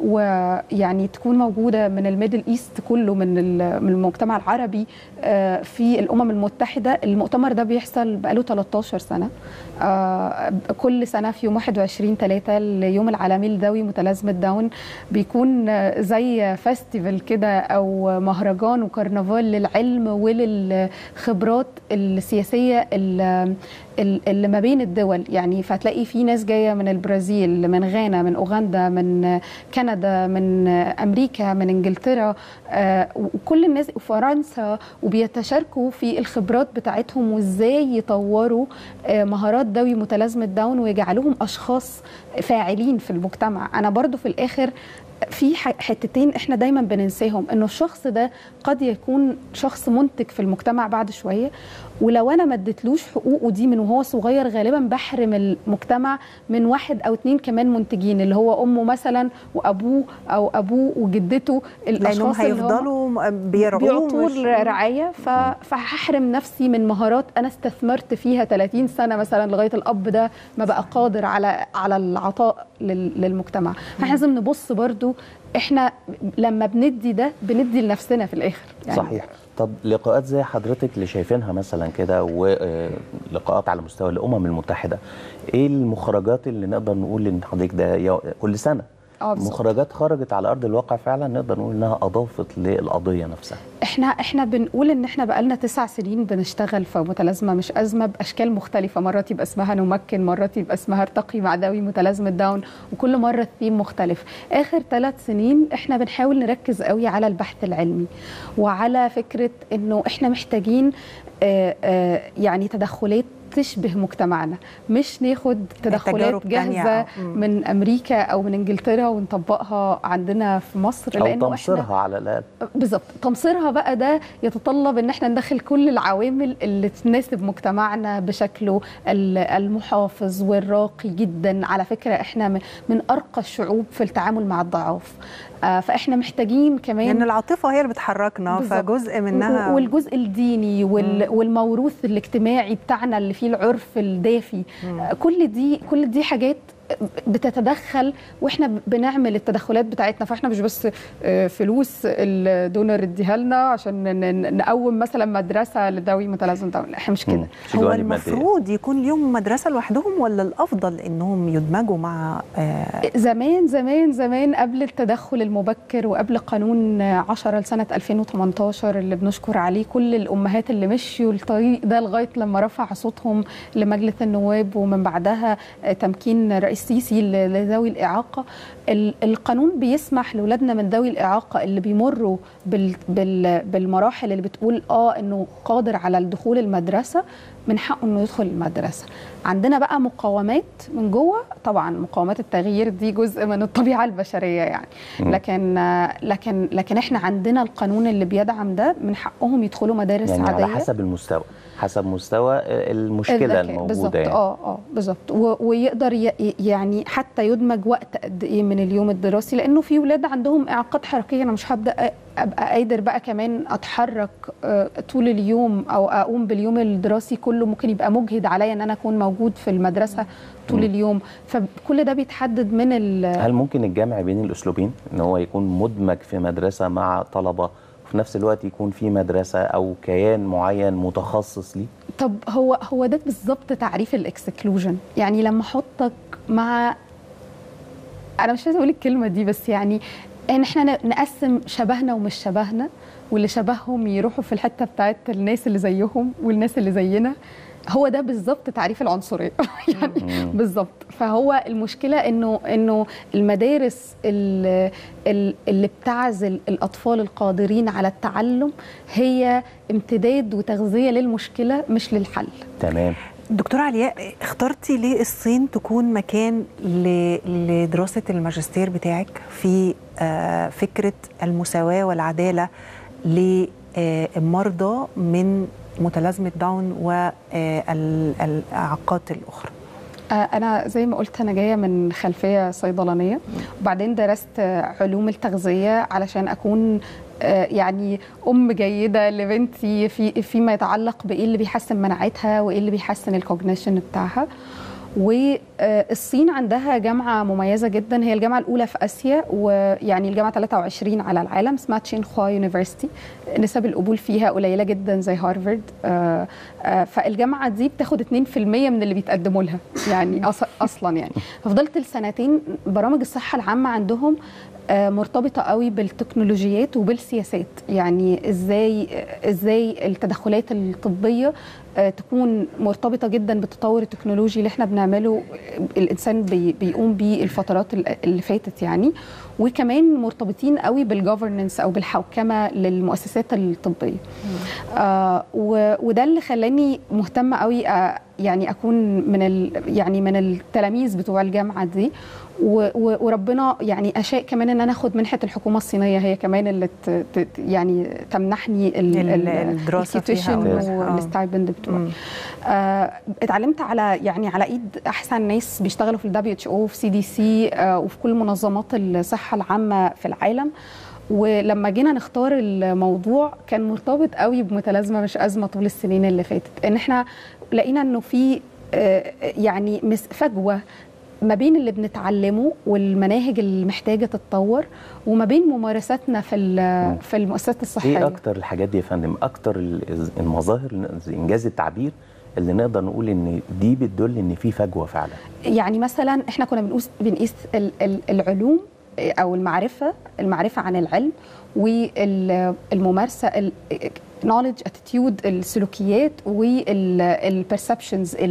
ويعني تكون موجوده من الميدل ايست كله من ال- من المجتمع العربي آه، في الامم المتحده المؤتمر ده بيحصل بقاله 13 سنه آه، كل سنه في يوم 21 3 اليوم العالمي لذوي متلازمه داون بيكون آه، زي فestival كده او مهرجان وكرنفال للعلم وللخبرات السياسيه ال- ال- اللي ما بين الدول يعني فهتلاقي في ناس جايه من البرازيل من غانا من اوغندا من كندا من امريكا من انجلترا آه، وكل الناس وفرنسا وبيتشاركوا في الخبرات بتاعتهم وازاي يطوروا آه، مهارات ذوي متلازمه داون ويجعلوهم اشخاص فاعلين في المجتمع انا برضو في الاخر في ح- حتتين احنا دايما بننساهم انه الشخص ده قد يكون شخص منتج في المجتمع بعد شويه ولو انا ما اديتلوش حقوقه دي من وهو صغير غالبا بحرم المجتمع من واحد او اتنين كمان منتجين اللي هو امه مثلا وابوه او ابوه وجدته لانهم الاشخاص اللي هم هيفضلوا بيرعوه بيعطوا مش- رعايه ف... فهحرم نفسي من مهارات انا استثمرت فيها 30 سنه مثلا لغايه الاب ده ما بقى قادر على على العطاء لل... للمجتمع فاحنا لازم نبص برضو احنا لما بندي ده بندي لنفسنا في الاخر يعني صحيح طب لقاءات زي حضرتك اللي شايفينها مثلا كده ولقاءات على مستوى الامم المتحده ايه المخرجات اللي نقدر نقول ان حضرتك ده يو- كل سنه اه بالظبط. مخرجات خرجت على ارض الواقع فعلا نقدر نقول انها اضافت للقضيه نفسها احنا احنا بنقول ان احنا بقالنا تسع سنين بنشتغل في متلازمه مش ازمه باشكال مختلفه مرات يبقى اسمها نمكن مرات يبقى اسمها ارتقي مع ذوي متلازمه داون وكل مره الثيم مختلف اخر ثلاث سنين احنا بنحاول نركز قوي على البحث العلمي وعلى فكره انه احنا محتاجين آه، آه، يعني تدخلات تشبه مجتمعنا مش ناخد تدخلات تجارب تانية جاهزه أو- مم. من امريكا او من انجلترا ونطبقها عندنا في مصر او لانه احنا تمصيرها على الاقل بالظبط تمصيرها بقى ده يتطلب ان احنا ندخل كل العوامل اللي تناسب مجتمعنا بشكله ال- المحافظ والراقي جدا على فكره احنا من- من ارقى الشعوب في التعامل مع الضعاف آه، فاحنا محتاجين كمان لان العاطفه هي اللي بتحركنا بالظبط. فجزء منها و- والجزء الديني وال... والموروث الاجتماعي بتاعنا اللي فيه العرف الدافي آه، كل دي كل دي حاجات بتتدخل واحنا بنعمل التدخلات بتاعتنا فاحنا مش بس آه، فلوس الدونر اديها لنا عشان ن- ن- نقوم مثلا مدرسه لذوي متلازمه داون احنا مش كده هو المفروض يكون ليهم مدرسه لوحدهم ولا الافضل انهم يدمجوا مع آه زمان زمان زمان قبل التدخل المبكر وقبل قانون 10 لسنة 2018 اللي بنشكر عليه كل الأمهات اللي مشيوا الطريق ده لغاية لما رفع صوتهم لمجلس النواب ومن بعدها تمكين رئيس سيسي ل- لذوي الإعاقة ال- القانون بيسمح لأولادنا من ذوي الإعاقة اللي بيمروا بال بال بالمراحل اللي بتقول آه إنه قادر على الدخول المدرسة من حقه انه يدخل المدرسه عندنا بقى مقاومات من جوه طبعا مقاومات التغيير دي جزء من الطبيعه البشريه يعني مم. لكن لكن لكن احنا عندنا القانون اللي بيدعم ده من حقهم يدخلوا مدارس يعني عاديه على حسب المستوى حسب مستوى المشكله الذكاء. الموجوده بالظبط يعني اه اه بالظبط و- ويقدر ي- يعني حتى يدمج وقت قد ايه من اليوم الدراسي لانه في ولاد عندهم اعاقات حركيه انا مش هبدا أ- ابقى قادر بقى كمان اتحرك آه، طول اليوم او اقوم باليوم الدراسي كله ممكن يبقى مجهد عليا ان انا اكون موجود في المدرسه طول مم. اليوم فكل ده بيتحدد من ال هل ممكن الجمع بين الاسلوبين ان هو يكون مدمج في مدرسه مع طلبه وفي نفس الوقت يكون في مدرسه او كيان معين متخصص ليه طب هو هو ده بالظبط تعريف الاكسكلوجن يعني لما احطك مع انا مش عايزه اقول الكلمه دي بس يعني ان احنا ن- نقسم شبهنا ومش شبهنا واللي شبههم يروحوا في الحته بتاعت الناس اللي زيهم والناس اللي زينا هو ده بالظبط تعريف العنصريه يعني بالظبط فهو المشكله انه انه المدارس ال- ال- اللي بتعزل الاطفال القادرين على التعلم هي امتداد وتغذيه للمشكله مش للحل تمام دكتورة علياء اخترتي ليه الصين تكون مكان ل- لدراسة الماجستير بتاعك في آه، فكرة المساواة والعدالة للمرضى من متلازمة داون والإعاقات الأخرى آه، أنا زي ما قلت أنا جاية من خلفية صيدلانية وبعدين درست آه، علوم التغذية علشان أكون آه، يعني أم جيدة لبنتي في فيما يتعلق بإيه اللي بيحسن مناعتها وإيه اللي بيحسن الكوجنيشن بتاعها والصين عندها جامعة مميزة جدا هي الجامعة الأولى في آسيا ويعني الجامعة 23 على العالم اسمها تشين خوا يونيفرسيتي نسب القبول فيها قليلة جدا زي هارفارد آه، آه، فالجامعة دي بتاخد 2% من اللي بيتقدموا لها يعني أص- أصلا يعني ففضلت السنتين برامج الصحة العامة عندهم آه، مرتبطة قوي بالتكنولوجيات وبالسياسات يعني ازاي ازاي التدخلات الطبية آه، تكون مرتبطة جدا بالتطور التكنولوجي اللي احنا بنعمله الانسان بي بيقوم بيه الفترات ال- اللي فاتت يعني وكمان مرتبطين قوي بالجوفرننس او بالحوكمة للمؤسسات الطبية آه و- وده اللي خلاني مهتمة قوي آه يعني اكون من ال يعني من التلاميذ بتوع الجامعة دي و- و- وربنا يعني اشاء كمان ان انا اخد منحه الحكومه الصينيه هي كمان اللي ت- ت- يعني تمنحني ال- ال- ال- الدراسة فيها الtuition أو- آه. والستايبند بتوعي آه اتعلمت على يعني على ايد احسن ناس بيشتغلوا في الدبليو اتش او في سي دي سي وفي كل منظمات الصحه العامه في العالم ولما جينا نختار الموضوع كان مرتبط قوي بمتلازمه مش ازمه طول السنين اللي فاتت ان احنا لقينا انه في آه، يعني مس- فجوه ما بين اللي بنتعلمه والمناهج اللي محتاجه تتطور وما بين ممارساتنا في ال- في المؤسسات الصحيه ايه اكتر الحاجات دي يا فندم اكتر ال- المظاهر انجاز التعبير اللي نقدر نقول ان دي بتدل ان في فجوه فعلا يعني مثلا احنا كنا بنقيس بنقيس ال- ال- العلوم او المعرفه المعرفه عن العلم والممارسه نولج اتيتيود السلوكيات والبرسبشنز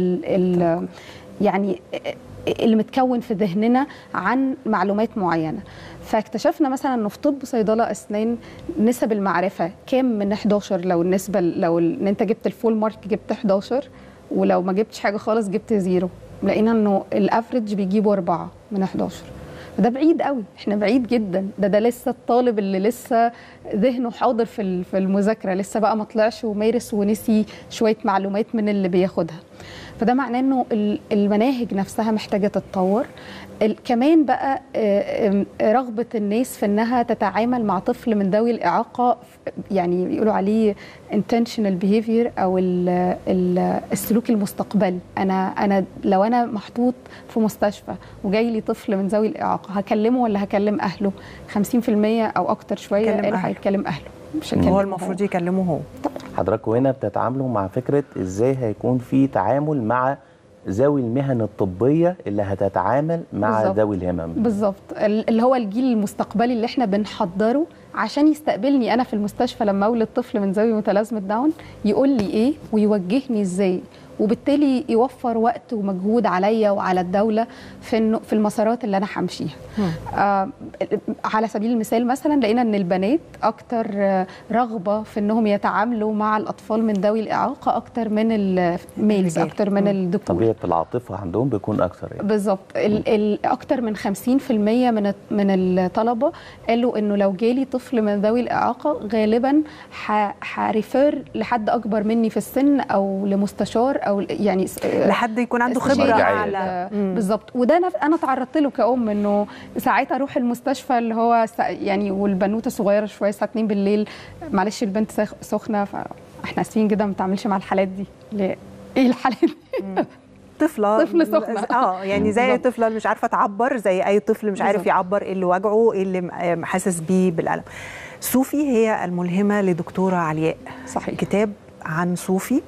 يعني اللي متكون في ذهننا عن معلومات معينه فاكتشفنا مثلا انه في طب صيدله اسنان نسب المعرفه كام من 11 لو النسبه لو ال- ان انت جبت الفول مارك جبت 11 ولو ما جبتش حاجه خالص جبت زيرو لقينا انه الافريج بيجيبوا أربعة من 11 فده بعيد قوي احنا بعيد جدا ده ده لسه الطالب اللي لسه ذهنه حاضر في ال- في المذاكره لسه بقى ما طلعش ومارس ونسي شويه معلومات من اللي بياخدها فده معناه انه ال- المناهج نفسها محتاجه تتطور ال- كمان بقى آه، آم، رغبه الناس في انها تتعامل مع طفل من ذوي الاعاقه ف- يعني بيقولوا عليه intentional behavior او ال ال السلوك المستقبلي انا انا لو انا محطوط في مستشفى وجاي لي طفل من ذوي الاعاقه هكلمه ولا هكلم اهله 50% او اكتر شويه يكلم قالوا أهله. هيتكلم اهله مش هو هيكلمه المفروض يكلمه هو حضراتكم هنا بتتعاملوا مع فكره ازاي هيكون في تعامل مع ذوي المهن الطبيه اللي هتتعامل مع بالظبط. ذوي الهمم بالظبط ال- اللي هو الجيل المستقبلي اللي احنا بنحضره عشان يستقبلني انا في المستشفى لما اولد طفل من ذوي متلازمه داون يقول لي ايه ويوجهني ازاي وبالتالي يوفر وقت ومجهود عليا وعلى الدوله في انه في المسارات اللي انا همشيها آه على سبيل المثال مثلا لقينا ان البنات اكتر آه، رغبه في انهم يتعاملوا مع الاطفال من ذوي الاعاقه اكتر من الميلز اكتر من الذكور طبيعه العاطفه عندهم بيكون اكثر يعني. بالظبط ال- ال- اكتر من 50% من الت- من الطلبه قالوا انه لو جالي طفل من ذوي الاعاقه غالبا ح- هريفير لحد اكبر مني في السن او لمستشار او يعني س- لحد يكون عنده خبرة استشاري أعلى. على- مم. بالظبط وده أنا- انا تعرضت له كأم انه ساعات اروح المستشفى اللي هو س- يعني والبنوته صغيره شويه الساعه 2 بالليل معلش البنت سخ- سخنه فاحنا اسفين جدا ما بتعملش مع الحالات دي ليه؟ ايه الحالات دي؟ طفله طفل سخنة. اه يعني زي بالظبط. طفله مش عارفه تعبر زي اي طفل مش عارف بالظبط. يعبر ايه اللي وجعه ايه اللي م- حاسس بيه بالالم صوفي هي الملهمه لدكتوره علياء صحيح كتاب عن صوفي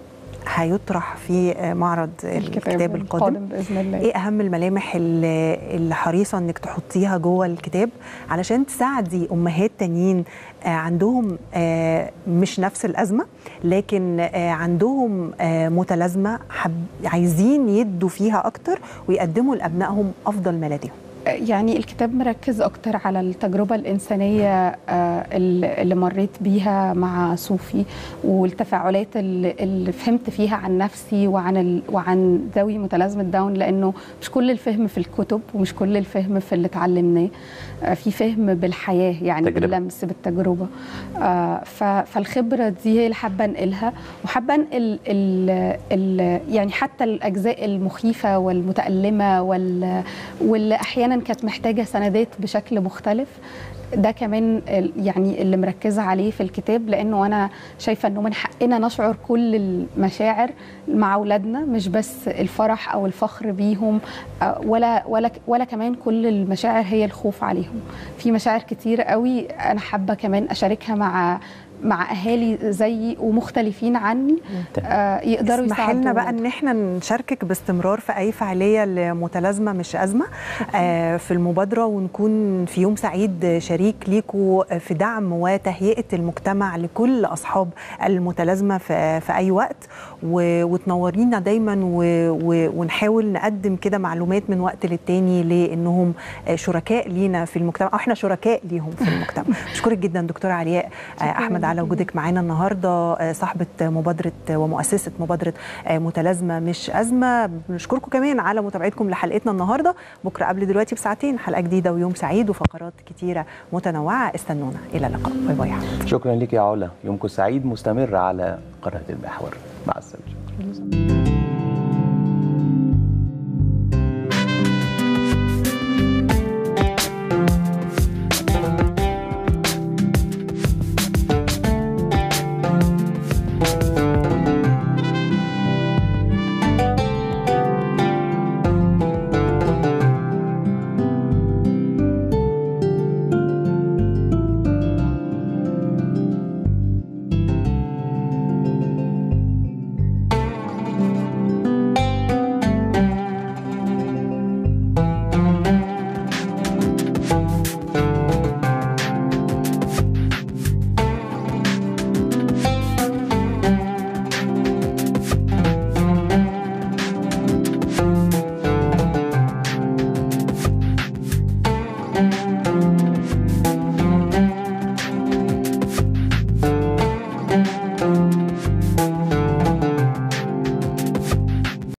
هيطرح في معرض الكتاب القادم القادم باذن الله ايه اهم الملامح اللي اللي حريصه انك تحطيها جوه الكتاب علشان تساعدي امهات تانيين آه، عندهم آه، مش نفس الازمه لكن آه، عندهم آه، متلازمه حب عايزين يدوا فيها اكتر ويقدموا لابنائهم افضل ما لديهم يعني الكتاب مركز اكتر على التجربه الانسانيه آه، اللي اللي مريت بيها مع صوفي والتفاعلات اللي اللي فهمت فيها عن نفسي وعن ال... وعن ذوي متلازمه داون لانه مش كل الفهم في الكتب ومش كل الفهم في اللي اتعلمناه آه، في فهم بالحياه يعني تجربة. باللمس بالتجربه آه، ف... فالخبره دي هي اللي حابه انقلها وحابه انقل ال... ال... يعني حتى الاجزاء المخيفه والمتالمه وال... واللي احيانا كانت محتاجه سندات بشكل مختلف ده كمان ال- يعني اللي مركزه عليه في الكتاب لانه انا شايفه انه من حقنا نشعر كل المشاعر مع اولادنا مش بس الفرح او الفخر بيهم آه، ولا ولا ولا كمان كل المشاعر هي الخوف عليهم في مشاعر كتير قوي انا حابه كمان اشاركها مع مع اهالي زيي ومختلفين عني آه، يقدروا اسمح يساعدوا لنا بقى ان احنا نشاركك باستمرار في اي فعاليه لمتلازمه مش ازمه آه في المبادره ونكون في يوم سعيد شريك ليكوا في دعم وتهيئه المجتمع لكل اصحاب المتلازمه في, في اي وقت و- وتنورينا دايما و و ونحاول نقدم كده معلومات من وقت للتاني لانهم آه، شركاء لينا في المجتمع او احنا شركاء ليهم في المجتمع بشكرك جدا دكتوره علياء آه، احمد على وجودك معانا النهارده آه، صاحبه مبادره ومؤسسه مبادره آه، متلازمه مش ازمه بنشكركم كمان على متابعتكم لحلقتنا النهارده بكره قبل دلوقتي بساعتين حلقه جديده ويوم سعيد وفقرات كتيره متنوعه استنونا الى اللقاء باي باي يا حبيبي. شكرا لك يا علا يومكم سعيد مستمر على قناه المحور مع السلامه